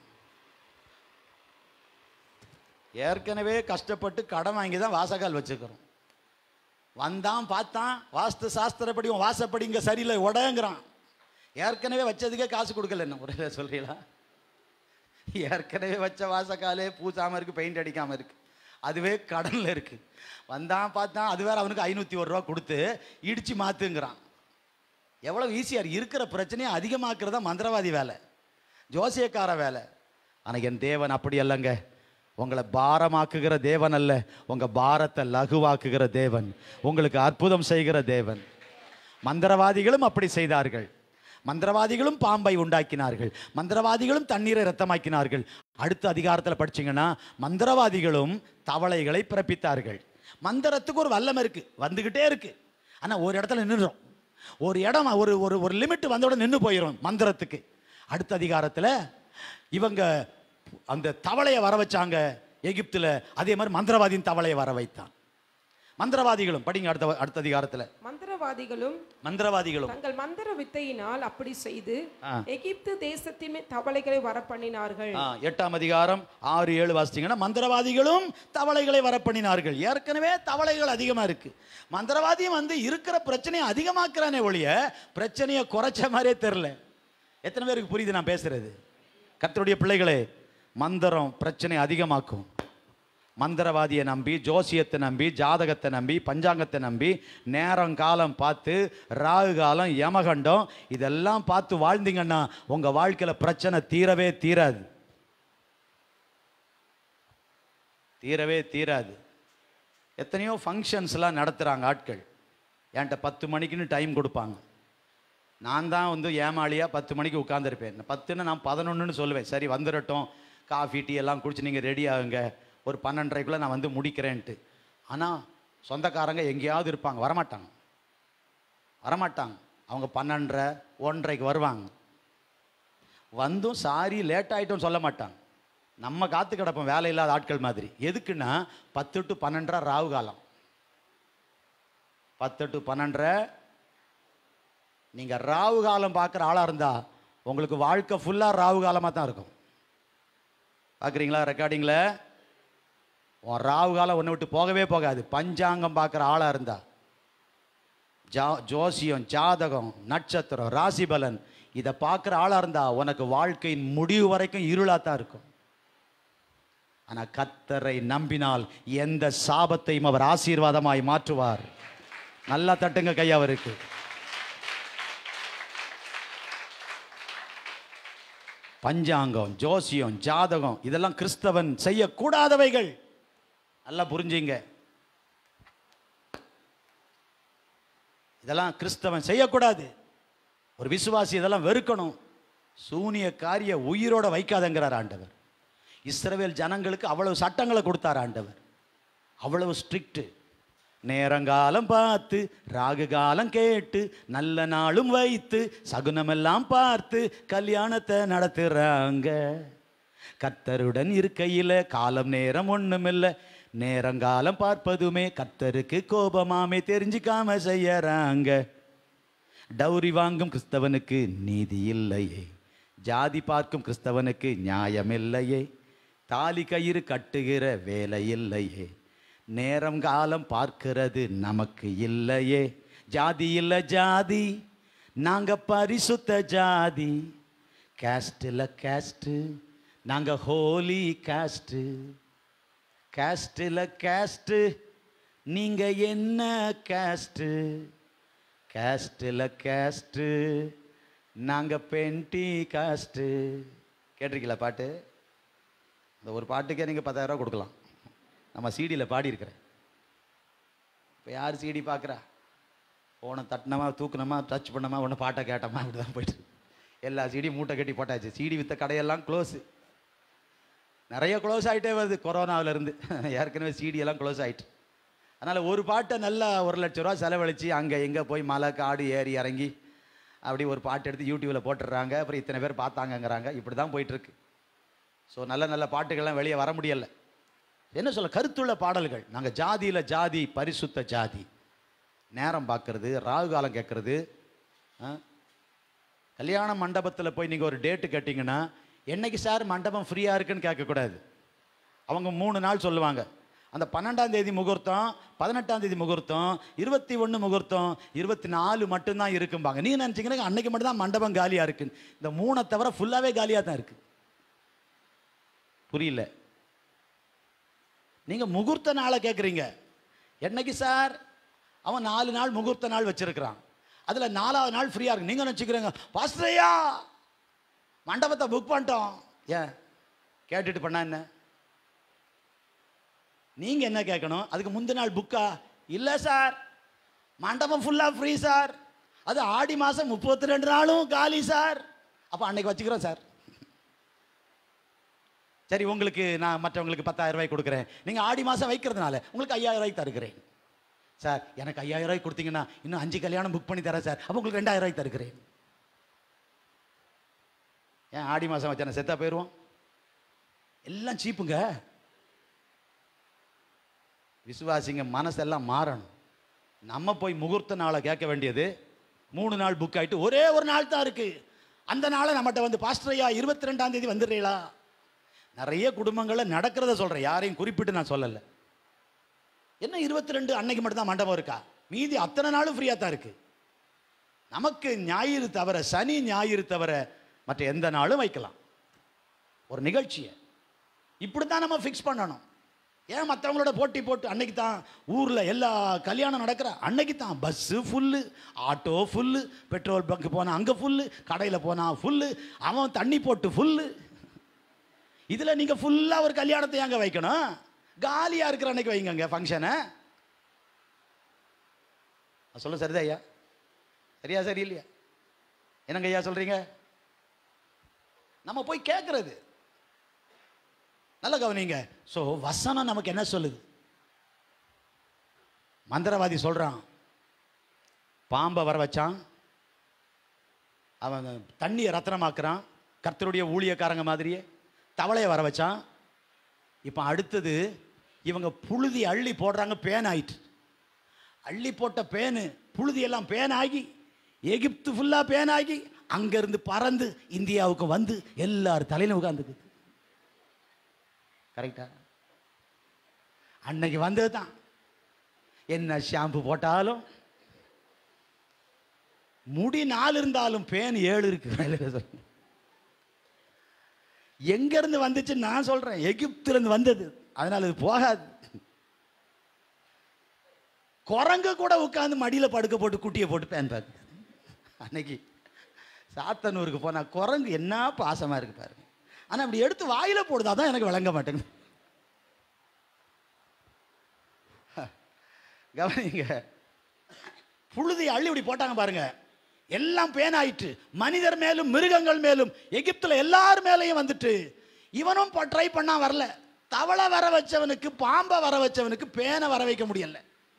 ஏற்கனவே கஷ்டப்பட்டு கடன் வாங்கி தான் வாசகால் வச்சுக்கிறோம் வந்தான் பார்த்தான் வாஸ்து சாஸ்திரப்படி உன் வாசப்படி இங்கே சரியில்லை உடங்குறான் ஏற்கனவே வச்சதுக்கே காசு கொடுக்கல என்ன முறையில் சொல்றீங்களா ஏற்கனவே வச்ச வாசக்காலே பூசாமல் இருக்கு பெயிண்ட் அடிக்காமல் இருக்கு அதுவே கடனில் இருக்கு வந்தான் பார்த்தான் அது வேற அவனுக்கு ஐநூற்றி ஒரு ரூபா கொடுத்து இடிச்சு மாத்துங்கிறான் எவ்வளவு ஈஸியாக இருக்கிற பிரச்சனையை அதிகமாக்குறதா மந்திரவாதி வேலை ஜோசியக்கார வேலை ஆனால் என் தேவன் அப்படி அல்லங்க உங்களை பாரமாக்குகிற தேவன் அல்ல உங்க பாரத்தை லகுவாக்குகிற தேவன் உங்களுக்கு அற்புதம் செய்கிற தேவன் மந்திரவாதிகளும் அப்படி செய்தார்கள் மந்திரவாதிகளும் பாம்பை உண்டாக்கினார்கள் மந்திரவாதிகளும் தண்ணீரை ரத்தமாக்கினார்கள் அடுத்த அதிகாரத்தில் படிச்சீங்கன்னா மந்திரவாதிகளும் தவளைகளை பிறப்பித்தார்கள் மந்திரத்துக்கு ஒரு வல்லம் இருக்கு வந்துகிட்டே இருக்கு ஆனா ஒரு இடத்துல நின்றுடும் ஒரு இடம் ஒரு ஒரு ஒரு லிமிட் வந்தோட நின்று போயிடும் மந்திரத்துக்கு அடுத்த அதிகாரத்தில் இவங்க அந்த தவளையை வர வச்சாங்க எகிப்துல அதே மாதிரி மந்திரவாதியின் தவளையை வர வைத்தான் மந்திரவாதிகளும் படிங்க அடுத்த அடுத்த அதிகாரத்தில் மந்திரவாதிகளும் மந்திரவாதிகளும் தங்கள் மந்திர வித்தையினால் அப்படி செய்து ஆ. எகிப்து தேசத்தின் மேல் தவளைகளை வரப்பண்ணினார்கள் ஆ, எட்டாம் அதிகாரம் ஆறு ஏழு வாசிச்சீங்கன்னா மந்திரவாதிகளும் தவளைகளை வரப்பண்ணினார்கள் ஏற்கனவே தவளைகள் அதிகமா இருக்கு மந்திரவாதியும் வந்து இருக்கிற பிரச்சனையை அதிகமாக்குறானே ஒழிய பிரச்சனையை குறைச்ச மாதிரியே தெரில எத்தனை பேருக்கு புரியுது நான் பேசுறது கர்த்தருடைய பிள்ளைகளே மந்திரம் பிரச்சனை அதிகமாக்கும் மந்திரவாதியை நம்பி ஜோசியத்தை நம்பி ஜாதகத்தை நம்பி பஞ்சாங்கத்தை நம்பி நேரம் காலம் பார்த்து ராகு காலம் யமகண்டம் இதெல்லாம் பார்த்து வாழ்ந்தீங்கன்னா உங்க வாழ்க்கையில பிரச்சனை தீரவே தீராது தீரவே தீராது எத்தனையோ ஃபங்க்ஷன்ஸ்லாம் நடத்துகிறாங்க ஆட்கள் என்கிட்ட பத்து மணிக்குன்னு டைம் கொடுப்பாங்க நான் தான் வந்து ஏமாளியாக பத்து மணிக்கு உட்காந்துருப்பேன் பத்துன்னு நான் பதினொன்றுன்னு சொல்லுவேன் சரி வந்துடட்டும் காஃபி டீ எல்லாம் குடிச்சு நீங்கள் ரெடி ஆகுங்க ஒரு பன்னெண்டரைக்குள்ளே நான் வந்து முடிக்கிறேன்ட்டு ஆனால் சொந்தக்காரங்க எங்கேயாவது இருப்பாங்க வரமாட்டாங்க வரமாட்டாங்க அவங்க பன்னெண்டரை ஒன்றரைக்கு வருவாங்க வந்தும் சாரி லேட் ஆகிட்டோம் சொல்ல மாட்டாங்க நம்ம காத்து கிடப்போம் வேலை இல்லாத ஆட்கள் மாதிரி எதுக்குன்னா பத்து டு பன்னெண்டரை ராவு காலம் பத்து டு பன்னெண்டரை நீங்கள் ராவு காலம் பார்க்குற ஆளாக இருந்தா உங்களுக்கு வாழ்க்கை ஃபுல்லாக ராவு காலமாக தான் இருக்கும் பார்க்குறீங்களா ரெக்கார்டிங்கில் உன் ராவு காலம் ஒன்று விட்டு போகவே போகாது பஞ்சாங்கம் பார்க்குற ஆளாக இருந்தா ஜா ஜோசியம் ஜாதகம் நட்சத்திரம் ராசிபலன் இதை பார்க்குற ஆளாக இருந்தா உனக்கு வாழ்க்கையின் முடிவு வரைக்கும் இருளாக தான் இருக்கும் ஆனால் கத்தரை நம்பினால் எந்த சாபத்தையும் அவர் ஆசீர்வாதமாய் மாற்றுவார் நல்லா தட்டுங்க கை அவருக்கு பஞ்சாங்கம் ஜோசியம் ஜாதகம் இதெல்லாம் கிறிஸ்தவன் செய்யக்கூடாதவைகள் நல்லா புரிஞ்சுங்க இதெல்லாம் கிறிஸ்தவன் செய்யக்கூடாது ஒரு விசுவாசி இதெல்லாம் வெறுக்கணும் சூனிய காரிய உயிரோட வைக்காதங்கிறார் ஆண்டவர் இஸ்ரவேல் ஜனங்களுக்கு அவ்வளவு சட்டங்களை கொடுத்தார் ஆண்டவர் அவ்வளவு ஸ்ட்ரிக்ட் நேரங்காலம் பார்த்து ராகு காலம் கேட்டு நல்ல நாளும் வைத்து சகுனமெல்லாம் பார்த்து கல்யாணத்தை நடத்துறாங்க கத்தருடன் இருக்கையில காலம் நேரம் ஒண்ணுமில்ல நேரங்காலம் பார்ப்பதுமே கத்தருக்கு கோபமாமே தெரிஞ்சுக்காம செய்யறாங்க டௌரி வாங்கும் கிறிஸ்தவனுக்கு நீதி இல்லையே ஜாதி பார்க்கும் கிறிஸ்தவனுக்கு நியாயமில்லையே தாலி கயிறு கட்டுகிற வேலை இல்லையே நேரம் காலம் பார்க்கிறது நமக்கு இல்லையே ஜாதி இல்ல ஜாதி நாங்க பரிசுத்த ஜாதி கேஸ்டில் கேஸ்ட்டு நாங்க ஹோலி கேஸ்ட்டு கேஸ்டில் கேஸ்ட்டு நீங்க என்ன கேஸ்ட்டு கேஸ்டில் கேஸ்ட்டு நாங்கள் பென்டி காஸ்ட்டு கேட்டிருக்கீங்களா பாட்டு இந்த ஒரு பாட்டுக்கே நீங்கள் பத்தாயிரரூவா கொடுக்கலாம் நம்ம சிடியில் பாடியிருக்கிறேன் இப்போ யார் சிடி பார்க்குறா ஃபோனை தட்டினமா தூக்குனமா டச் பண்ணமா ஒன்று பாட்டை கேட்டோமா இப்படி தான் போயிட்டு எல்லா சிடியும் மூட்டை கட்டி போட்டாச்சு சிடி வித்த கடையெல்லாம் க்ளோஸு நிறைய க்ளோஸ் ஆகிட்டே வருது கொரோனாவுல இருந்து ஏற்கனவே CD எல்லாம் க்ளோஸ் ஆயிட்டு அதனால் ஒரு பாட்டை நல்லா ஒரு லட்ச ரூபா செலவழித்து அங்கே எங்கே போய் மலை காடு ஏறி இறங்கி அப்படி ஒரு பாட்டு எடுத்து யூடியூப்பில் போட்டுடுறாங்க அப்புறம் இத்தனை பேர் பார்த்தாங்கங்கிறாங்க இப்படி தான் போயிட்டுருக்கு ஸோ நல்ல நல்ல பாட்டுகள்லாம் வெளியே வர முடியலை என்ன சொல்ல கருத்துள்ள பாடல்கள் நாங்கள் ஜாதியில் ஜாதி பரிசுத்த ஜாதி நேரம் பார்க்கறது ராகு காலம் கேட்கறது ஆ? கல்யாண மண்டபத்தில் போய் நீங்கள் ஒரு டேட்டு கேட்டிங்கன்னா என்னைக்கு சார் மண்டபம் ஃப்ரீயாக இருக்குன்னு கேட்கக்கூடாது அவங்க மூணு நாள் சொல்லுவாங்க அந்த பன்னெண்டாம் தேதி முகூர்த்தம் பதினெட்டாம் தேதி முகூர்த்தம் இருபத்தி ஒன்று முகூர்த்தம் இருபத்தி நாலு மட்டும்தான் இருக்கும்பாங்க நீங்கள் நினச்சிங்கன்னா அன்னைக்கு மட்டும்தான் மண்டபம் காலியாக இருக்குன்னு இந்த மூணை தவிர ஃபுல்லாகவே காலியாக தான் இருக்குது புரியல நீங்கள் முகூர்த்த நாளை கேட்குறீங்க என்னைக்கு சார் அவன் நாலு நாள் முகூர்த்த நாள் வச்சிருக்கிறான் அதில் நாலாவது நாள் ஃப்ரீயாக இருக்கு நீங்கள் நினச்சிக்கிறீங்க பாஸ்டரையா மண்டபத்தை புக் பண்ணிட்டோம் ஏன் கேட்டுட்டு பண்ணா என்ன நீங்கள் என்ன கேட்கணும் அதுக்கு முந்தின நாள் புக்கா இல்லை சார் மண்டபம் ஃபுல்லாக ஃப்ரீ சார் அது ஆடி மாதம் முப்பத்தி ரெண்டு நாளும் காலி சார் அப்போ அன்னைக்கு வச்சுக்கிறோம் சார் சரி உங்களுக்கு நான் மற்றவங்களுக்கு பத்தாயிரம் ரூபாய் கொடுக்குறேன் நீங்கள் ஆடி மாதம் வைக்கிறதுனால உங்களுக்கு ஐயாயிரம் ரூபாய்க்கு தருகிறேன் சார் எனக்கு ஐயாயிரம் ரூபாய் கொடுத்தீங்கன்னா இன்னும் அஞ்சு கல்யாணம் புக் பண்ணி தரேன் சார் அப்போ உங்களுக்கு ரெண்டாயிரம் ரூபாய்க்கு தருகிறேன் ஏன் ஆடி மாதம் வச்சா செத்தா போயிடுவோம் எல்லாம் சீப்புங்க விசுவாசிங்க மனசெல்லாம் மாறணும் நம்ம போய் முகூர்த்த நாளை கேட்க வேண்டியது மூணு நாள் புக் ஆயிட்டு ஒரே ஒரு நாள் தான் இருக்கு அந்த நாளை நம்மகிட்ட வந்து பாஸ்டரையா இருபத்தி ரெண்டாம் தேதி வந்துடுறீங்களா நிறைய குடும்பங்களில் நடக்கிறத சொல்றேன் யாரையும் குறிப்பிட்டு நான் சொல்லலை என்ன இருபத்தி ரெண்டு அன்னைக்கு மட்டும் தான் மண்டபம் இருக்கா மீதி அத்தனை நாளும் ஃப்ரீயாக தான் இருக்கு நமக்கு ஞாயிறு தவிர சனி ஞாயிறு தவிர மற்ற எந்த நாளும் வைக்கலாம் ஒரு நிகழ்ச்சியை இப்படி தான் நம்ம ஃபிக்ஸ் பண்ணணும் ஏன் மற்றவங்களோட போட்டி போட்டு அன்னைக்கு தான் ஊரில் எல்லா கல்யாணம் நடக்கிற அன்னைக்கு தான் bus full auto full petrol bunk போனால் அங்கே ஃபுல்லு கடையில் போனால் ஃபுல்லு அவன் தண்ணி போட்டு ஃபுல்லு இதில் நீங்கள் ஃபுல்லாக ஒரு கல்யாணத்தை அங்கே வைக்கணும் காலியாக இருக்கிற அன்னைக்கு வைங்கங்க ஃபங்க்ஷனை சொல்ல சரிதா ஐயா சரியா சரி இல்லையா என்னங்க ஐயா சொல்கிறீங்க நம்ம போய் கேட்குறது நல்ல கவனிங்க ஸோ வசனம் நமக்கு என்ன சொல்லுது மந்திரவாதி சொல்றான் பாம்பை வர வச்சான் அவன் தண்ணியை ரத்தனமாக்குறான் கர்த்தருடைய ஊழியக்காரங்க மாதிரியே தவளையை வர வச்சான் இப்போ அடுத்தது இவங்க புழுதி அள்ளி போடுறாங்க பேன் ஆயிட்டு அள்ளி போட்ட பேனு புழுதி எல்லாம் பேன் ஆகி எகிப்து ஃபுல்லாக பேன் ஆகி அங்கேருந்து பறந்து இந்தியாவுக்கு வந்து எல்லார் தலையிலும் உட்காந்துக்குது கரெக்டா அன்னைக்கு வந்தது தான் என்ன ஷாம்பு போட்டாலும் முடி நாலு இருந்தாலும் பேன் ஏழு இருக்கு மேலே சொல்லு. எங்க இருந்து வந்துச்சு நான் சொல்றேன் எகிப்துல இருந்து வந்தது அதனால இது போகாது குரங்கு கூட உட்காந்து மடியில படுக்க போட்டு குட்டியை போட்டு பேன் பார்க்குது அன்னைக்கு சாத்தனூருக்கு போனா குரங்கு என்ன பாசமா இருக்கு பாருங்க ஆனா அப்படி எடுத்து வாயில போடுது அதான் எனக்கு விளங்க மாட்டேங்குது கவனிங்க புழுதி அள்ளி இப்படி போட்டாங்க பாருங்க எல்லாம் பேனாயிட்டு மனிதர் மேலும் மிருகங்கள் மேலும் எகிப்துல எல்லார் மேலேயும் வந்துட்டு இவனும் ட்ரை பண்ணா வரல தவளை வர வச்சவனுக்கு பாம்பை வர வச்சவனுக்கு பேனை வர வைக்க முடியல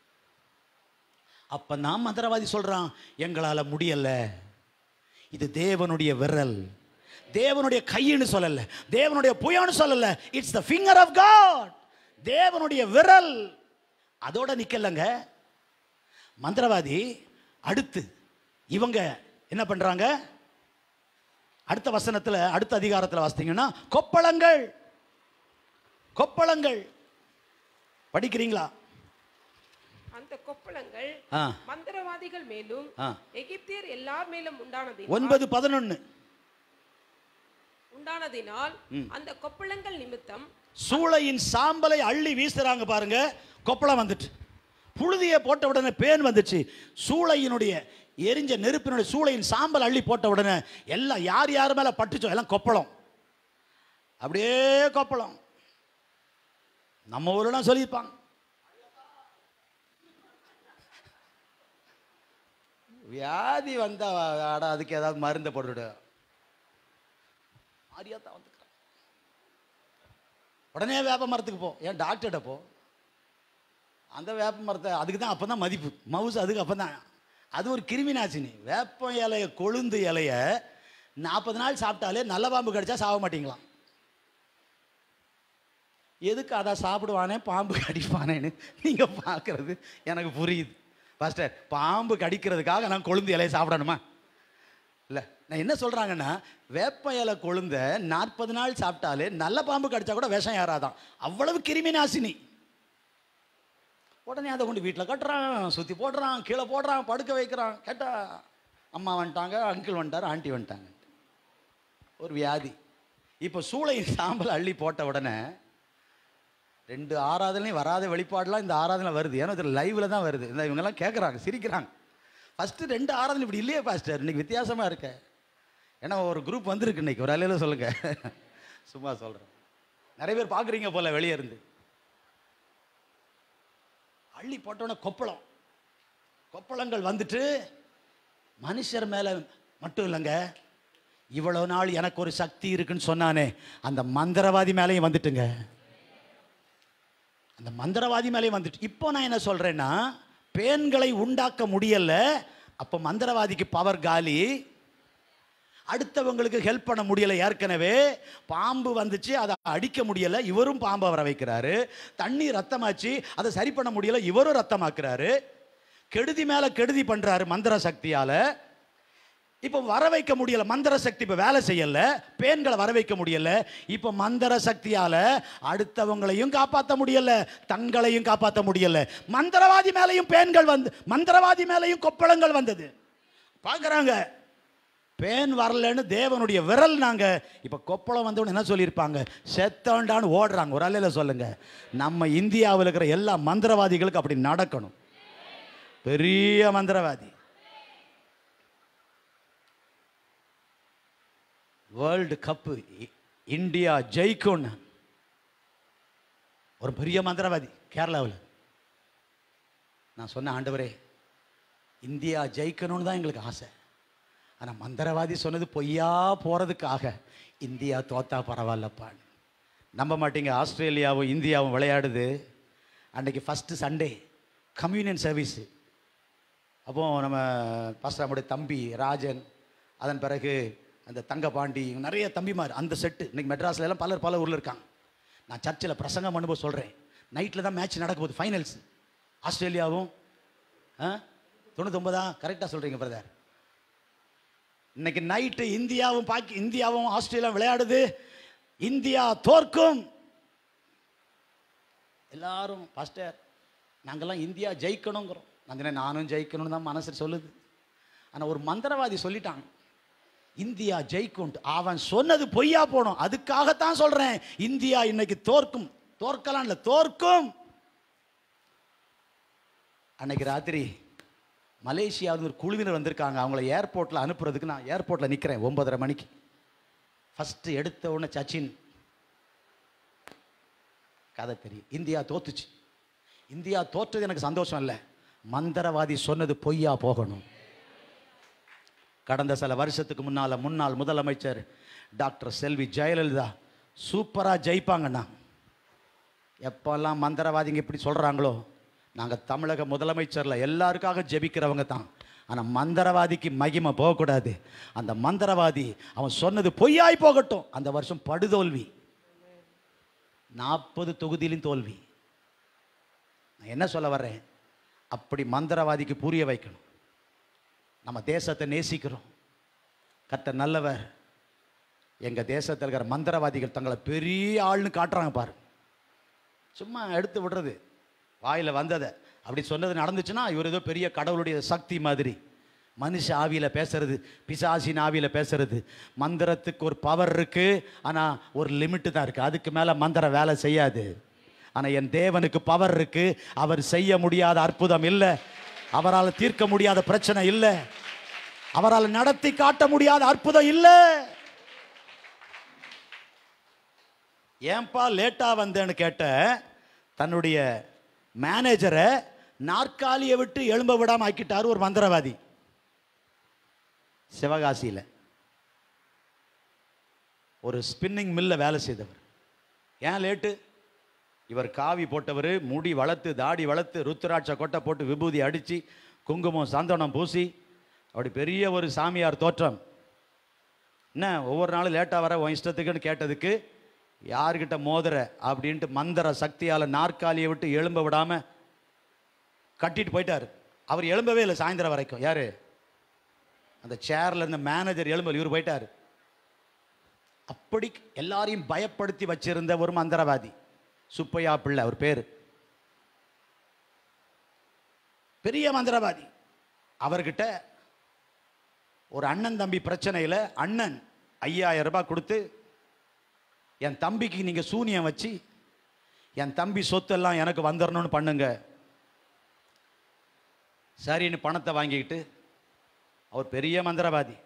அப்ப நான் மந்திரவாதி சொல்றான் எங்களால முடியல இது தேவனுடைய விரல் தேவனுடைய கைன்னு சொல்லல தேவனுடைய புயன்னு சொல்லல it's the finger of God தேவனுடைய விரல் அதோட நிக்கலங்க மந்திரவாதி அடுத்து இவங்க என்ன பண்றாங்க அடுத்த வசனத்துல அடுத்த அதிகாரத்துல வாசித்தீங்கன்னா கொப்பளங்கள் கொப்பளங்கள் படிக்கிறீங்களா அந்த கொப்பளங்கள் ஆ. மந்திரவாதிகள் மேலும் ஆ. எகிப்தியர் எல்லார் மேலும் உண்டானது ஒன்பது பதினொன்னு உண்டானதினால் அந்த கொப்பளங்கள் நிமித்தம் சூளையின் சாம்பலை அள்ளி வீசுறாங்க பாருங்க கொப்பளம் வந்துட்டு புழுதியை போட்ட உடனே பேன் வந்துச்சு சூளையினுடைய எரிஞ்ச நெருப்பினுடைய சூளையின் சாம்பல் அள்ளி போட்ட உடனே எல்லாம் யார் யார் மேல பட்டுச்சோ எல்லாம் கொப்பளம் அப்படியே கொப்பளம் நம்ம ஊர்லாம் சொல்லியிருப்பாங்க வியாதி வந்தா அட அதுக்கு ஏதாவது மருந்தை போட்டுவிடு மாதிரியா தான் வந்துக்கிறான் உடனே வேப்ப மரத்துக்கு போ ஏன் டாக்டர்கிட்ட போ அந்த வேப்ப மரத்தை அதுக்கு தான் அப்போ தான் மதிப்பு மவுஸ் அதுக்கு அப்போ தான் அது ஒரு கிருமி நாசினி வேப்ப இலைய கொழுந்து இலைய நாற்பது நாள் சாப்பிட்டாலே நல்ல பாம்பு கடிச்சா சாக மாட்டீங்களாம் எதுக்கு அதை சாப்பிடுவானே பாம்பு கடிப்பானேன்னு நீங்கள் பார்க்கறது எனக்கு புரியுது பாஸ்டர் பாம்பு கடிக்கிறதுக்காக நான் கொழுந்து இலையை சாப்பிடணுமா இல்லை நான் என்ன சொல்கிறாங்கன்னா வேப்ப இலை கொழுந்த நாற்பது நாள் சாப்பிட்டாலே நல்ல பாம்பு கடிச்சா கூட விஷம் ஏறாதான் அவ்வளவு கிருமி நாசினி உடனே அதை கொண்டு வீட்டில் கட்டுறான் சுற்றி போடுறான் கீழே போடுறான் படுக்க வைக்கிறான் கேட்டா அம்மா வந்துட்டாங்க அங்கிள் வந்துட்டார் ஆண்டி வந்துட்டாங்க ஒரு வியாதி இப்போ சூளை சாம்பல் அள்ளி போட்ட உடனே ரெண்டு ஆராதனையும் வராத வெளிப்பாடுலாம் இந்த ஆராதனை வருது ஏன்னா இது லைவ்ல தான் வருது இந்த இவங்கெல்லாம் கேட்குறாங்க சிரிக்கிறாங்க ஃபஸ்ட்டு ரெண்டு ஆராதனை இப்படி இல்லையே பாஸ்டர் இன்னைக்கு வித்தியாசமாக இருக்க ஏன்னா ஒரு குரூப் வந்திருக்கு இன்னைக்கு ஒரு அலையில சொல்லுங்க சும்மா சொல்கிறேன் நிறைய பேர் பார்க்குறீங்க போல வெளியே இருந்து அள்ளி போட்டோன்னே கொப்பளம் கொப்பளங்கள் வந்துட்டு மனுஷர் மேல மட்டும் இல்லைங்க இவ்வளவு நாள் எனக்கு ஒரு சக்தி இருக்குன்னு சொன்னானே அந்த மந்திரவாதி மேலேயும் வந்துட்டுங்க அந்த மந்திரவாதி மேலேயும் வந்துட்டு இப்போ நான் என்ன சொல்றேன்னா பேன்களை உண்டாக்க முடியல அப்போ மந்திரவாதிக்கு பவர் காலி அடுத்தவங்களுக்கு ஹெல்ப் பண்ண முடியல ஏற்கனவே பாம்பு வந்துச்சு அதை அடிக்க முடியல இவரும் பாம்பை வர வைக்கிறாரு தண்ணி ரத்தமாச்சு அதை சரி பண்ண முடியல இவரும் ரத்தமாக்குறாரு கெடுதி மேல கெடுதி பண்றாரு மந்திர சக்தியால இப்போ வர வைக்க முடியல மந்திர சக்தி இப்போ வேலை செய்யல பேன்களை வர வைக்க முடியல இப்போ மந்திர சக்தியால அடுத்தவங்களையும் காப்பாற்ற முடியல தங்களையும் காப்பாற்ற முடியல மந்திரவாதி மேலையும் பேன்கள் வந்து மந்திரவாதி மேலையும் கொப்பளங்கள் வந்தது பார்க்குறாங்க பேன் வரலன்னு தேவனுடைய விரல் நாங்க இப்ப கொப்பளம் வந்தவொடனே என்ன சொல்லியிருப்பாங்க செத்தோண்டான்னு ஓடுறாங்க ஒரு அலையில சொல்லுங்க நம்ம இந்தியாவில் இருக்கிற எல்லா மந்திரவாதிகளுக்கு அப்படி நடக்கணும் பெரிய மந்திரவாதி வேர்ல்டு கப்பு இந்தியா ஜெயிக்கும்னு ஒரு பெரிய மந்திரவாதி கேரளாவில் நான் சொன்ன ஆண்டவரே இந்தியா ஜெயிக்கணும்னு தான் எங்களுக்கு ஆசை ஆனால் மந்திரவாதி சொன்னது பொய்யா போகிறதுக்காக இந்தியா தோத்தா பரவாயில்லப்பான்னு நம்ப மாட்டீங்க ஆஸ்திரேலியாவும் இந்தியாவும் விளையாடுது அன்னைக்கு ஃபஸ்ட்டு சண்டே கம்யூனியன் சர்வீஸு அப்போ நம்ம பாஸ்டர் நம்முடைய தம்பி ராஜன் அதன் பிறகு அந்த தங்கபாண்டி இவங்க நிறைய தம்பிமார் அந்த செட்டு இன்னைக்கு மெட்ராஸ்ல எல்லாம் பலர் பல ஊரில் இருக்காங்க நான் சர்ச்சில் பிரசங்கம் பண்ணும்போது சொல்கிறேன் நைட்டில் தான் மேட்ச் நடக்க போகுது ஃபைனல்ஸ் ஆஸ்திரேலியாவும் ஆ தொண்ணூத்தொம்பதா கரெக்டாக சொல்கிறீங்க பிரதர் இன்னைக்கு நைட்டு இந்தியாவும் பாக்கி இந்தியாவும் ஆஸ்திரேலியா விளையாடுது இந்தியா தோற்கும் எல்லாரும் பாஸ்டர் நாங்கெல்லாம் இந்தியா ஜெயிக்கணுங்கிறோம் நான் சொன்னேன், நானும் ஜெயிக்கணும்னு தான் மனசு சொல்லுது ஆனால் ஒரு மந்திரவாதி சொல்லிட்டான் இந்தியா ஜெயிக்கும்ட்டு அவன் சொன்னது பொய்யா போனோம் அதுக்காகத்தான் சொல்றேன் இந்தியா இன்னைக்கு தோற்கும் தோற்கலாம் இல்லை தோற்கும் அன்னைக்கு ராத்திரி மலேசியாவில் ஒரு குழுவினர் வந்திருக்காங்க அவங்கள ஏர்போர்ட்டில் அனுப்புறதுக்கு நான் ஏர்போர்ட்டில் நிற்கிறேன் ஒன்பதரை மணிக்கு ஃபஸ்ட்டு எடுத்த உடனே சச்சின் கதை தெரியும் இந்தியா தோத்துச்சு இந்தியா தோற்றது எனக்கு சந்தோஷம் இல்லை மந்திரவாதி சொன்னது பொய்யா போகணும் கடந்த சில வருஷத்துக்கு முன்னால் முன்னாள் முதலமைச்சர் டாக்டர் செல்வி ஜெயலலிதா சூப்பராக ஜெயிப்பாங்கண்ணா எப்போல்லாம் மந்திரவாதிங்க இப்படி சொல்கிறாங்களோ நாங்கள் தமிழக முதலமைச்சரில் எல்லாருக்காக ஜெபிக்கிறவங்க தான் ஆனால் மந்திரவாதிக்கு மகிமை போகக்கூடாது அந்த மந்திரவாதி அவன் சொன்னது பொய்யாய் போகட்டும் அந்த வருஷம் படுதோல்வி நாற்பது தொகுதியிலும் தோல்வி நான் என்ன சொல்ல வர்றேன் அப்படி மந்திரவாதிக்கு புரிய வைக்கணும் நம்ம தேசத்தை நேசிக்கிறோம் கர்த்தர் நல்லவர் எங்க தேசத்தில் இருக்கிற மந்திரவாதிகள் தங்களை பெரிய ஆள்னு காட்டுறாங்க பாரு சும்மா எடுத்து விடுறது வாயில வந்ததை அப்படி சொன்னது நடந்துச்சுன்னா இவர் ஏதோ பெரிய கடவுளுடைய சக்தி மாதிரி மனுஷ ஆவியில பேசுறது பிசாசின் ஆவியில பேசுறது மந்திரத்துக்கு ஒரு பவர் இருக்கு ஆனா ஒரு லிமிட்டு தான் இருக்கு அதுக்கு மேல மந்திரம் வேலை செய்யாது ஆனா என் தேவனுக்கு பவர் இருக்கு அவர் செய்ய முடியாத அற்புதம் இல்லை அவரால் தீர்க்க முடியாத பிரச்சனை இல்லை அவரால் நடத்தி காட்ட முடியாத அற்புதம் இல்லை ஏன்பா லேட்டா வந்தேன்னு கேட்ட தன்னுடைய மேனேஜரை நாற்காலியை விட்டு எழும்ப விடாம ஆக்கிட்டாரு ஒரு மந்திரவாதி சிவகாசியில் ஒரு ஸ்பின்னிங் மில்ல வேலை செய்தவர் ஏன் லேட்டு இவர் காவி போட்டவர் முடி வளர்த்து தாடி வளர்த்து ருத்ராட்ச கொட்டை போட்டு விபூதி அடித்து குங்குமம் சந்தனம் பூசி அப்படி பெரிய ஒரு சாமியார் தோற்றம் என்ன ஒவ்வொரு நாளும் லேட்டாக வர உன் இஷ்டத்துக்குன்னு கேட்டதுக்கு யார்கிட்ட மோதுற அப்படின்ட்டு மந்திர சக்தியால் நாற்காலியை விட்டு எழும்ப விடாம கட்டிட்டு போயிட்டார் அவர் எழும்பவே இல்லை சாயந்தரம் வரைக்கும் யாரு அந்த சேர்ல இருந்த மேனேஜர் எழும்பல் இவர் போயிட்டார் அப்படி எல்லாரையும் பயப்படுத்தி வச்சிருந்த ஒரு மந்திரவாதி சுப்பையா பிள்ளை அவர் பேர் பெரிய மந்திரவாதி அவர்கிட்ட ஒரு அண்ணன் தம்பி பிரச்சனையில் அண்ணன் ஐயாயிரம் ரூபாய் கொடுத்து என் தம்பிக்கு நீங்கள் சூனியம் வச்சு என் தம்பி சொத்தெல்லாம் எனக்கு வந்துடணும்னு பண்ணுங்க சரின்னு பணத்தை வாங்கிக்கிட்டு அவர் பெரிய மந்திரவாதி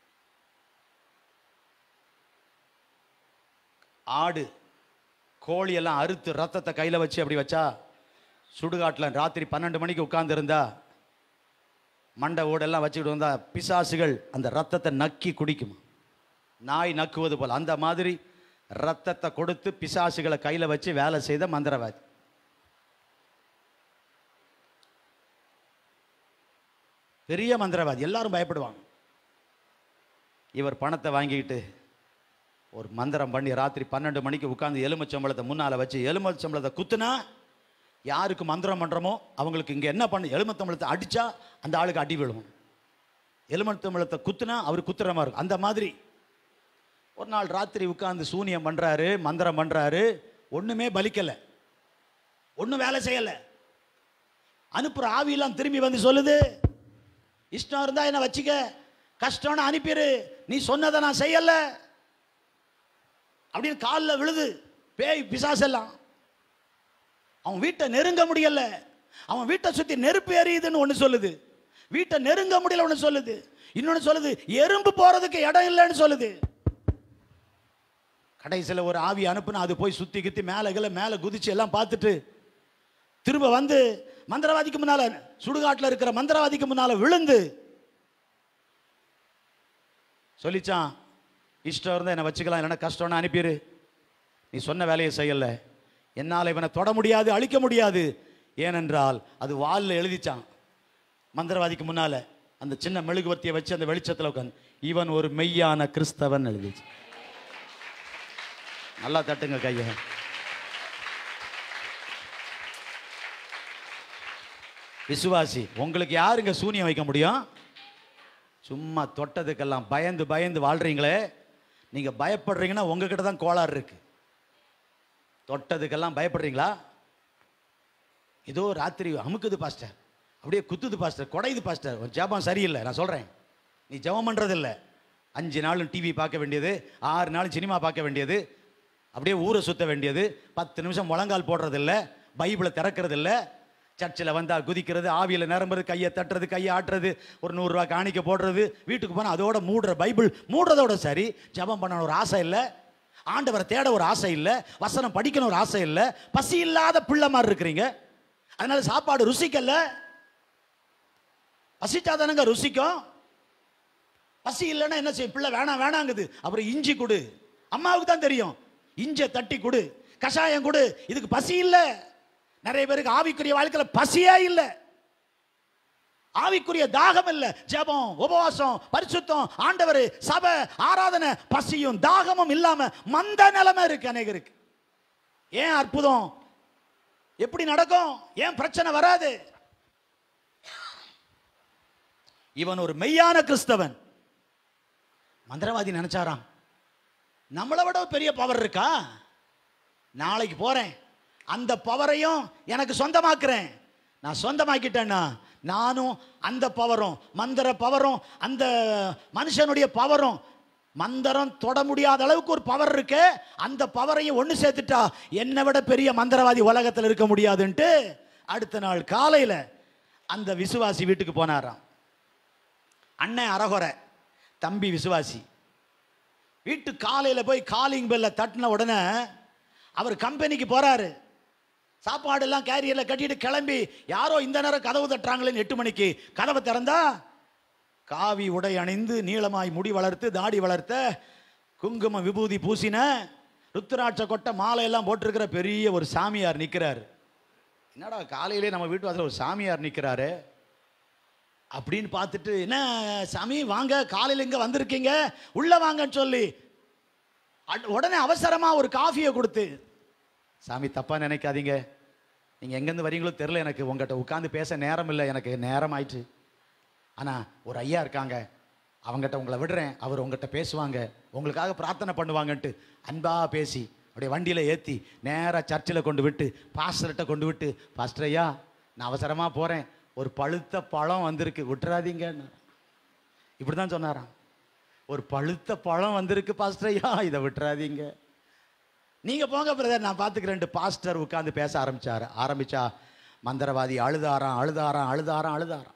ஆடு கோழி எல்லாம் அறுத்து ரத்தத்தை கையில் வச்சு அப்படி வச்சா சுடுகாட்டில் ராத்திரி பன்னெண்டு மணிக்கு உட்கார்ந்திருந்தா மண்டை ஓடெல்லாம் வச்சுக்கிட்டு வந்தா பிசாசுகள் அந்த ரத்தத்தை நக்கி குடிக்குமா நாய் நக்குவது போல் அந்த மாதிரி ரத்தத்தை கொடுத்து பிசாசுகளை கையில் வச்சு வேலை செய்த மந்திரவாதி பெரிய மந்திரவாதி எல்லாரும் பயப்படுவாங்க இவர் பணத்தை வாங்கிக்கிட்டு ஒரு மந்திரம் பண்ணி ராத்திரி பன்னெண்டு மணிக்கு உட்காந்து எலுமிச்சம்பளத்தை முன்னால் வச்சு எலுமிச்சம்பளத்தை குத்துனா யாருக்கு மந்திரம் பண்ணுறோமோ அவங்களுக்கு இங்கே என்ன பண்ணு எலுமிச்சம்பளத்தை அடித்தா அந்த ஆளுக்கு அடி விழுவும் எலுமிச்சம்பளத்தை குத்துனா அவர் குத்துற மாதிரி இருக்கும் அந்த மாதிரி ஒரு நாள் ராத்திரி உட்கார்ந்து சூனியம் பண்ணுறாரு மந்திரம் பண்ணுறாரு ஒன்றுமே பலிக்கலை ஒன்றும் வேலை செய்யலை அனுப்புகிற ஆவியெல்லாம் திரும்பி வந்து சொல்லுது இஷ்டம் இருந்தால் என்ன வச்சுக்க கஷ்டம்னு அனுப்பிடு நீ சொன்னதை நான் செய்யலை அப்படின்னு காலில் விழுது பேய் பிசாசெல்லாம் அவன் வீட்டை நெருங்க முடியல அவன் வீட்டை சுற்றி நெருப்பு எரியுதுன்னு ஒன்று சொல்லுது வீட்டை நெருங்க முடியல ஒன்று சொல்லுது இன்னொன்று சொல்லுது எறும்பு போகிறதுக்கு இடம் இல்லைன்னு சொல்லுது கடைசியில் ஒரு ஆவி அனுப்புனா அது போய் சுற்றி கித்தி மேலே கீழே மேலே குதிச்சு எல்லாம் பார்த்துட்டு திரும்ப வந்து மந்திரவாதிக்கு முன்னால சுடுகாட்டில் இருக்கிற மந்திரவாதிக்கு முன்னால விழுந்து சொல்லிச்சான் இஷ்டம் இருந்தால் என்னை வச்சுக்கலாம் இல்லைன்னா கஷ்டம்னு அனுப்பிடு நீ சொன்ன வேலையை செய்யல என்னால் இவனை தொட முடியாது அழிக்க முடியாது ஏனென்றால் அது வாலில் எழுதிச்சான் மந்திரவாதிக்கு முன்னால அந்த சின்ன மெழுகுவர்த்தியை வச்சு அந்த வெளிச்சத்தில் உட்காந்து இவன் ஒரு மெய்யான கிறிஸ்தவன் எழுதிச்சு நல்லா தட்டுங்க கையை விசுவாசி உங்களுக்கு யாருங்க சூனியம் வைக்க முடியும் சும்மா தொட்டதுக்கெல்லாம் பயந்து பயந்து வாழ்றீங்களே நீங்க பயப்படுறீங்கன்னா உங்ககிட்ட தான் கோளாறு இருக்கு தொட்டதுக்கெல்லாம் பயப்படுறீங்களா ஏதோ ராத்திரி அமுக்குது பாஸ்டர் அப்படியே குத்துது பாஸ்டர் குடையுது பாஸ்டர் உன் ஜெபம் சரியில்லை நான் சொல்றேன் நீ ஜெபம் பண்றது இல்ல அஞ்சு நாளும் டிவி பார்க்க வேண்டியது ஆறு நாள் சினிமா பார்க்க வேண்டியது அப்படியே ஊரை சுத்த வேண்டியது பத்து நிமிஷம் முழங்கால் போடுறது இல்ல பைபிளை திறக்கிறது இல்ல சர்ச்சில் வந்தா குதிக்கிறது ஆவியில் நிரம்புறது கையை தட்டுறது கையை ஆட்டுறது ஒரு நூறுரூவா காணிக்க போடுறது வீட்டுக்கு போனால் அதோட மூடுற பைபிள் மூடுறதோட சரி ஜெபம் பண்ண ஒரு ஆசை இல்லை ஆண்டவரை தேட ஒரு ஆசை இல்லை வசனம் படிக்கணும் ஒரு ஆசை இல்லை பசி இல்லாத பிள்ளை மாதிரி இருக்கிறீங்க அதனால சாப்பாடு ருசிக்கல பசிச்சாதானங்க ருசிக்கும் பசி இல்லைன்னா என்ன செய்யும் பிள்ளை வேணாம் வேணாங்குது அப்புறம் இஞ்சி கொடு அம்மாவுக்கு தான் தெரியும் இஞ்சை தட்டி கொடு கஷாயம் கொடு இதுக்கு பசி இல்லை நிறைய பேருக்கு ஆவிக்குரிய வாழ்க்கையில பசியே இல்லை ஆவிக்குரிய தாகம் இல்ல ஜெபம் உபவாசம் பரிசுத்தம் ஆண்டவர் சபை ஆராதனை பசியும் தாகமும் இல்லாம மந்த நிலைமை இருக்கு அநேகருக்கு ஏன் அற்புதம் எப்படி நடக்கும் ஏன் பிரச்சனை வராது இவன் ஒரு மெய்யான கிறிஸ்தவன் மந்திரவாதி நினைச்சாராம் நம்மளை விட பெரிய பவர் இருக்கா நாளைக்கு போறேன் அந்த பவரையும் எனக்கு சொந்தமாக்குறேன் நான் சொந்தமாக்கிட்டேன்னா நானும் அந்த பவரும் மந்திர பவரும் அந்த மனுஷனுடைய பவரும் மந்திரம் தொட முடியாத அளவுக்கு ஒரு பவர் இருக்கு அந்த பவரையும் ஒன்று சேர்த்துட்டா என்னை விட பெரிய மந்திரவாதி உலகத்தில் இருக்க முடியாதுன்ட்டு அடுத்த நாள் காலையில் அந்த விசுவாசி வீட்டுக்கு போனாராம் அண்ணன் அரகுறை தம்பி விசுவாசி வீட்டு காலையில் போய் காலிங் பெல்ல தட்டின உடனே அவர் கம்பெனிக்கு போறாரு சாப்பாடு எல்லாம் கேரியரில் கட்டிட்டு கிளம்பி யாரோ இந்த நேரம் கதவு தட்டுறாங்களேன்னு எட்டு மணிக்கு கதவை திறந்தா காவி உடை அணிந்து நீளமாய் முடி வளர்த்து தாடி வளர்த்த குங்கும விபூதி பூசின ருத்ராட்ச கொட்டை மாலையெல்லாம் போட்டிருக்கிற பெரிய ஒரு சாமியார் நிற்கிறார் என்னடா காலையிலே நம்ம வீட்டு வாசல்ல ஒரு சாமியார் நிற்கிறாரு அப்படின்னு பார்த்துட்டு என்ன சாமி வாங்க காலையில் இங்கே வந்திருக்கீங்க உள்ள வாங்கன்னு சொல்லி அட்- உடனே அவசரமா ஒரு காஃபியை கொடுத்து சாமி தப்பா நினைக்காதீங்க நீங்க எங்கேருந்து வரீங்களோ தெரில எனக்கு உங்ககிட்ட உட்காந்து பேச நேரம் இல்லை எனக்கு நேரம் ஆயிடுச்சு ஆனா ஒரு ஐயா இருக்காங்க அவங்ககிட்ட உங்களை விடுறேன் அவர் உங்ககிட்ட பேசுவாங்க உங்களுக்காக பிரார்த்தனை பண்ணுவாங்கன்ட்டு அன்பா பேசி அப்படியே வண்டியில் ஏற்றி நேராக சர்ச்சில் கொண்டு விட்டு பாஸ்டர்கிட்ட கொண்டு விட்டு பாஸ்டர் ஐயா நான் அவசரமாக போகிறேன் ஒரு பழுத்த பழம் வந்திருக்கு விட்டுறாதீங்கன்னு இப்படி தான் சொன்னாராம் ஒரு பழுத்த பழம் வந்திருக்கு பாஸ்டர் ஐயா இதை விட்டுறாதீங்க நீங்க போங்க பிரதர் நான் பார்த்துக்கிறேன் பாஸ்டர் உட்கார்ந்து பேச ஆரம்பிச்சாரு ஆரம்பிச்சா மந்திரவாதி அழுதாராம் அழுதாராம் அழுதாராம் அழுதாராம்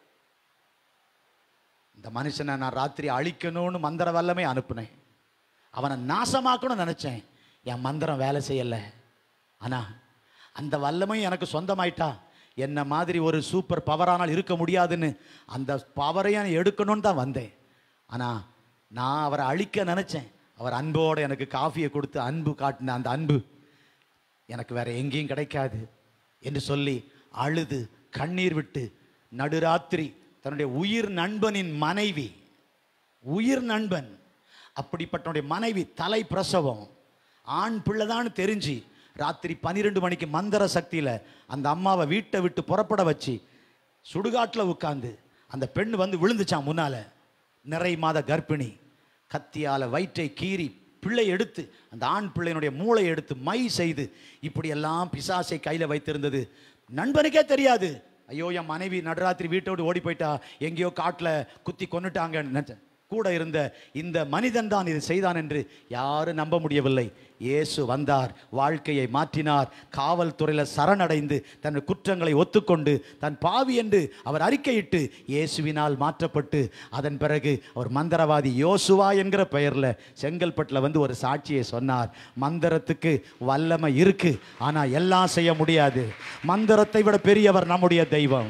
இந்த மனுஷனை நான் ராத்திரி அழிக்கணும்னு மந்திர வல்லமே அனுப்புனேன் அவனை நாசமாக்கணும்னு நினைச்சேன் என் மந்திரம் வேலை செய்யல ஆனா அந்த வல்லமையும் எனக்கு சொந்தமாயிட்டா என்ன மாதிரி ஒரு சூப்பர் பவரானால் இருக்க முடியாதுன்னு அந்த பவரையும் எடுக்கணும்னு தான் வந்தேன் ஆனால் நான் அவரை அழிக்க நினச்சேன் அவர் அன்போடு எனக்கு காஃபியை கொடுத்து அன்பு காட்டின அந்த அன்பு எனக்கு வேற எங்கேயும் கிடைக்காது என்று சொல்லி அழுது கண்ணீர் விட்டு நடுராத்திரி தன்னுடைய உயிர் நண்பனின் மனைவி உயிர் நண்பன் அப்படிப்பட்டனுடைய மனைவி தலை பிரசவம் ஆண் பிள்ளைதான்னு தெரிஞ்சு ராத்திரி பன்னிரெண்டு மணிக்கு மந்திர சக்தியில் அந்த அம்மாவை வீட்டை விட்டு புறப்பட வச்சு சுடுகாட்டில் உட்காந்து அந்த பெண் வந்து விழுந்துச்சான் முன்னால நிறை மாத கர்ப்பிணி கத்தியால வயிற்றை கீறி பிள்ளை எடுத்து அந்த ஆண் பிள்ளையினுடைய மூளை எடுத்து மை செய்து இப்படியெல்லாம் பிசாசை கையில் வைத்திருந்தது நண்பனுக்கே தெரியாது ஐயோ என் மனைவி நடுராத்திரி வீட்டை விட்டு ஓடி போயிட்டா எங்கேயோ காட்டில் குத்தி கொன்னுட்டாங்கன்னு நினைச்சேன் கூட இருந்த இந்த மனிதன் தான் இது செய்தான் என்று யாரும் நம்ப முடியவில்லை இயேசு வந்தார் வாழ்க்கையை மாற்றினார் காவல்துறையில் சரணடைந்து தன் குற்றங்களை ஒத்துக்கொண்டு தன் பாவி என்று அவர் அறிக்கையிட்டு இயேசுவினால் மாற்றப்பட்டு அதன் பிறகு அவர் மந்திரவாதி யோசுவா என்கிற பெயரில் செங்கல்பட்டில் வந்து ஒரு சாட்சியை சொன்னார் மந்திரத்துக்கு வல்லமை இருக்கு ஆனால் எல்லாம் செய்ய முடியாது மந்திரத்தை விட பெரியவர் நம்முடைய தெய்வம்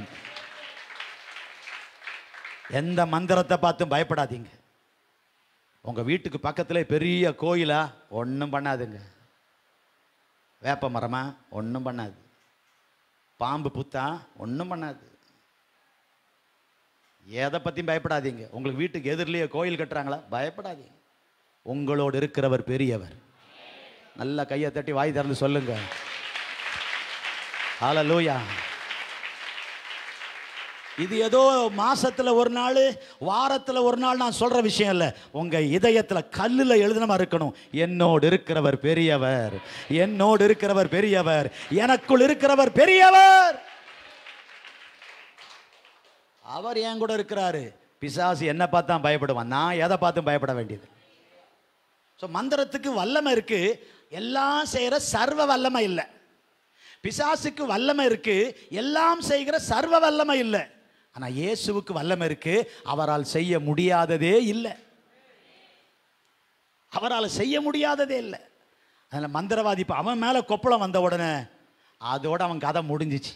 எந்த மந்திரத்தை பார்த்தும் பயப்படாதீங்க உங்க வீட்டுக்கு பக்கத்துல பெரிய கோயிலா ஒன்றும் பண்ணாதுங்க வேப்ப மரமா ஒன்றும் பண்ணாது பாம்பு புத்தா ஒன்றும் பண்ணாது எதை பற்றியும் பயப்படாதீங்க உங்களுக்கு வீட்டுக்கு எதிரிலேயே கோயில் கட்டுறாங்களா பயப்படாதீங்க உங்களோடு இருக்கிறவர் பெரியவர் நல்லா கையை தட்டி வாய் திறந்து சொல்லுங்க ஹalleluya இது ஏதோ மாசத்துல ஒரு நாள் வாரத்துல ஒரு நாள் நான் சொல்ற விஷயம் இல்ல உங்க இதயத்துல கல்லுல எழுதினமா இருக்கணும் என்னோடு இருக்கிறவர் பெரியவர் என்னோடு இருக்கிறவர் பெரியவர் எனக்குள் இருக்கிறவர் பெரியவர் அவர் என் கூட இருக்கிறாரு பிசாசு என்ன பார்த்து தான் பயப்படுவான் நான் எதை பார்த்தும் பயப்பட வேண்டியது ஸோ மந்திரத்துக்கு வல்லமை இருக்கு எல்லாம் செய்கிற சர்வ வல்லமை இல்லை பிசாசுக்கு வல்லமை இருக்கு எல்லாம் செய்கிற சர்வ வல்லமை இல்லை ஆனா இயேசுவுக்கு வல்லமை இருக்கு அவரால் செய்ய முடியாததே இல்லை அவரால் செய்ய முடியாததே இல்லை அதில் மந்திரவாதி இப்போ அவன் மேலே கொப்பளம் வந்த உடனே அதோட அவன் கதை முடிஞ்சிச்சு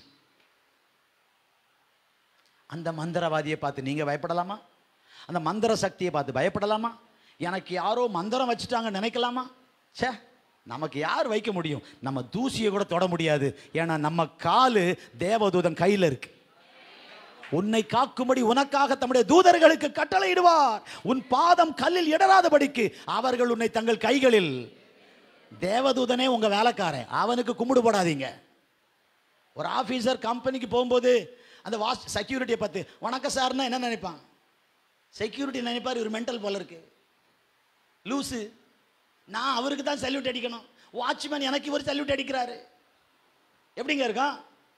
அந்த மந்திரவாதியை பார்த்து நீங்கள் பயப்படலாமா அந்த மந்திர சக்தியை பார்த்து பயப்படலாமா எனக்கு யாரோ மந்திரம் வச்சுட்டாங்க நினைக்கலாமா ச்சே நமக்கு யார் வைக்க முடியும் நம்ம தூசியை கூட தொட முடியாது ஏன்னா நம்ம காலு தேவதூதன் கையில் இருக்கு உன்னை காக்கும்படி உனக்காக தம்முடைய தூதர்களுக்கு கட்டளையிடுவார் உன் பாதம் கல்லில் இடராதபடிக்கு அவர்கள் உன்னை தங்கள் கைகளில் தேவதூதனே உங்க வேலைக்காரன் அவனுக்கு கும்பிடு போடாதீங்க ஒரு ஆபீசர் கம்பெனிக்கு போகும்போது அந்த வாஸ் செக்யூரிட்டியை பார்த்து வணக்கம் சார்னா என்ன நினைப்பான் செக்யூரிட்டி நினைப்பார் இவர் மென்டல் போல இருக்கு லூசு நான் அவருக்கு தான் சல்யூட் அடிக்கணும் வாட்ச்மேன் எனக்கு இவர் சல்யூட் அடிக்கிறாரு எப்படிங்க இருக்கான்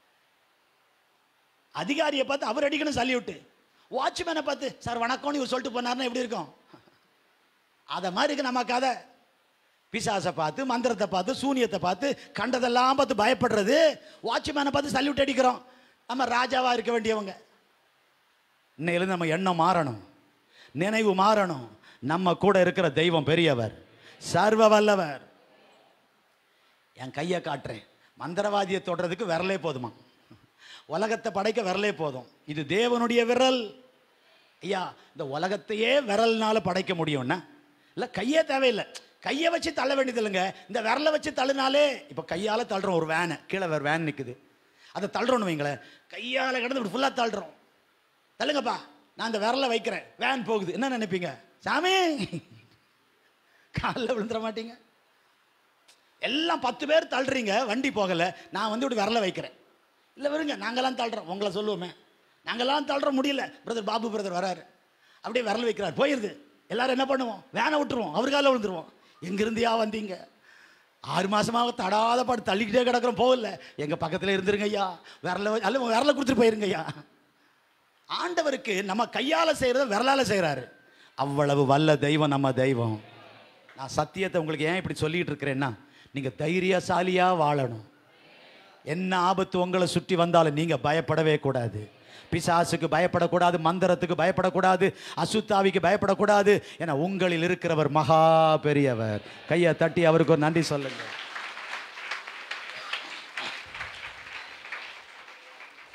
அதிகாரியை பார்த்து அவர் அடிக்கணும் சல்யூட்டு வாட்ச்மேனை பார்த்து சார் வணக்கம்னு இவர் சொல்லிட்டு போனார்னா எப்படி இருக்கும் அதை மாதிரி இருக்கு நம்ம கதை பிசாசை பார்த்து மந்திரத்தை பார்த்து சூனியத்தை பார்த்து கண்டதெல்லாம் பார்த்து பயப்படுறது வாட்ச்மேனை பார்த்து சல்யூட் அடிக்கிறோம் நம்ம ராஜாவா இருக்க வேண்டியவங்க இன்னையிலிருந்து நம்ம எண்ணம் மாறணும் நினைவு மாறணும் நம்ம கூட இருக்கிற தெய்வம் பெரியவர் சர்வ வல்லவர் என் கையை காட்டுறேன் மந்திரவாதியை தொடுறதுக்கு விரலே போதுமா உலகத்தை படைக்க விரலே போதும் இது தேவனுடைய விரல் ஐயா இந்த உலகத்தையே விரல்னால படைக்க முடியும்னா இல்லை கையே தேவையில்லை கையை வச்சு தள்ள வேண்டியது இல்லைங்க இந்த விரலை வச்சு தள்ளினாலே இப்போ கையால் தள்ளுறோம் ஒரு வேனை கீழே வேறு வேன் நிற்குது அதை தள்ளுறோன்னு வைங்களேன் கையால் கிடந்து இப்படி ஃபுல்லாக தள்ளுறோம் தள்ளுங்கப்பா நான் இந்த விரலை வைக்கிறேன் வேன் போகுது என்ன நினைப்பீங்க சாமி காலில் விழுந்துட மாட்டீங்க எல்லாம் பத்து பேர் தள்ளுறீங்க வண்டி போகலை நான் வந்து இப்படி விரல வைக்கிறேன் இல்லை வருங்க நாங்களாம் தள்ளுறோம் உங்களை சொல்லுவோமே நாங்களாம் தள்ளுற முடியல பிரதர் பாபு பிரதர் வராரு அப்படியே விரல் வைக்கிறார் போயிருது எல்லாரும் என்ன பண்ணுவோம் வேனை விட்டுருவோம் அவர் காலில் விழுந்துருவோம் எங்கிருந்தியா வந்தீங்க ஆறு மாசமாக தடாத பாடு தள்ளிக்கிட்டே கிடக்குறோம் போகல எங்க பக்கத்துல இருந்துருங்க ஐயா விரல வ- அல்ல விரல கொடுத்துட்டு போயிருங்க ஐயா ஆண்டவருக்கு நம்ம கையால செய்யறத விரலால செய்றாரு அவ்வளவு வல்ல தெய்வம் நம்ம தெய்வம் நான் சத்தியத்தை உங்களுக்கு ஏன் இப்படி சொல்லிட்டு இருக்கிறேன்னா நீங்க தைரியசாலியா வாழணும் என்ன ஆபத்து உங்களை சுற்றி வந்தாலும் நீங்க பயப்படவே கூடாது பிசாசுக்கு பயப்படக்கூடாது மந்திரத்துக்கு பயப்படக்கூடாது அசுத்தாவிக்கு பயப்படக்கூடாது என உங்களில் இருக்கிறவர் மகா பெரியவர் கையை தட்டி அவருக்கு ஒரு நன்றி சொல்லுங்க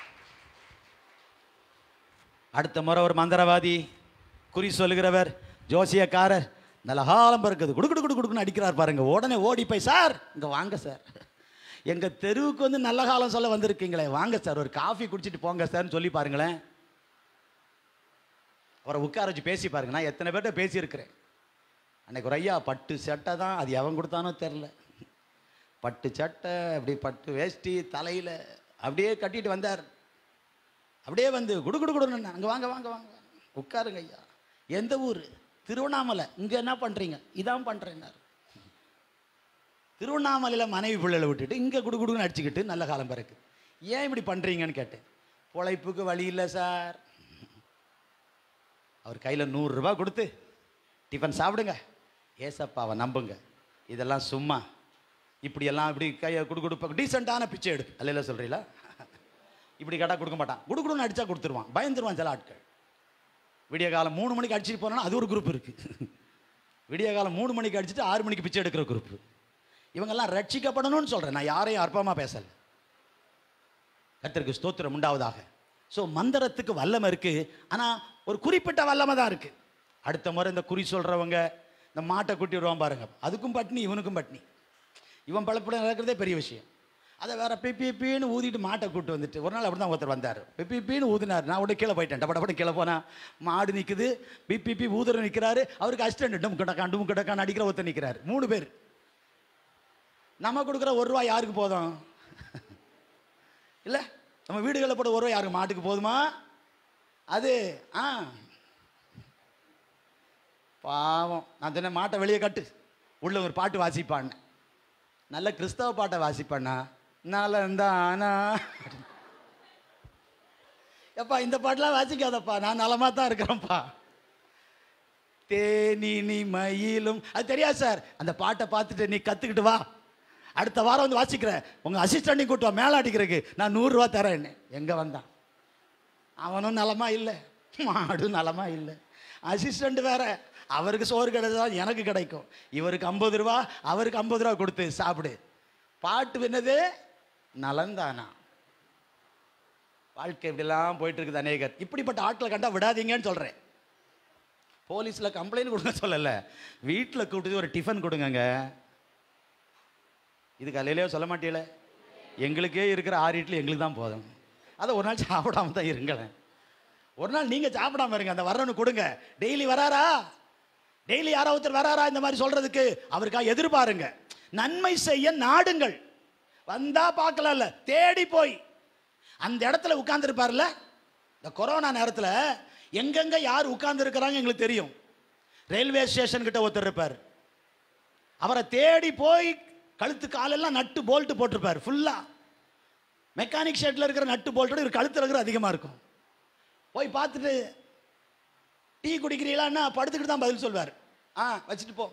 அடுத்த முறை ஒரு மந்திரவாதி குறி சொல்லுகிறவர் ஜோசியக்காரர் நல்ல காலம் பிறக்குது குடு குடு குடு குடுக்குன்னு அடிக்கிறார் பாருங்க உடனே ஓடி போய் சார் இங்கே வாங்க சார் எங்கள் தெருவுக்கு வந்து நல்ல காலம் சொல்ல வந்திருக்கீங்களே வாங்க சார் ஒரு காஃபி குடிச்சிட்டு போங்க சார்னு சொல்லி பாருங்களேன் அவரை உட்கார வச்சு பேசி பாருங்க நான் எத்தனை பேர்கிட்ட பேசியிருக்கிறேன் அன்னைக்கு ஒரு ஐயா பட்டு சட்டை தான் அது எவன் கொடுத்தானோ தெரில பட்டு சட்டை அப்படி பட்டு வேஷ்டி தலையில் அப்படியே கட்டிட்டு வந்தார் அப்படியே வந்து குடு குடு குடுன்னு அங்கே வாங்க வாங்க வாங்க உட்காருங்க ஐயா எந்த ஊர் திருவண்ணாமலை இங்கே என்ன பண்ணுறீங்க இதான் பண்ணுறேன்னாரு திருவண்ணாமலையில் மனைவி பிள்ளைகளை விட்டுட்டு இங்கே குடு குடுன்னு அடிச்சுக்கிட்டு நல்ல காலம் பிறகு ஏன் இப்படி பண்ணுறீங்கன்னு கேட்டேன் பொழைப்புக்கு வழி இல்லை சார் அவர் கையில் நூறுரூபா கொடுத்து டிஃபன் சாப்பிடுங்க ஏசப்பாவை நம்புங்க இதெல்லாம் சும்மா இப்படியெல்லாம் இப்படி கையை குடு கொடுப்ப டீசெண்டான பிச்சை எடு அல்ல சொல்கிறீங்களா இப்படி கேட்டால் கொடுக்க மாட்டான் குடுகுடுன்னு அடித்தா கொடுத்துருவான் பயந்துருவான் சில ஆட்கள் விடிய காலம் மூணு மணிக்கு அடிச்சுட்டு போனா அது ஒரு குரூப் இருக்குது விடிய காலம் மூணு மணிக்கு அடிச்சுட்டு ஆறு மணிக்கு பிச்சை எடுக்கிற குரூப் இவங்கெல்லாம் ரட்சிக்கப்படணும்னு சொல்கிறேன் நான் யாரையும் அற்பமாக பேசலை கர்த்தருக்கு ஸ்தோத்திரம் உண்டாவதாக ஸோ மந்திரத்துக்கு வல்லமை இருக்கு ஆனால் ஒரு குறிப்பிட்ட வல்லமை தான் இருக்கு அடுத்த முறை இந்த குறி சொல்றவங்க இந்த மாட்டை கூட்டி வருவான் பாருங்க அதுக்கும் பட்னி இவனுக்கும் பட்னி இவன் பழப்பட நடக்கிறதே பெரிய விஷயம் அதை வேற பிப்பின்னு ஊதிட்டு மாட்டை கூட்டு வந்துட்டு ஒரு நாள் அப்படி தான் ஒருத்தர் வந்தார் பிப்பின்னு ஊதினார் நான் உடனே கீழே போயிட்டேன் டப்ப டப்பட கீழே போனா மாடு நிற்குது பிப்பி ஊதுற நிற்கிறாரு அவருக்கு அசிஸ்டன்ட் டும் கிடக்கான் டும் கிடக்கான் அடிக்கிற ஒருத்தர் நிற்கிறார் மூணு பேர் நம்ம கொடுக்குற ஒரு ரூபா யாருக்கு போதும் இல்லை நம்ம வீடுகளில் போட ஒரு ரூபா யாருக்கு மாட்டுக்கு போதுமா அது ஆ பாவம் நான் சொன்ன மாட்டை வெளியே கட்டு உள்ள ஒரு பாட்டு வாசிப்பான் நல்ல கிறிஸ்தவ பாட்டை வாசிப்பானா நலந்தானா எப்பா இந்த பாட்டெலாம் வாசிக்காதப்பா நான் நலமாக தான் இருக்கிறேன்ப்பா தேனி மயிலும் அது தெரியாது சார் அந்த பாட்டை பார்த்துட்டு நீ கற்றுக்கிட்டு வா அடுத்த வாரம் வந்து வாசிக்கிறேன் உங்கள் அசிஸ்டண்ட்டையும் கூட்டு வா மேலே அடிக்கிறதுக்கு நான் நூறுரூவா தரேன்னு எங்கே வந்தான் அவனும் நலமா இல்லை மாடும் நலமா இல்லை அசிஸ்டண்ட் வேற அவருக்கு சோறு கிடைச்சா எனக்கு கிடைக்கும் இவருக்கு ஐம்பது ரூபா அவருக்கு ஐம்பது ரூபா கொடுத்து சாப்பிடு பாட்டு என்னது நலந்தானா வாழ்க்கை இப்படிலாம் போயிட்டு இருக்குது அநேகர் இப்படிப்பட்ட ஆட்களை கண்டா விடாதீங்கன்னு சொல்கிறேன் போலீஸில் கம்ப்ளைண்ட் கொடுங்க சொல்லலை வீட்டில் கூப்பிட்டு ஒரு டிஃபன் கொடுங்கங்க இது காலையிலேயே சொல்ல மாட்டீங்களே எங்களுக்கே இருக்கிற ஆறு இட்லி எங்களுக்கு தான் போதும் அதை ஒரு நாள் சாப்பிடாம தான் இருங்களேன் ஒரு நாள் நீங்கள் சாப்பிடாம இருங்க அந்த வர்றவனு கொடுங்க டெய்லி வராரா டெய்லி யாரோ ஒருத்தர் வராரா இந்த மாதிரி சொல்றதுக்கு அவருக்காக எதிர்பாருங்க நன்மை செய்ய நாடுங்கள் வந்தா பார்க்கலாம்ல தேடி போய் அந்த இடத்துல உட்கார்ந்துருப்பார்ல இந்த கொரோனா நேரத்தில் எங்கெங்க யார் உட்கார்ந்து இருக்கிறாங்க எங்களுக்கு தெரியும் ரயில்வே ஸ்டேஷன் கிட்ட ஒருத்தர் இருப்பார் அவரை தேடி போய் கழுத்து காலெல்லாம் நட்டு போல்ட்டு போட்டிருப்பார் ஃபுல்லாக மெக்கானிக் ஷெட்டில் இருக்கிற நட்டு போல்ட்டோட இவர் கழுத்தில் இருக்கிற அதிகமாக இருக்கும் போய் பார்த்துட்டு டீ குடிக்கிறீங்களான்னா படுத்துக்கிட்டு தான் பதில் சொல்வார் ஆ வச்சுட்டு போ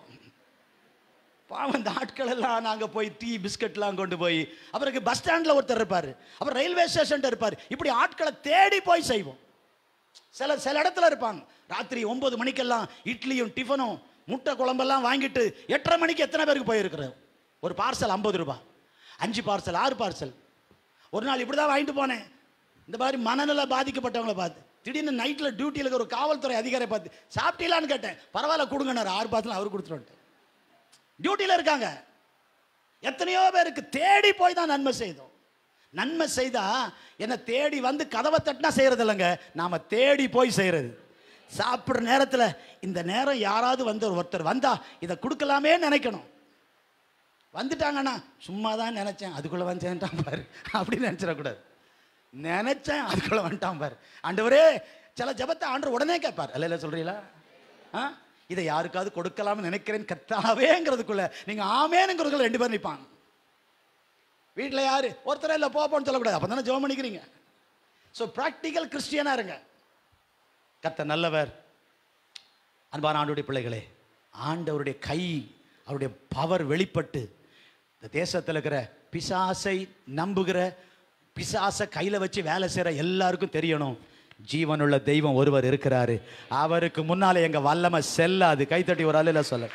பாவம் இந்த ஆட்கள் எல்லாம் நாங்கள் போய் டீ பிஸ்கட்லாம் கொண்டு போய் அவருக்கு பஸ் ஸ்டாண்டில் ஒருத்தர் இருப்பார் அப்புறம் ரயில்வே ஸ்டேஷன் இருப்பார் இப்படி ஆட்களை தேடி போய் செய்வோம் சில சில இடத்துல இருப்பாங்க ராத்திரி ஒன்பது மணிக்கெல்லாம் இட்லியும் டிஃபனும் முட்டை குழம்பெல்லாம் வாங்கிட்டு எட்டரை மணிக்கு எத்தனை பேருக்கு போயிருக்கிறோம் ஒரு பார்சல் ஐம்பது ரூபாய் அஞ்சு பார்சல் ஆறு பார்சல் ஒரு நாள் இப்படி தான் வாங்கிட்டு போனேன் இந்த மாதிரி மனநல பாதிக்கப்பட்டவங்களை பார்த்து திடீர்னு நைட்டில் டியூட்டியில் இருக்கிற ஒரு காவல்துறை அதிகாரியை பார்த்து சாப்பிட்டீங்களான்னு கேட்டேன் பரவாயில்ல கொடுங்கன்னாரு ஆறு பார்சல் அவர் கொடுத்துருவந்துட்டு டியூட்டியில் இருக்காங்க எத்தனையோ பேருக்கு தேடி போய் தான் நன்மை செய்தோம் நன்மை செய்தா என்ன தேடி வந்து கதவை தட்டினா செய்யறது இல்லைங்க நாம தேடி போய் செய்யறது சாப்பிட்ற நேரத்தில் இந்த நேரம் யாராவது வந்து ஒருத்தர் வந்தா இதை கொடுக்கலாமே நினைக்கணும் வந்துட்டாங்கண்ணா சும்மா தான் நினைச்சேன் அதுக்குள்ள வந்துட்டான் பாரு அப்படின்னு நினைச்சிடக்கூடாது நினைச்சேன் அதுக்குள்ள வந்துட்டான் பாரு ஆண்டவரே சில ஜபத்தை ஆண்டவர் உடனே கேட்பார் அல்ல இல்ல சொல்றீங்களா ஆ இதை யாருக்காவது கொடுக்கலாம்னு நினைக்கிறேன் கத்தாவேங்கிறதுக்குள்ள நீங்க ஆமேனுங்கிறதுக்குள்ள ரெண்டு பேர் நிற்பாங்க வீட்டில் யாரு ஒருத்தரே இல்லை போப்போன்னு சொல்லக்கூடாது அப்போ தானே ஜெபம் பண்ணிக்கிறீங்க ஸோ ப்ராக்டிக்கல் கிறிஸ்டியனாக இருங்க கத்த நல்லவர் அன்பான ஆண்டுடைய பிள்ளைகளே ஆண்டவருடைய கை அவருடைய பவர் வெளிப்பட்டு இந்த தேசத்தில் இருக்கிற பிசாசை நம்புகிற பிசாசை கையில் வச்சு வேலை செய்கிற எல்லாருக்கும் தெரியணும் ஜீவனுள்ள தெய்வம் ஒருவர் இருக்கிறாரு அவருக்கு முன்னாலே எங்க வல்லமை செல்லாது கைத்தட்டி ஒரு அலையில சொல்ல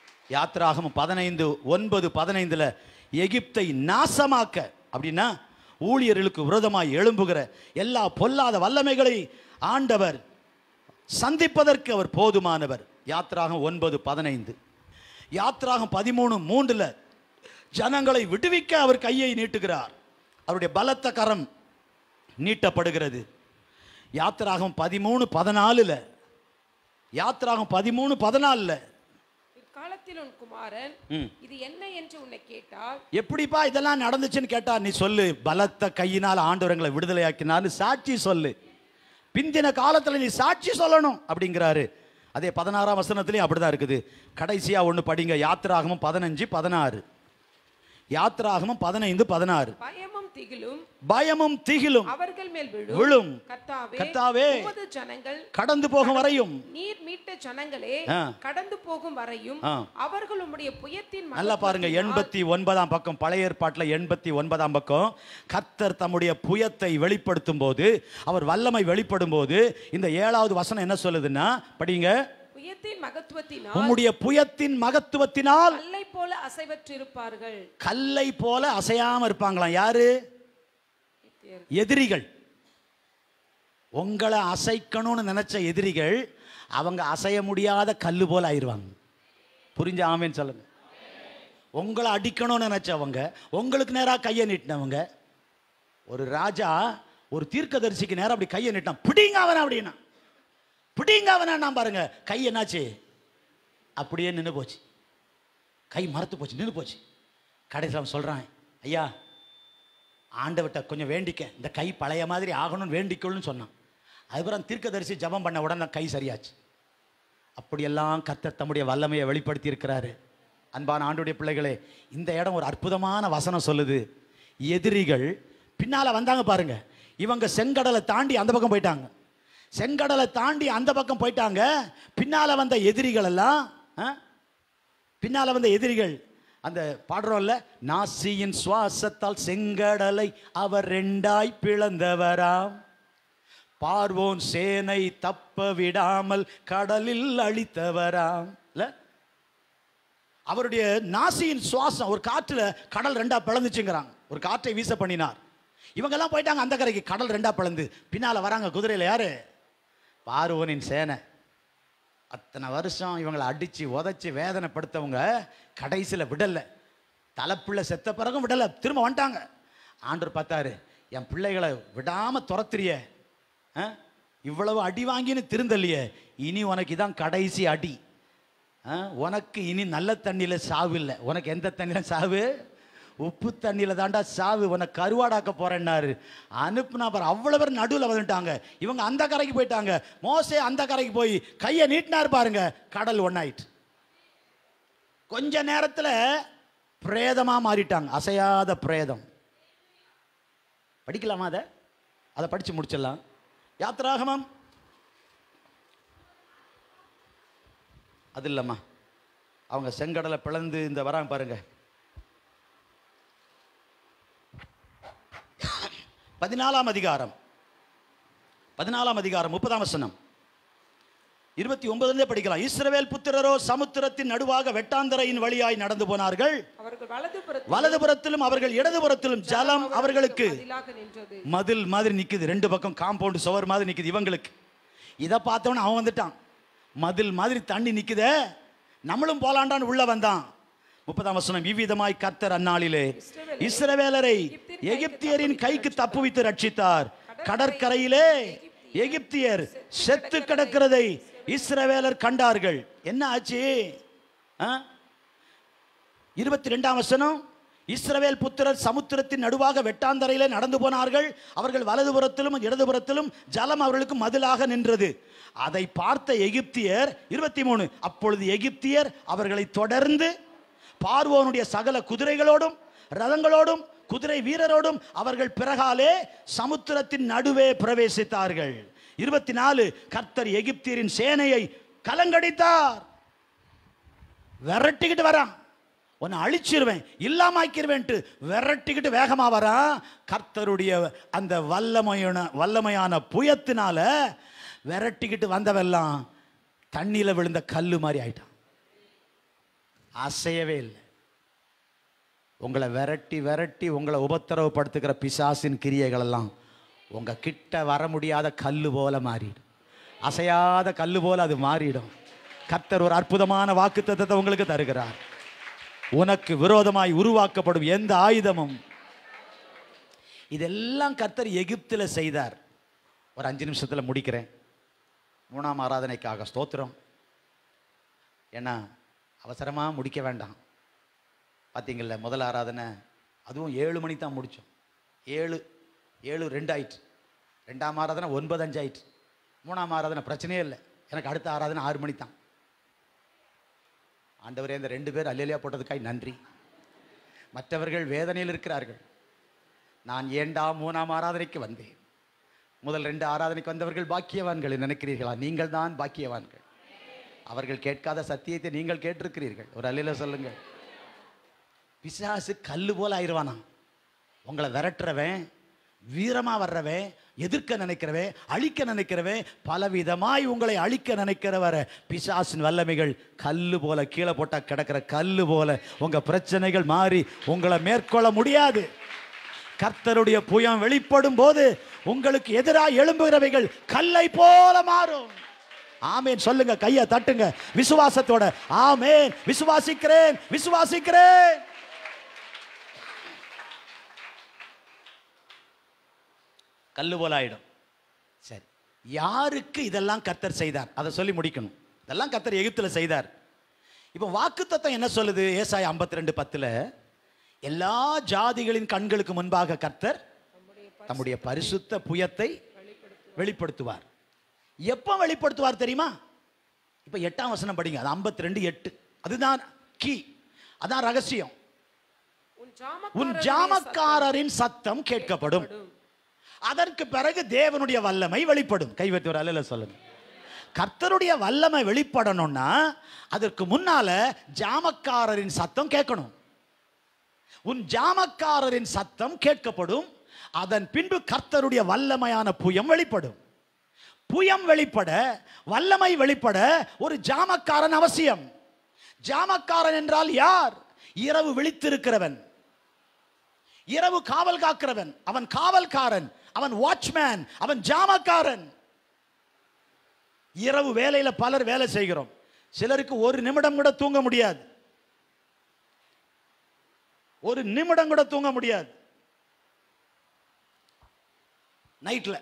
யாத்திராகமம் பதினைந்து ஒன்பது பதினைந்துல எகிப்தை நாசமாக்க அப்படின்னா ஊழியர்களுக்கு விரோதமாய் எழும்புகிற எல்லா பொல்லாத வல்லமைகளை ஆண்டவர் சந்திப்பதற்கு அவர் போதுமானவர் யாத்ராகம் ஒன்பது பதினைந்து யாத்ராகம் பதிமூணு மூன்றுல ஜனங்களை விடுவிக்க அவர் கையை நீட்டுகிறார் அவருடைய பலத்த கரம் நீட்டப்படுகிறது யாத்திராகம் பதிமூணு பதினாலுல யாத்திராகம் பதிமூணு பதினாலுல இக்காலத்தில் உன் குமாரன் ம். இது என்ன என்று உன்னை கேட்டால் எப்படிப்பா இதெல்லாம் நடந்துச்சுன்னு கேட்டா நீ சொல்லு பலத்த கையினால் ஆண்டவரங்களை விடுதலையாக்கினான்னு சாட்சி சொல்லு பிந்தின காலத்துல நீ சாட்சி சொல்லணும் அப்படிங்கிறாரு அதே பதினாறாம் வசனத்திலையும் அப்படிதான் இருக்குது கடைசியா ஒண்ணு படிங்க யாத்திராகமும் பதினஞ்சு பதினாறு யாத்திராகமும் பதினைந்து பதினாறு பயமும் திகிலும் பயமும் திகிலும் அவர்கள் மேல் விழும் விழும் கர்த்தாவே கர்த்தாவே, உமது ஜனங்கள் கடந்து போகும் வரையும் நீர் மீட்ட ஜனங்களே ஆ. கடந்து போகும் வரையும் ஆ. அவர்கள் உம்முடைய புயத்தின் நல்லா பாருங்க மகத்துவத்தினால் எண்பத்தி ஒன்பதாம் பக்கம் பழைய ஏற்பாட்டுல எண்பத்தி ஒன்பதாம் பக்கம் கர்த்தர் தம்முடைய புயத்தை வெளிப்படுத்தும் போது அவர் வல்லமை வெளிப்படும் போது இந்த ஏழாவது வசனம் என்ன சொல்லுதுன்னா படிங்க புயத்தின் மகத்துவத்தினால் உம்முடைய புயத்தின் மகத்துவத்தினால் கல்லை போல அசைவற்றிருப்பார்கள் கல்லை போல அசையாம இருப்பாங்களாம் யாரு எதிரிகள் உங்களை அசைக்கணும்னு நினைச்ச எதிரிகள் அவங்க அசைய முடியாத கல்லு போல ஆயிருவாங்க புரிஞ்ச ஆமேன்னு சொல்லுங்க உங்களை அடிக்கணும்னு நினைச்சவங்க உங்களுக்கு நேராக கையை நீட்டினவங்க ஒரு ராஜா ஒரு தீர்க்கதரிசிக்கு நேரா அப்படி கையை நீட்டான் பிடிங்க அவனை அப்படின்னா பிடிங்க அவனை நான் பாருங்க கை என்னாச்சு அப்படியே நின்று போச்சு கை மரத்து போச்சு நின்று போச்சு கடைசியில் அவன் சொல்கிறான் ஐயா ஆண்டவர்கிட்ட கொஞ்சம் வேண்டிக்க இந்த கை பழைய மாதிரி ஆகணும்னு வேண்டிக்கொள்ளுன்னு சொன்னான் அதுக்கப்புறம் தீர்க்கதரிசி ஜெபம் பண்ண உடனே கை சரியாச்சு அப்படியெல்லாம் கர்த்தர் தம்முடைய வல்லமையை வெளிப்படுத்தி இருக்கிறாரு அன்பான ஆண்டுடைய பிள்ளைகளே இந்த இடம் ஒரு அற்புதமான வசனம் சொல்லுது எதிரிகள் பின்னால வந்தாங்க பாருங்க இவங்க செங்கடலை தாண்டி அந்த பக்கம் போயிட்டாங்க செங்கடலை தாண்டி அந்த பக்கம் போயிட்டாங்க பின்னால வந்த எதிரிகள் எல்லாம் ஆ? பின்னால வந்த எதிரிகள் அந்த பாடுறோம்ல நாசியின் சுவாசத்தால் செங்கடலை அவர் ரெண்டாய் பிளந்தவராம் பார்வோன் சேனை தப்ப விடாமல் கடலில் அழித்தவராம் இல்ல அவருடைய நாசியின் சுவாசம் ஒரு காற்றுல கடல் ரெண்டா பிளந்துச்சுங்கிறாங்க ஒரு காற்றை வீச பண்ணினார் இவங்கெல்லாம் போயிட்டாங்க அந்த கரைக்கு கடல் ரெண்டா பிளந்து பின்னால வராங்க குதிரையில யாரு பார்வோனின் சேனை அத்தனை வருஷம் இவங்களை அடிச்சு உதைச்சு வேதனைப்படுத்தவங்க கடைசியில் விடல தலைப்பிள்ளை செத்த பிறகும் விடல திரும்ப வந்துட்டாங்க ஆண்டவர் பார்த்தாரு என் பிள்ளைகளை விடாம துரத்துறிய ஆ? இவ்வளவு அடி வாங்கின்னு திருந்தலையே இனி உனக்கு இதான் கடைசி அடி ஆ? உனக்கு இனி நல்ல தண்ணியில சாவு இல்லை உனக்கு எந்த தண்ணியில சாவு உப்பு தண்ணியில தாண்டா சாவு உனக்கு கருவாடாக்க போறேன்னாரு அனுப்புனா பாரு அவ்வளவு பேர் நடுவில் வந்துட்டாங்க இவங்க அந்த கரைக்கு போயிட்டாங்க மோசே அந்த கரைக்கு போய் கையை நீட்டினார் பாருங்க கடல் ஒன்னாயிட்டு கொஞ்ச நேரத்துல பிரேதமா மாறிட்டாங்க அசையாத பிரேதம் படிக்கலாமா அதை அதை படிச்சு முடிச்சிடலாம் யாத்ராகமம் அது இல்லைம்மா அவங்க செங்கடலை பிளந்து இந்த வராங்க பாருங்க பதினாலாம் அதிகாரம் பதினாலாம் அதிகாரம் முப்பதாம் வசனம் இருபத்தி ஒன்பதுலேருந்தே படிக்கலாம் இஸ்ரவேல் புத்திரரோ சமுத்திரத்தின் நடுவாக வெட்டாந்தரையின் வழியாய் நடந்து போனார்கள் அவர்கள் வலது வலதுபுறத்திலும் அவர்கள் இடதுபுறத்திலும் ஜலம் அவர்களுக்கு பதிலாக நின்றது மதில் மாதிரி நிக்குது ரெண்டு பக்கம் காம்பவுண்ட் சுவர் மாதிரி நிக்குது இவங்களுக்கு இதை பார்த்தவன அவன் வந்துட்டான் மதில் மாதிரி தண்ணி நிக்குதே நம்மளும் போலாண்டான்னு உள்ள வந்தான் முப்பதாம் வசனம் இவ்விதமாய் கர்த்தர் அந்நாளிலே இஸ்ரவேலரை எகிப்தியரின் கைக்கு தப்புவித்து ரட்சித்தார் கடற்கரையிலே எகிப்தியர் செத்து கிடக்கிறதை இஸ்ரவேலர் கண்டார்கள் என்ன ஆச்சு ஆ? இருபத்தி ரெண்டாம் வசனம் இஸ்ரவேல் புத்திரர் சமுத்திரத்தின் நடுவாக வெட்டாந்தரையிலே நடந்து போனார்கள் அவர்கள் வலதுபுறத்திலும் இடதுபுறத்திலும் ஜலம் அவர்களுக்கு மதிலாக நின்றது அதை பார்த்த எகிப்தியர் இருபத்தி மூணு அப்பொழுது எகிப்தியர் அவர்களை தொடர்ந்து பார்வோனுடைய சகல குதிரைகளோடும் ரதங்களோடும் குதிரை வீரரோடும் அவர்கள் பிறகாலே சமுத்திரத்தின் நடுவே பிரவேசித்தார்கள் இருபத்தி நாலு கர்த்தர் எகிப்தியரின் சேனையை கலங்கடித்தார் விரட்டிக்கிட்டு வரான் உன்னை அழிச்சிருவேன் இல்லாமாக்கிருவேன்ட்டு விரட்டிக்கிட்டு வேகமா வரான் கர்த்தருடைய அந்த வல்லமையான வல்லமையான புயத்தினால விரட்டிக்கிட்டு வந்தவெல்லாம் தண்ணியில விழுந்த கல்லு மாதிரி ஆயிட்டான் அசையவே இல்லை உங்களை விரட்டி விரட்டி உங்களை உபத்திரவப்படுத்துகிற பிசாசின் கிரியைகள் எல்லாம் உங்க கிட்ட வர முடியாத கல்லு போல மாறிடும் அசையாத கல்லு போல அது மாறிடும் கர்த்தர் ஒரு அற்புதமான வாக்குத்தத்தத்தை உங்களுக்கு தருகிறார் உனக்கு விரோதமாய் உருவாக்கப்படும் எந்த ஆயுதமும் இதெல்லாம் கர்த்தர் எகிப்துல செய்தார் ஒரு அஞ்சு நிமிஷத்துல முடிக்கிறேன் மூணாம் ஆராதனைக்காக ஸ்தோத்திரம் ஏன்னா அவசரமா முடிக்க வேண்டாம் பார்த்தீங்கல்ல முதல் ஆராதனை அதுவும் ஏழு மணி தான் முடித்தோம் ஏழு ஏழு ரெண்டு ஆயிற்று ரெண்டாம் ஆராதனை ஒன்பது அஞ்சு ஆயிற்று மூணாம் ஆராதனை பிரச்சனையே இல்லை எனக்கு அடுத்த ஆராதனை ஆறு மணி தான் ஆண்டவரே இந்த ரெண்டு பேர் அல்லலியா போட்டதுக்காய் நன்றி மற்றவர்கள் வேதனையில் இருக்கிறார்கள் நான் ஏண்டா மூணாம் ஆராதனைக்கு வந்தேன் முதல் ரெண்டு ஆராதனைக்கு வந்தவர்கள் பாக்கியவான்கள் நினைக்கிறீர்களா நீங்கள் தான் பாக்கியவான்கள் அவர்கள் கேட்காத சத்தியத்தை நீங்கள் கேட்டிருக்கிறீர்கள் ஒரு அல்லையில சொல்லுங்கள் பிசாசு கல்லு போல ஆயிடுவானா உங்களை விரட்டுறவன் வீரமா வர்றவன் எதிர்க்க நினைக்கிறவன் அழிக்க நினைக்கிறவன் பலவிதமாய் உங்களை அழிக்க நினைக்கிறவர பிசாசின் வல்லமைகள் கல்லு போல கீழே போட்டா கிடக்கிற கல்லு போல உங்க பிரச்சனைகள் மாறி உங்களை மேற்கொள்ள முடியாது கர்த்தருடைய புயம் வெளிப்படும் போது உங்களுக்கு எதிராக எழும்புகிறவைகள் கல்லை போல மாறும் ஆமேன் சொல்லுங்க கையை தட்டுங்க விசுவாசத்தோட ஆமேன் விசுவாசிக்கிறேன் விசுவாசிக்கிறேன் கல்லு போல ஆயிடும் சரி யாருக்கு இதெல்லாம் கர்த்தர் செய்தார் அதை சொல்லி முடிக்கணும் இதெல்லாம் கர்த்தர் எகிப்துல செய்தார் இப்போ வாக்குத்தத்தம் என்ன சொல்லுது ஏசாய 52 ரெண்டு பத்துல எல்லா ஜாதிகளின் கண்களுக்கு முன்பாக கர்த்தர் தம்முடைய பரிசுத்த புயத்தை வெளிப்படுத்துவார் எப்போ வெளிப்படுத்துவார் தெரியுமா இப்போ எட்டாம் வசனம் படிங்க அது 52 ரெண்டு எட்டு அதுதான் கீ அதான் ரகசியம் உன் உன் ஜாமக்காரருடைய ஜாமக்காரரின் சத்தம் கேட்கப்படும் அதற்கு பிறகு தேவனுடைய வல்லமை வெளிப்படும் கைவத்தி ஒரு அல்ல சொல்லுங்க கர்த்தருடைய வல்லமை வெளிப்படணும்னா அதற்கு முன்னால ஜாமக்காரரின் சத்தம் கேட்கணும் உன் ஜாமக்காரரின் சத்தம் கேட்கப்படும் அதன் பின்பு கர்த்தருடைய வல்லமையான புயம் வெளிப்படும் புயம் வெளிப்பட வல்லமை வெளிப்பட ஒரு ஜாமக்காரன் அவசியம் ஜாமக்காரன் என்றால் யார் இரவு விழித்திருக்கிறவன் இரவு காவல் காக்கிறவன் அவன் காவல்காரன் அவன் வாட்ச்மேன் அவன் ஜாமக்காரன் இரவு வேலையில பலர் வேலை செய்கிறோம் சிலருக்கு ஒரு நிமிடம் கூட தூங்க முடியாது ஒரு நிமிடம் கூட தூங்க முடியாது நைட்ல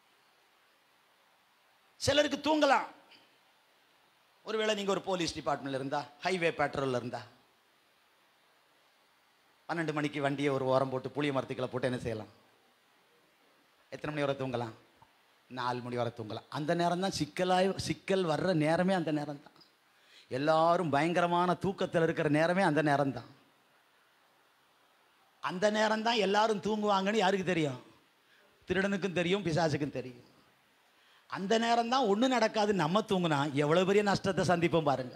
சிலருக்கு தூங்கலாம் ஒருவேளை நீங்க ஒரு போலீஸ் டிபார்ட்மெண்ட்ல இருந்தா ஹைவே பேட்ரோல்ல இருந்தா பன்னெண்டு மணிக்கு வண்டியை ஒரு ஓரம் போட்டு புளிய மரத்துக்களை போட்டு என்ன செய்யலாம் எத்தனை மணி வரை தூங்கலாம் நாலு மணி வரை தூங்கலாம் அந்த நேரம் தான் சிக்கலாய் சிக்கல் வர்ற நேரமே அந்த நேரம் தான் எல்லாரும் பயங்கரமான தூக்கத்தில் இருக்கிற நேரமே அந்த நேரம் தான் அந்த நேரம் தான் எல்லாரும் தூங்குவாங்கன்னு யாருக்கு தெரியும் திருடனுக்கும் தெரியும் பிசாசுக்கும் தெரியும் அந்த நேரம் தான் ஒன்றும் நடக்காது நம்ம தூங்குனா எவ்வளவு பெரிய நஷ்டத்தை சந்திப்போம் பாருங்க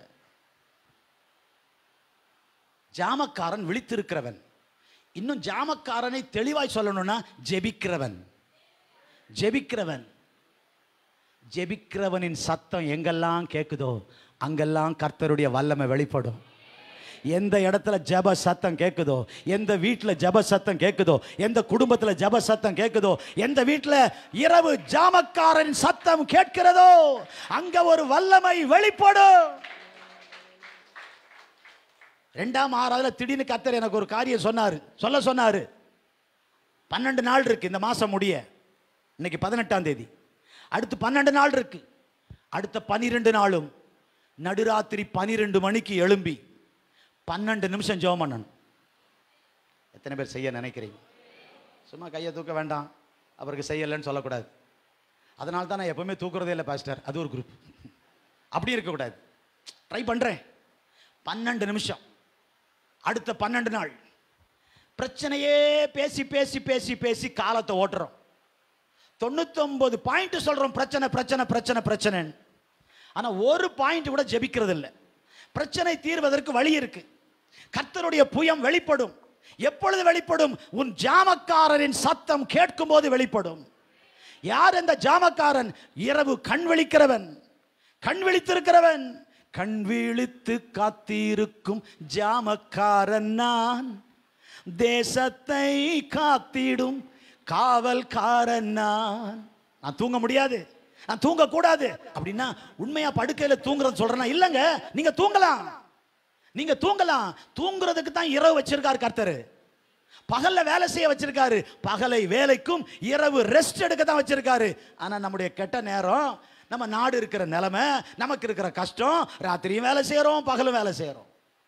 ஜாமக்காரன் விழித்திருக்கிறவன் இன்னும் ஜாமக்காரனை தெளிவாய் சொல்லணும்னா ஜெபிக்கிறவன் ஜெபிக்கிறவன் ஜெபிக்கிறவனின் சத்தம் எங்கெல்லாம் கேட்குதோ அங்கெல்லாம் கர்த்தருடைய வல்லமை வெளிப்படும் எந்த இடத்துல ஜெப சத்தம் கேட்குதோ எந்த வீட்டில் ஜெப சத்தம் கேட்குதோ எந்த குடும்பத்தில் ஜெப சத்தம் கேட்குதோ எந்த வீட்டில் இரவு ஜாமக்காரன் சத்தம் கேட்கிறதோ அங்க ஒரு வல்லமை வெளிப்படும் ரெண்டாம் ஆறாவதுல திடீர்னு கத்தர் எனக்கு ஒரு காரியம் சொன்னாரு சொல்ல சொன்னாரு பன்னெண்டு நாள் இருக்கு இந்த மாசம் முடிய இன்னைக்கு பதினெட்டாம் தேதி அடுத்து பன்னெண்டு நாள் இருக்கு அடுத்த பனிரெண்டு நாளும் நடுராத்திரி பனிரெண்டு மணிக்கு எழும்பி பன்னெண்டு நிமிஷம் ஜெபம் பண்ணணும் எத்தனை பேர் செய்ய நினைக்கிறீங்க சும்மா கையை தூக்க வேண்டாம் அவருக்கு செய்யலைன்னு சொல்லக்கூடாது அதனால தான் நான் எப்பவுமே தூக்குறதே இல்லை பாஸ்டர் அது ஒரு குரூப் அப்படி இருக்கக்கூடாது ட்ரை பண்ணுறேன் பன்னெண்டு நிமிஷம் அடுத்த பன்னெண்டு நாள் பிரச்சனையே பேசி பேசி பேசி பேசி காலத்தை ஓட்டுறோம் தொண்ணூத்தொன்பது பாயிண்ட் சொல்றோம் பிரச்சனை பிரச்சனை பிரச்சனை பிரச்சனை ஆனா ஒரு பாயிண்ட் கூட ஜெபிக்கிறது இல்லை பிரச்சனை தீர்வதற்கு வழி இருக்கு கர்த்தருடைய புயம் வெளிப்படும் எப்பொழுது வெளிப்படும் உன் ஜாமக்காரரின் சத்தம் கேட்கும் போது வெளிப்படும் யார் இந்த ஜாமக்காரன் இரவு கண் விழிக்கிறவன் கண் விழித்திருக்கிறவன் கண் விழித்து காத்திருக்கும் ஜாமக்காரன் நான் தேசத்தை காத்திடும் காவல்காரன் நான் நான் தூங்க முடியாது நான் தூங்க கூடாது அப்படின்னா உண்மையா படுக்கையில தூங்குறது சொல்றேன்னா இல்லைங்க நீங்க தூங்கலாம் நீங்க தூங்கலாம் தூங்குறதுக்கு தான் இரவு வச்சிருக்காரு கர்த்தர் பகல்ல வேலை செய்ய வச்சிருக்காரு பகலை வேலைக்கும் இரவு ரெஸ்ட் எடுக்க தான் வச்சிருக்காரு ஆனா நம்முடைய கெட்ட நேரம் நம்ம நாடு இருக்கிற நிலைமை நமக்கு இருக்கிற கஷ்டம் ராத்திரியும் வேலை செய்யறோம் பகலும் வேலை செய்யறோம்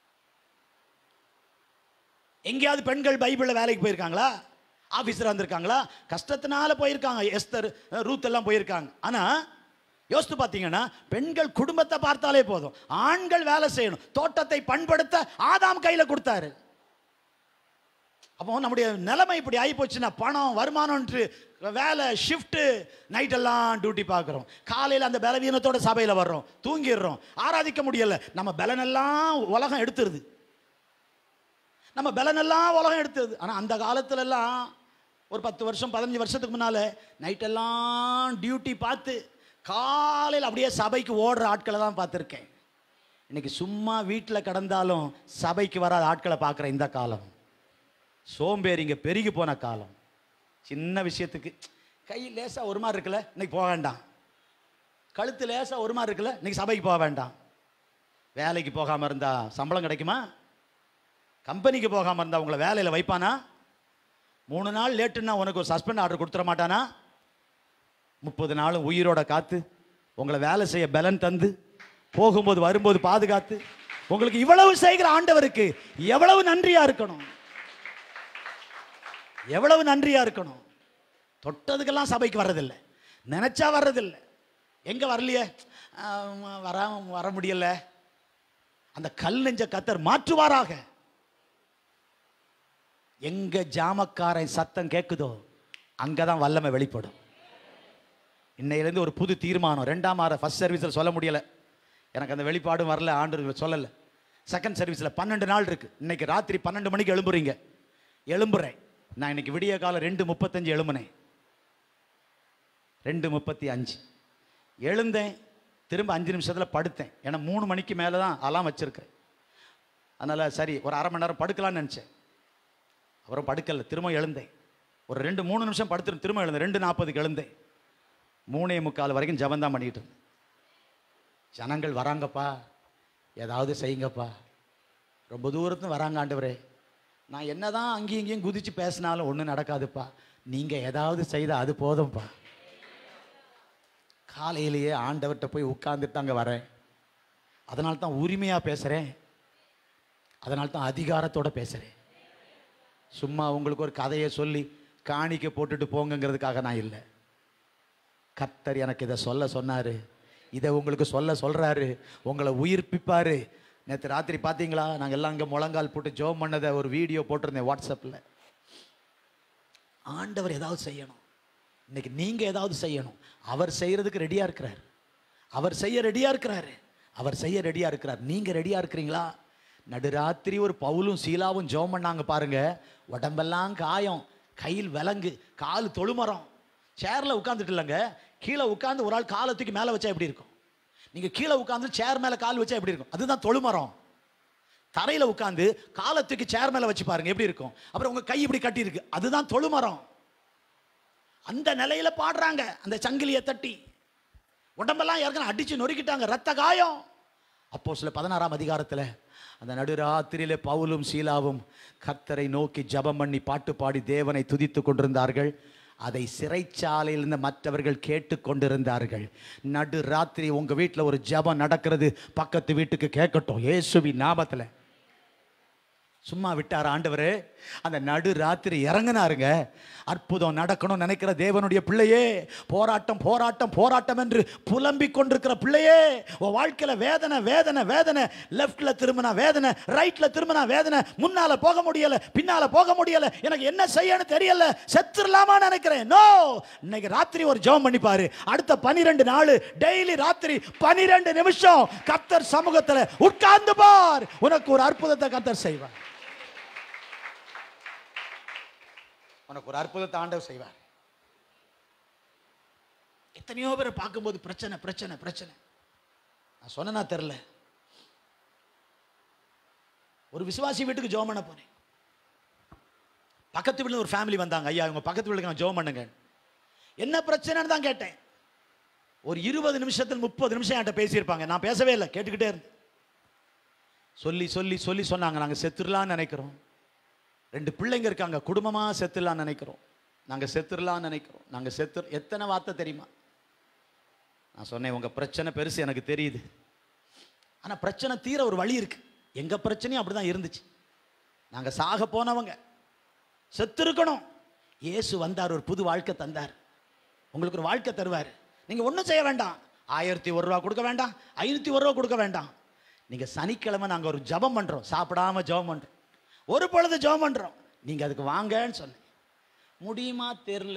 எங்கேயாவது பெண்கள் பைபிளில் வேலைக்கு போயிருக்காங்களா ஆஃபீஸர் வந்திருக்காங்களா கஷ்டத்தினால போயிருக்காங்க எஸ்தர் ரூத் எல்லாம் போயிருக்காங்க ஆனா யோசித்து பார்த்தீங்கன்னா பெண்கள் குடும்பத்தை பார்த்தாலே போதும் ஆண்கள் வேலை செய்யணும் தோட்டத்தை பண்படுத்த ஆதாம் கையில கொடுத்தாரு அப்போ நம்முடைய நிலைமை இப்படி ஆகி போச்சுன்னா பணம் வருமானம்ன்று வேலை ஷிஃப்ட்டு நைட்டெல்லாம் டியூட்டி பார்க்குறோம் காலையில் அந்த பலவீனத்தோட சபையில் வர்றோம் தூங்கிடுறோம் ஆராதிக்க முடியல நம்ம பலனெல்லாம் உலகம் எடுத்துருது நம்ம பலனெல்லாம் உலகம் எடுத்தது ஆனால் அந்த காலத்துலலாம் ஒரு பத்து வருஷம் பதினஞ்சு வருஷத்துக்கு முன்னால் நைட்டெல்லாம் டியூட்டி பார்த்து காலையில் அப்படியே சபைக்கு ஓடுற ஆட்களை தான் பார்த்துருக்கேன் இன்னைக்கு சும்மா வீட்டில் கிடந்தாலும் சபைக்கு வராத ஆட்களை பார்க்குற இந்த காலம் சோம்பேறிங்க பெருகி போன காலம் சின்ன விஷயத்துக்கு கை லேசாக ஒரு மாதிரி இருக்குல்ல இன்னைக்கு போக வேண்டாம் கழுத்து லேசாக ஒரு மாதிரி இருக்குல்ல இன்னைக்கு சபைக்கு போக வேண்டாம் வேலைக்கு போகாமல் இருந்தா சம்பளம் கிடைக்குமா கம்பெனிக்கு போகாமல் இருந்தா உங்களை வேலையில் வைப்பானா மூணு நாள் லேட்டுன்னா உனக்கு ஒரு சஸ்பெண்ட் ஆர்டர் கொடுத்துட மாட்டானா முப்பது நாளும் உயிரோட காத்து உங்களை வேலை செய்ய பலன் தந்து போகும்போது வரும்போது பாதுகாத்து உங்களுக்கு இவ்வளவு செய்கிற ஆண்டவருக்கு எவ்வளவு நன்றியா இருக்கணும் எவ்வளவு நன்றியா இருக்கணும் தொட்டதுக்கெல்லாம் சபைக்கு வர்றதில்லை நினைச்சா வர்றதில்லை எங்க வரலையே ஆம், வர வர முடியல அந்த கல் நெஞ்ச கத்தர் மாற்றுவாராக எங்க ஜாமக்காரன் சத்தம் கேக்குதோ அங்கதான் வல்லமை வெளிப்படும் இன்னையிலேருந்து ஒரு புது தீர்மானம் ரெண்டாம் வார ஃபர்ஸ்ட் சர்வீஸில் சொல்ல முடியல எனக்கு அந்த வெளிப்பாடும் வரல ஆண்டு சொல்லலை செகண்ட் சர்வீஸில் பன்னெண்டு நாள் இருக்கு இன்னைக்கு ராத்திரி பன்னெண்டு மணிக்கு எழும்புறீங்க எழும்புறேன் நான் இன்னைக்கு விடிய காலம் ரெண்டு முப்பத்தஞ்சு எழும்புனேன் ரெண்டு முப்பத்தி அஞ்சு எழுந்தேன் திரும்ப அஞ்சு நிமிஷத்தில் படுத்தேன் ஏன்னா மூணு மணிக்கு மேலே தான் அலாம் வச்சிருக்கேன் அதனால் சரி ஒரு அரை மணி நேரம் படுக்கலாம்னு நினச்சேன் அப்புறம் படுக்கல திரும்ப எழுந்தேன் ஒரு ரெண்டு மூணு நிமிஷம் படுத்து திரும்ப எழுந்தேன் ரெண்டு நாற்பதுக்கு எழுந்தேன் மூணே முக்கால் வரைக்கும் ஜபந்தான் பண்ணிட்டு இருந்தேன் ஜனங்கள் வராங்கப்பா ஏதாவது செய்யுங்கப்பா ரொம்ப தூரத்துல வராங்க ஆண்டவரே நான் என்னதான் அங்கேயும் இங்கேயும் குதிச்சு பேசினாலும் ஒன்றும் நடக்காதுப்பா நீங்கள் ஏதாவது செய்தால் அது போதும்ப்பா காலையிலேயே ஆண்டவர்கிட்ட போய் உட்கார்ந்துட்டு அங்கே வரேன் அதனால தான் உரிமையாக பேசுகிறேன் அதனால தான் அதிகாரத்தோட பேசுகிறேன் சும்மா உங்களுக்கு ஒரு கதையை சொல்லி காணிக்க போட்டுட்டு போங்கங்கிறதுக்காக நான் இல்லை கர்த்தர் எனக்கு இதை சொல்ல சொன்னாரு இதை உங்களுக்கு சொல்ல சொல்றாரு உங்களை உயிர்ப்பிப்பாரு நேற்று ராத்திரி பார்த்தீங்களா நாங்கள் எல்லாம் இங்கே முழங்கால் போட்டு ஜோம் பண்ணதை ஒரு வீடியோ போட்டிருந்தேன் வாட்ஸ்அப்பில் ஆண்டவர் ஏதாவது செய்யணும் இன்னைக்கு நீங்கள் ஏதாவது செய்யணும் அவர் செய்யறதுக்கு ரெடியாக இருக்கிறார் அவர் செய்ய ரெடியாக இருக்கிறாரு அவர் செய்ய ரெடியாக இருக்கிறார் நீங்கள் ரெடியாக இருக்கிறீங்களா நடுராத்திரி ஒரு பவுலும் சீலாவும் ஜோம் பண்ணாங்க பாருங்க உடம்பெல்லாம் காயம் கையில் விலங்கு கால் தொழுமரம் சேரில் உட்காந்துட்டு இல்லைங்க கீழே உட்காந்து ஒரு ஆள் காலை தூக்கி மேலே வச்சா எப்படி இருக்கும் நீங்கள் கீழே உட்காந்து சேர் மேலே கால் வச்சா எப்படி இருக்கும் அதுதான் தொழுமரம் தரையில் உட்காந்து காலை தூக்கி சேர் மேலே வச்சு பாருங்க எப்படி இருக்கும் அப்புறம் உங்க கை இப்படி கட்டி இருக்கு அதுதான் தொழுமரம் அந்த நிலையில பாடுறாங்க அந்த சங்கிலியை தட்டி உடம்பெல்லாம் ஏற்கனவே அடிச்சு நொறுக்கிட்டாங்க ரத்த காயம் அப்போ சில பதினாறாம் அதிகாரத்தில் அந்த நடுராத்திரியிலே பவுலும் சீலாவும் கர்த்தரை நோக்கி ஜெபம் பண்ணி பாட்டு பாடி தேவனை துதித்து கொண்டிருந்தார்கள் அதை சிறைச்சாலையிலிருந்து மற்றவர்கள் கேட்டு கொண்டிருந்தார்கள் நடு ராத்திரி உங்க வீட்டில் ஒரு ஜெபம் நடக்கிறது பக்கத்து வீட்டுக்கு கேட்கட்டும் இயேசுவி நாமத்தில் சும்மா விட்டார் ஆண்டவர் அந்த நடு ராத்திரி இறங்கினாருங்க அற்புதம் நடக்கணும்னு நினைக்கிற தேவனுடைய பிள்ளையே போராட்டம் போராட்டம் போராட்டம் என்று புலம்பிக் கொண்டிருக்கிற பிள்ளையே உன் வாழ்க்கையில வேதனை வேதனை வேதனை லெஃப்ட்ல திரும்பினா வேதனை ரைட்ல திரும்பினா வேதனை முன்னால போக முடியல பின்னால போக முடியல எனக்கு என்ன செய்யணும் தெரியல செத்துடலாமா நினைக்கிறேன் நோ இன்னைக்கு ராத்திரி ஒரு ஜெபம் பண்ணி பாரு அடுத்த பனிரெண்டு நாள் டெய்லி ராத்திரி பனிரெண்டு நிமிஷம் கத்தர் சமூகத்துல உட்கார்ந்து பார் உனக்கு ஒரு அற்புதத்தை கத்தர் செய்வார் உனக்கு ஒரு அற்புதத்தை ஆண்டவர் செய்வார் எத்தனையோ பேரை பார்க்கும்போது பிரச்சனை பிரச்சனை பிரச்சனை நான் சொன்னா தெரில ஒரு விசுவாசி வீட்டுக்கு ஜோம் பண்ண போனேன் பக்கத்து வீட்டில் ஒரு ஃபேமிலி வந்தாங்க ஐயா உங்க பக்கத்து வீட்டுக்கு நான் ஜோம் பண்ணுங்க என்ன பிரச்சனைன்னு தான் கேட்டேன் ஒரு இருபது நிமிஷத்தில் முப்பது நிமிஷம் என்கிட்ட பேசியிருப்பாங்க நான் பேசவே இல்லை கேட்டுக்கிட்டே இருந்தேன் சொல்லி சொல்லி சொல்லி சொன்னாங்க நாங்கள் செத்துடலாம்னு நினைக்கிறோம் ரெண்டு பிள்ளைங்க இருக்காங்க குடும்பமாக செத்துடலாம்னு நினைக்கிறோம் நாங்கள் செத்துடலாம்னு நினைக்கிறோம் நாங்கள் செத்து எத்தனை வார்த்தை தெரியுமா நான் சொன்னேன் உங்கள் பிரச்சனை பெருசு எனக்கு தெரியுது ஆனால் பிரச்சனை தீர ஒரு வழி இருக்கு எங்கள் பிரச்சனையும் அப்படி தான் இருந்துச்சு நாங்கள் சாக போனவங்க செத்து இருக்கணும் இயேசு வந்தார் ஒரு புது வாழ்க்கை தந்தார் உங்களுக்கு ஒரு வாழ்க்கை தருவார் நீங்கள் ஒன்றும் செய்ய வேண்டாம் ஆயிரத்தி ஒரு ரூபா கொடுக்க வேண்டாம் ஐநூற்றி ஒரு ரூபா கொடுக்க வேண்டாம் நீங்கள் சனிக்கிழமை நாங்கள் ஒரு ஜெபம் பண்ணுறோம் சாப்பிடாம ஜெபம் பண்ணுறோம் ஒரு பொழுது ஜெபம் பண்ணுறோம் நீங்கள் அதுக்கு வாங்கன்னு சொன்னேன் முடியுமா தெரில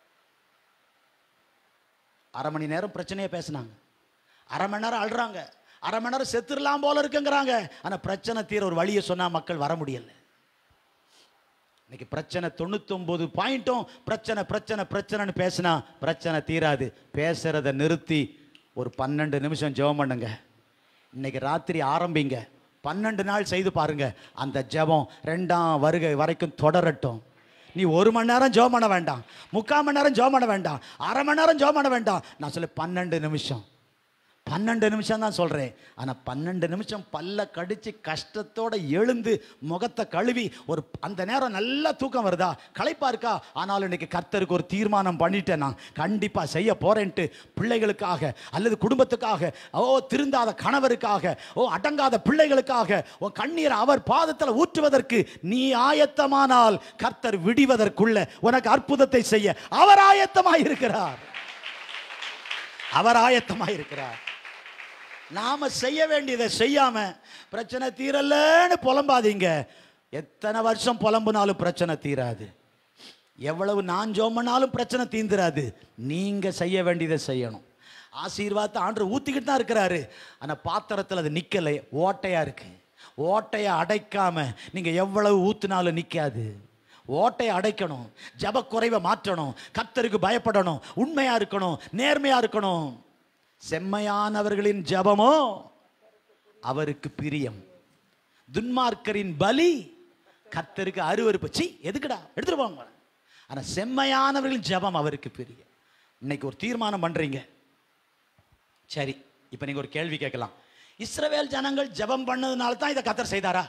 அரை மணி நேரம் பிரச்சனையை பேசுனாங்க அரை மணி நேரம் அழுறாங்க அரை மணி நேரம் செத்துடலாம் போல இருக்குங்கிறாங்க ஆனால் பிரச்சனை தீர ஒரு வழியை சொன்னால் மக்கள் வர முடியல இன்னைக்கு பிரச்சனை தொண்ணூத்தொம்பது பாயிண்ட்டும் பிரச்சனை பிரச்சனை பிரச்சனைன்னு பேசினா பிரச்சனை தீராது பேசுறத நிறுத்தி ஒரு பன்னெண்டு நிமிஷம் ஜெபம் பண்ணுங்க இன்னைக்கு ராத்திரி ஆரம்பிங்க பன்னெண்டு நாள் செய்து பாருங்க அந்த ஜெபம் ரெண்டாம் வருகை வரைக்கும் தொடரட்டும் நீ ஒரு மணி நேரம் ஜெபம் பண்ண வேண்டாம் முக்கால் மணி நேரம் ஜெபம் பண்ண வேண்டாம் அரை மணி நேரம் ஜெபம் பண்ண வேண்டாம் நான் சொல்ல பன்னெண்டு நிமிஷம் பன்னெண்டு நிமிஷம் தான் சொல்கிறேன் ஆனால் பன்னெண்டு நிமிஷம் பல்ல கடிச்சு கஷ்டத்தோட எழுந்து முகத்தை கழுவி ஒரு அந்த நேரம் நல்லா தூக்கம் வருதா களைப்பா இருக்கா ஆனாலும் இன்னைக்கு கர்த்தருக்கு ஒரு தீர்மானம் பண்ணிட்டேன் நான் கண்டிப்பாக செய்ய போறேன்ட்டு பிள்ளைகளுக்காக அல்லது குடும்பத்துக்காக ஓ திருந்தாத கணவருக்காக ஓ அடங்காத பிள்ளைகளுக்காக ஓ கண்ணீர் அவர் பாதத்தில் ஊற்றுவதற்கு நீ ஆயத்தமானால் கர்த்தர் விடிவதற்குள்ள உனக்கு அற்புதத்தை செய்ய அவர் ஆயத்தமாக இருக்கிறார் அவர் ஆயத்தமாக இருக்கிறார் நாம செய்ய வேண்டியதை செய்யாம பிரச்சனை தீரலன்னு புலம்பாதீங்க எத்தனை வருஷம் புலம்புனாலும் பிரச்சனை தீராது எவ்வளவு நான் ஜோமனாலும் பிரச்சனை தீந்துராது நீங்க செய்ய வேண்டியதை செய்யணும் ஆசீர்வாதத்தை ஆண்டு ஊத்திக்கிட்டு தான் இருக்கிறாரு ஆனா பாத்திரத்தில் அது நிக்கலை ஓட்டையா இருக்கு ஓட்டையை அடைக்காம நீங்க எவ்வளவு ஊத்துனாலும் நிக்காது ஓட்டையை அடைக்கணும் ஜபக்குறைவை மாற்றணும் கர்த்தருக்கு பயப்படணும் உண்மையா இருக்கணும் நேர்மையா இருக்கணும் செம்மையானவர்களின் ஜபமோ அவருக்கு பிரியம் துன்மார்க்கரின் பலி கர்த்தருக்கு அருவருப்பு சி எதுக்குடா எடுத்துட்டு போங்க ஆனா செம்மையானவர்களின் ஜபம் அவருக்கு பிரியம் இன்னைக்கு ஒரு தீர்மானம் பண்றீங்க சரி இப்போ நீங்க ஒரு கேள்வி கேட்கலாம் இஸ்ரவேல் ஜனங்கள் ஜெபம் பண்ணதுனால தான் இதை கத்தர் செய்தாரா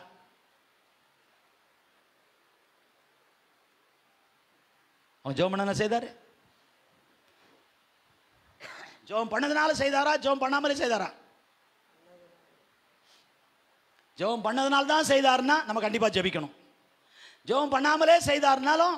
அவன் ஜெபம் பண்ண செய்தாரு ஜெபம் பண்ணதுனால செய்தாரா ஜெபம் பண்ணாமலே செய்தாரா ஜெபம் பண்ணதுனால தான் செய்தாருன்னா நம்ம கண்டிப்பா ஜெபிக்கணும் ஜெபம் பண்ணாமலே செய்தாருனாலும்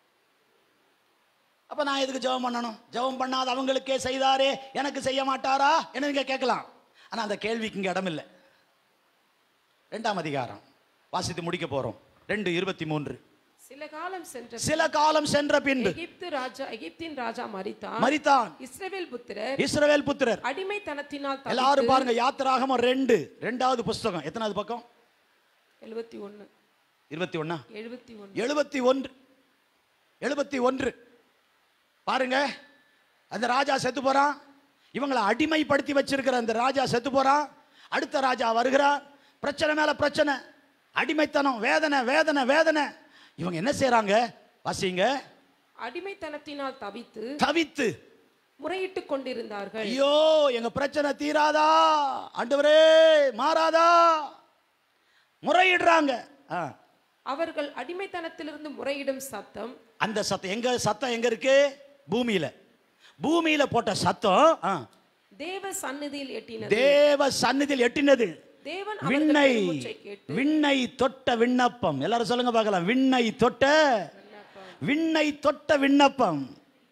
அப்ப நான் எதுக்கு ஜெபம் பண்ணணும் ஜெபம் பண்ணாத அவங்களுக்கே செய்தாரே எனக்கு செய்ய மாட்டாரா என்ன நீங்க கேட்கலாம் ஆனா அந்த கேள்விக்கு இங்க இடம் இல்லை ரெண்டாம் அதிகாரம் வாசித்து முடிக்க போறோம் ரெண்டு இருபத்தி மூன்று சில காலம் சென்ற சில காலம் சென்ற பின்பு எகிப்து ராஜா எகிப்தின் ராஜா மரித்தான் மரித்தான் இஸ்ரவேல் புத்திரர் இஸ்ரவேல் புத்திரர் அடிமைத்தனத்தினால் எல்லாரும் பாருங்க யாத்திராகமம் ரெண்டு ரெண்டாவது புஸ்தகம் எத்தனாவது பக்கம் எழுபத்தி ஒண்ணு இருபத்தி ஒண்ணா எழுபத்தி ஒண்ணு எழுபத்தி ஒன்று எழுபத்தி ஒன்று பாருங்க அந்த ராஜா செத்து போறான் இவங்களை அடிமைப்படுத்தி வச்சிருக்கிற அந்த ராஜா செத்து போறான் அடுத்த ராஜா வருகிறார் பிரச்சனை மேல பிரச்சனை அடிமைத்தனம் வேதனை வேதனை வேதனை இவங்க என்ன செய்றாங்க வாசிங்க அடிமைத்தனத்தினால் தவித்து தவித்து முறையிட்டுக் கொண்டிருந்தார்கள் ஐயோ எங்க பிரச்சனை தீராதா ஆண்டவரே மாறாதா முறையிடுறாங்க ஆ. அவர்கள் அடிமைத்தனத்திலிருந்து முறையிடும் சத்தம் அந்த சத்தம் எங்க சத்தம் எங்க இருக்கு பூமியில பூமியில போட்ட சத்தம் ஆ, தேவ சந்நிதியில் எட்டினது தேவ சந்நிதியில் எட்டினது தேவன் அவர்கள் விண்ணை பெருமூச்சை கேட்டு விண்ணை தொட்ட விண்ணப்பம் எல்லாரும் சொல்லுங்க பார்க்கலாம் விண்ணை தொட்ட விண்ணை தொட்ட விண்ணப்பம்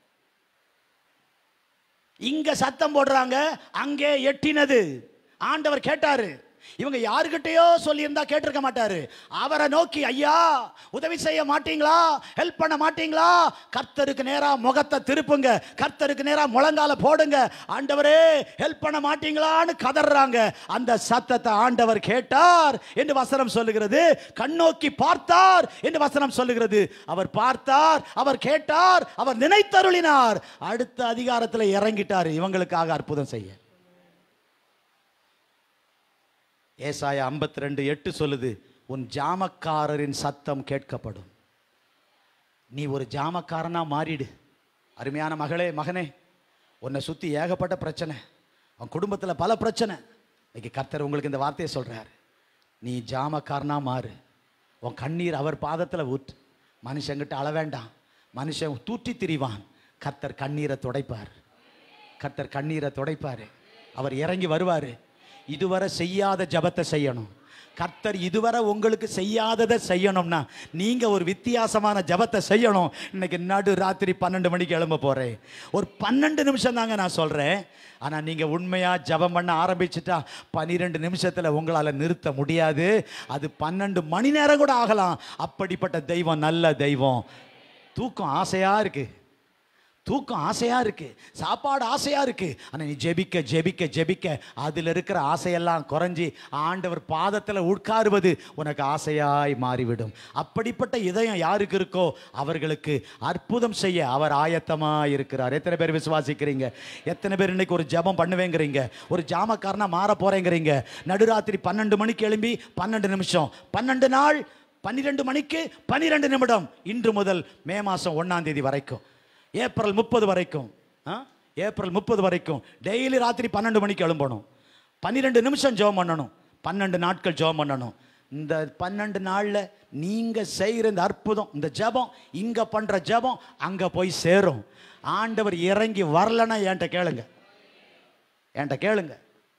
இங்க சத்தம் போடுறாங்க அங்கே எட்டினது ஆண்டவர் கேட்டாரு இவங்க யாருக்கிட்டயோ சொல்லியிருந்தா கேட்டிருக்க மாட்டாரு அவரை நோக்கி ஐயா உதவி செய்ய மாட்டீங்களா ஹெல்ப் பண்ண மாட்டீங்களா கர்த்தருக்கு நேரா முகத்தை திருப்புங்க கர்த்தருக்கு நேரா முழங்கால போடுங்க ஆண்டவரே ஹெல்ப் பண்ண மாட்டீங்களான்னு கதறாங்க அந்த சத்தத்தை ஆண்டவர் கேட்டார் என்று வசனம் சொல்லுகிறது கண்ணோக்கி பார்த்தார் என்று வசனம் சொல்லுகிறது அவர் பார்த்தார் அவர் கேட்டார் அவர் நினைத்தருளினார் அடுத்த அதிகாரத்தில் இறங்கிட்டார் இவங்களுக்காக அற்புதம் செய்ய ஏசாயா 52 ரெண்டு எட்டு சொல்லுது உன் ஜாமக்காரரின் சத்தம் கேட்கப்படும் நீ ஒரு ஜாமக்காரனா மாறிடு அருமையான மகளே மகனே உன்னை சுற்றி ஏகப்பட்ட பிரச்சனை உன் குடும்பத்தில் பல பிரச்சனை இன்னைக்கு கர்த்தர் உங்களுக்கு இந்த வார்த்தையை சொல்கிறார் நீ ஜாமக்காரனா மாறு உன் கண்ணீர் அவர் பாதத்தில் ஊற்று மனுஷங்கிட்ட அள வேண்டாம் மனுஷன் தூற்றி திரிவான் கர்த்தர் கண்ணீரை துடைப்பார் கர்த்தர் கண்ணீரை துடைப்பார் அவர் இறங்கி வருவார் இதுவரை செய்யாத ஜபத்தை செய்யணும் கர்த்தர் இதுவரை உங்களுக்கு செய்யாததை செய்யணும்னா நீங்க ஒரு வித்தியாசமான ஜபத்தை செய்யணும் இன்னைக்கு நடு ராத்திரி பன்னெண்டு மணிக்கு எழும்ப போறேன் ஒரு பன்னெண்டு நிமிஷம் தாங்க நான் சொல்றேன் ஆனா நீங்க உண்மையா ஜபம் பண்ண ஆரம்பிச்சிட்டா பன்னிரெண்டு நிமிஷத்துல உங்களால நிறுத்த முடியாது அது பன்னெண்டு மணி நேரம் கூட ஆகலாம் அப்படிப்பட்ட தெய்வம் நல்ல தெய்வம் தூக்கம் ஆசையா இருக்கு தூக்கம் ஆசையா இருக்கு சாப்பாடு ஆசையா இருக்கு ஆனா நீ ஜெபிக்க ஜெபிக்க ஜெபிக்க அதுல இருக்கிற ஆசையெல்லாம் குறைஞ்சி ஆண்டவர் பாதத்துல உட்காருவது உனக்கு ஆசையாய் மாறிவிடும் அப்படிப்பட்ட இதயம் யாருக்கு இருக்கோ அவர்களுக்கு அற்புதம் செய்ய அவர் ஆயத்தமா இருக்கிறார் எத்தனை பேர் விசுவாசிக்கிறீங்க எத்தனை பேர் இன்னைக்கு ஒரு ஜெபம் பண்ணுவேங்கிறீங்க ஒரு ஜாமக்காரனா மாற போறேங்கிறீங்க நடுராத்திரி பன்னெண்டு மணிக்கு எழும்பி பன்னெண்டு நிமிஷம் பன்னெண்டு நாள் பன்னிரெண்டு மணிக்கு பன்னிரெண்டு நிமிடம் இன்று முதல் மே மாசம் ஒன்னாம் தேதி வரைக்கும் ஏப்ரல் முப்பது வரைக்கும் ஆ? ஏப்ரல் முப்பது வரைக்கும் டெய்லி ராத்திரி பன்னெண்டு மணிக்கு எழும்பணும் பன்னிரெண்டு நிமிஷம் ஜெபம் பண்ணணும் பன்னெண்டு நாட்கள் ஜெபம் பண்ணணும் இந்த பன்னெண்டு நாளில் நீங்கள் செய்கிற இந்த அற்புதம் இந்த ஜெபம் இங்கே பண்ணுற ஜெபம் அங்கே போய் சேரும் ஆண்டவர் இறங்கி வரலன்னா என்கிட்ட கேளுங்க என்கிட்ட கேளுங்க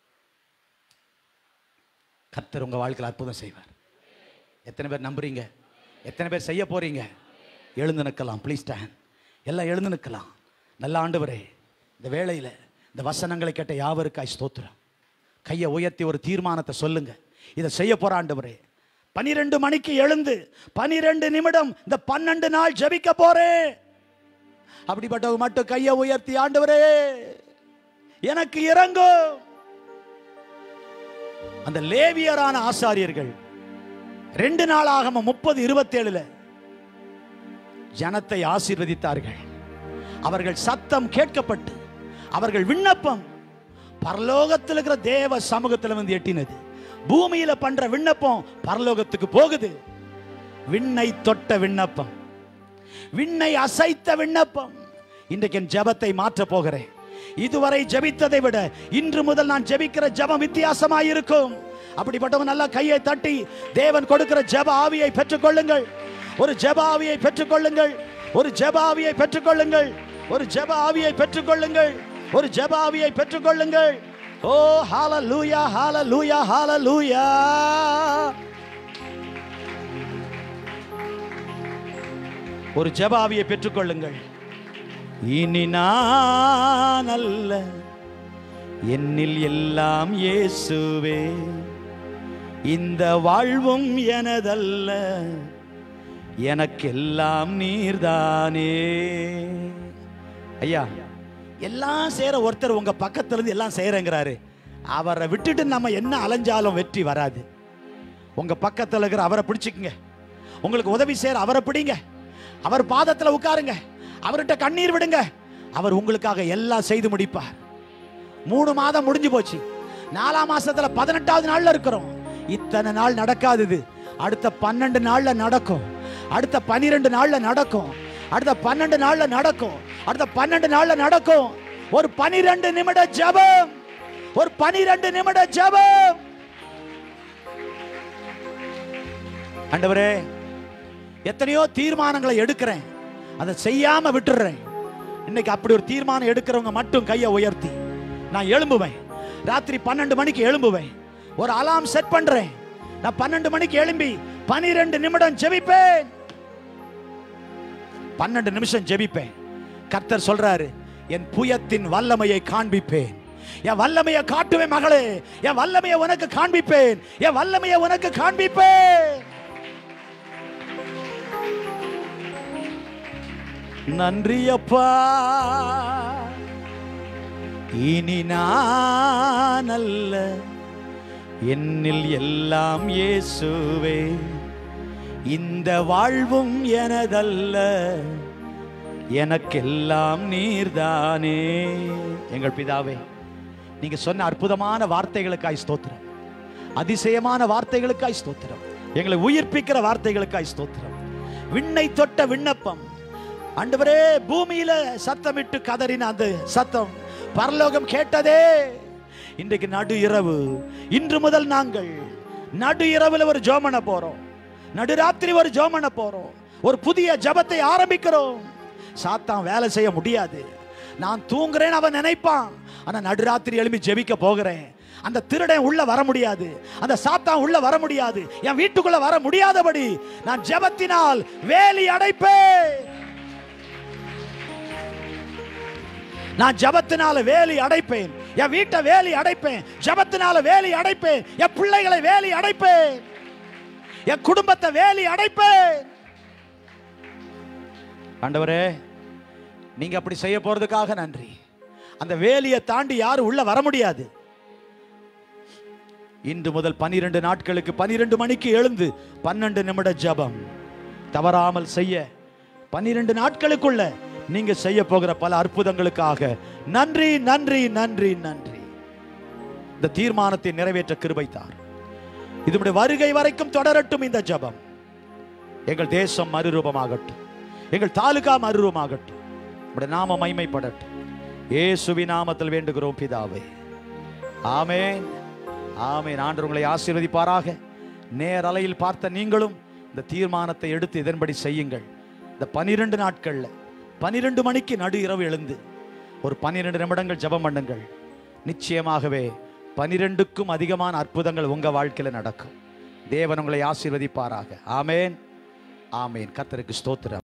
கர்த்தர் உங்கள் வாழ்க்கையில் அற்புதம் செய்வார் எத்தனை பேர் நம்புறீங்க எத்தனை பேர் செய்ய போறீங்க எழுந்து நிற்கலாம் ப்ளீஸ் ஸ்டாண்ட் எல்லாம் எழுந்து நிற்கலாம் நல்ல ஆண்டவரே இந்த வேளையில் இந்த வசனங்களை கேட்ட யாவருக்காய் ஸ்தோத்திரம் கையை உயர்த்தி ஒரு தீர்மானத்தை சொல்லுங்க இதை செய்ய போற ஆண்டவரே பனிரெண்டு மணிக்கு எழுந்து பனிரெண்டு நிமிடம் இந்த பன்னெண்டு நாள் ஜெபிக்க போறேன் அப்படிப்பட்டவங்க மட்டும் கையை உயர்த்தி ஆண்டவரே எனக்கு இறங்கும் அந்த லேவியரான ஆசாரியர்கள் ரெண்டு நாள் ஆகம முப்பது இருபத்தேழுல ஜனத்தை ஆசீர்வதித்தார்கள் அவர்கள் சத்தம் கேட்கப்பட்டு அவர்கள் விண்ணப்பம் பரலோகத்தில் இருக்கிற தேவ சமூகத்தில் வந்து எட்டினது பூமியில பண்ற விண்ணப்பம் பரலோகத்துக்கு போகுது விண்ணை தொட்ட விண்ணப்பம் விண்ணை அசைத்த விண்ணப்பம் இன்றைக்கு என் ஜெபத்தை மாற்ற போகிறேன் இதுவரை ஜெபித்ததை விட இன்று முதல் நான் ஜெபிக்கிற ஜெபம் வித்தியாசமாய் இருக்கும் அப்படிப்பட்டவன் நல்லா கையை தட்டி தேவன் கொடுக்கிற ஜெப ஆவியை பெற்றுக்கொள்ளுங்கள் ஒரு ஜெப ஆவியை பெற்றுக்கொள்ளுங்கள் ஒரு ஜெப ஆவியை பெற்றுக்கொள்ளுங்கள் ஒரு ஜெப ஆவியை பெற்றுக்கொள்ளுங்கள் ஒரு ஜெப ஆவியை பெற்றுக்கொள்ளுங்கள் ஓ ஹalleluya ஹalleluya ஹalleluya ஒரு ஜெப ஆவியை பெற்றுக்கொள்ளுங்கள் இனி நான் அல்ல என்னில் எல்லாம் இயேசுவே இந்த வாழ்வும் எனதல்ல எனக்கெல்லாம் நீர்தானே ஐயா எல்லாம் செய்யற ஒருத்தர் உங்க பக்கத்துல இருந்து எல்லாம் செய்யறேங்கிறாரு அவரை விட்டுட்டு நம்ம என்ன அலைஞ்சாலும் வெற்றி வராது உங்க பக்கத்துல இருக்கிற அவரை பிடிச்சுக்குங்க உங்களுக்கு உதவி செய்யற அவரை பிடிங்க அவர் பாதத்துல உட்காருங்க அவர்கிட்ட கண்ணீர் விடுங்க அவர் உங்களுக்காக எல்லாம் செய்து முடிப்பார் மூணு மாதம் முடிஞ்சு போச்சு நாலாம் மாசத்துல பதினெட்டாவது நாள்ல இருக்கிறோம் இத்தனை நாள் நடக்காது இது அடுத்த பன்னெண்டு நாள்ல நடக்கும் அடுத்த பன்னிரெண்டு நாள்ல நடக்கும் அடுத்த பன்னெண்டு நாள்ல நடக்கும் அடுத்த பன்னெண்டு நாள்ல நடக்கும் ஒரு பனிரெண்டு நிமிட ஜெபம் ஒரு பனிரெண்டு நிமிட ஜெபம் ஆண்டவரே எத்தனையோ தீர்மானங்களை எடுக்கிறேன் அதை செய்யாம விட்டுடுறேன் இன்னைக்கு அப்படி ஒரு தீர்மானம் எடுக்கிறவங்க மட்டும் கையை உயர்த்தி நான் எழும்புவேன் ராத்திரி பன்னெண்டு மணிக்கு எழும்புவேன் ஒரு அலாம் செட் பண்றேன் நான் பன்னெண்டு மணிக்கு எழும்பி பனிரெண்டு நிமிடம் ஜெபிப்பேன் பன்னெண்டு நிமிஷம் ஜெபிப்பேன் கர்த்தர் சொல்றாரு என் புயத்தின் வல்லமையை காண்பிப்பேன் என் வல்லமையை காட்டுவேன் மகளே என் வல்லமையை உனக்கு காண்பிப்பேன் என் வல்லமையை உனக்கு காண்பிப்பேன் நன்றி அப்பா இனி நான் அல்ல என்னில் எல்லாம் இயேசுவே இந்த வாழ்வும் எனதல்ல எனக்கெல்லாம் நீர்தானே எங்கள் பிதாவே நீங்க சொன்ன அற்புதமான வார்த்தைகளுக்காய் ஸ்தோத்திரம் அதிசயமான வார்த்தைகளுக்காய் ஸ்தோத்திரம் எங்களை உயிர்ப்பிக்கிற வார்த்தைகளுக்காய் ஸ்தோத்திரம் விண்ணை தொட்ட விண்ணப்பம் ஆண்டவரே பூமியில சத்தமிட்டு கதறின அந்த சத்தம் பரலோகம் கேட்டதே இன்றைக்கு நடு இரவு இன்று முதல் நாங்கள் நடு இரவுல ஒரு ஜோமன போறோம் நடுராத்திரி ஒரு ஜோமன போறோம் ஒரு புதிய ஜபத்தை ஆரம்பிக்கிறோம் சாத்தான் வேலை செய்ய முடியாது நான் தூங்குறேன்னு அவன் நினைப்பான் ஆனா நடுராத்திரி எழுப்பி ஜெபிக்க போகிறேன் அந்த திருடன் உள்ள வர முடியாது அந்த சாத்தான் உள்ள வர முடியாது என் வீட்டுக்குள்ள வர முடியாதபடி நான் ஜெபத்தினால் வேலி அடைப்பேன் நான் ஜபத்தினால வேலி அடைப்பேன் என் வீட்டை வேலி அடைப்பேன் ஜபத்தினால வேலி அடைப்பேன் என் பிள்ளைகளை வேலி அடைப்பேன் என் குடும்பத்தை வேலி அடைப்பேன் ஆண்டவரே நீங்க அப்படி செய்ய போறதுக்காக நன்றி அந்த வேலியை தாண்டி யாரும் உள்ள வர முடியாது இன்று முதல் பனிரெண்டு நாட்களுக்கு பனிரெண்டு மணிக்கு எழுந்து பன்னெண்டு நிமிட ஜபம் தவறாமல் செய்ய பன்னிரண்டு நாட்களுக்குள்ள நீங்க செய்ய போகிற பல அற்புதங்களுக்காக நன்றி நன்றி நன்றி நன்றி இந்த தீர்மானத்தை நிறைவேற்ற கிருபைத்தார் இதனுடைய வருகை வரைக்கும் தொடரட்டும் இந்த ஜபம் எங்கள் தேசம் மறுரூபமாகட்டும் எங்கள் தாலுகா மறுரூபமாகட்டும் உடைய நாம மைமைப்படட்டும் இயேசுவி நாமத்தில் வேண்டுகிறோம் பிதாவே ஆமென் ஆமென் ஆண்டவர் உங்களை ஆசீர்வதிப்பாராக நேரலையில் பார்த்த நீங்களும் இந்த தீர்மானத்தை எடுத்து இதன்படி செய்யுங்கள் இந்த பனிரெண்டு நாட்கள்ல பனிரெண்டு மணிக்கு நடு இரவு எழுந்து ஒரு பன்னிரெண்டு நிமிடங்கள் ஜெபம் பண்ணுங்கள் நிச்சயமாகவே பனிரெண்டுக்கும் அதிகமான அற்புதங்கள் உங்க வாழ்க்கையில நடக்கும் தேவன் உங்களை ஆசீர்வதிப்பாராக ஆமேன் ஆமேன் கர்த்தருக்கு ஸ்தோத்திரம்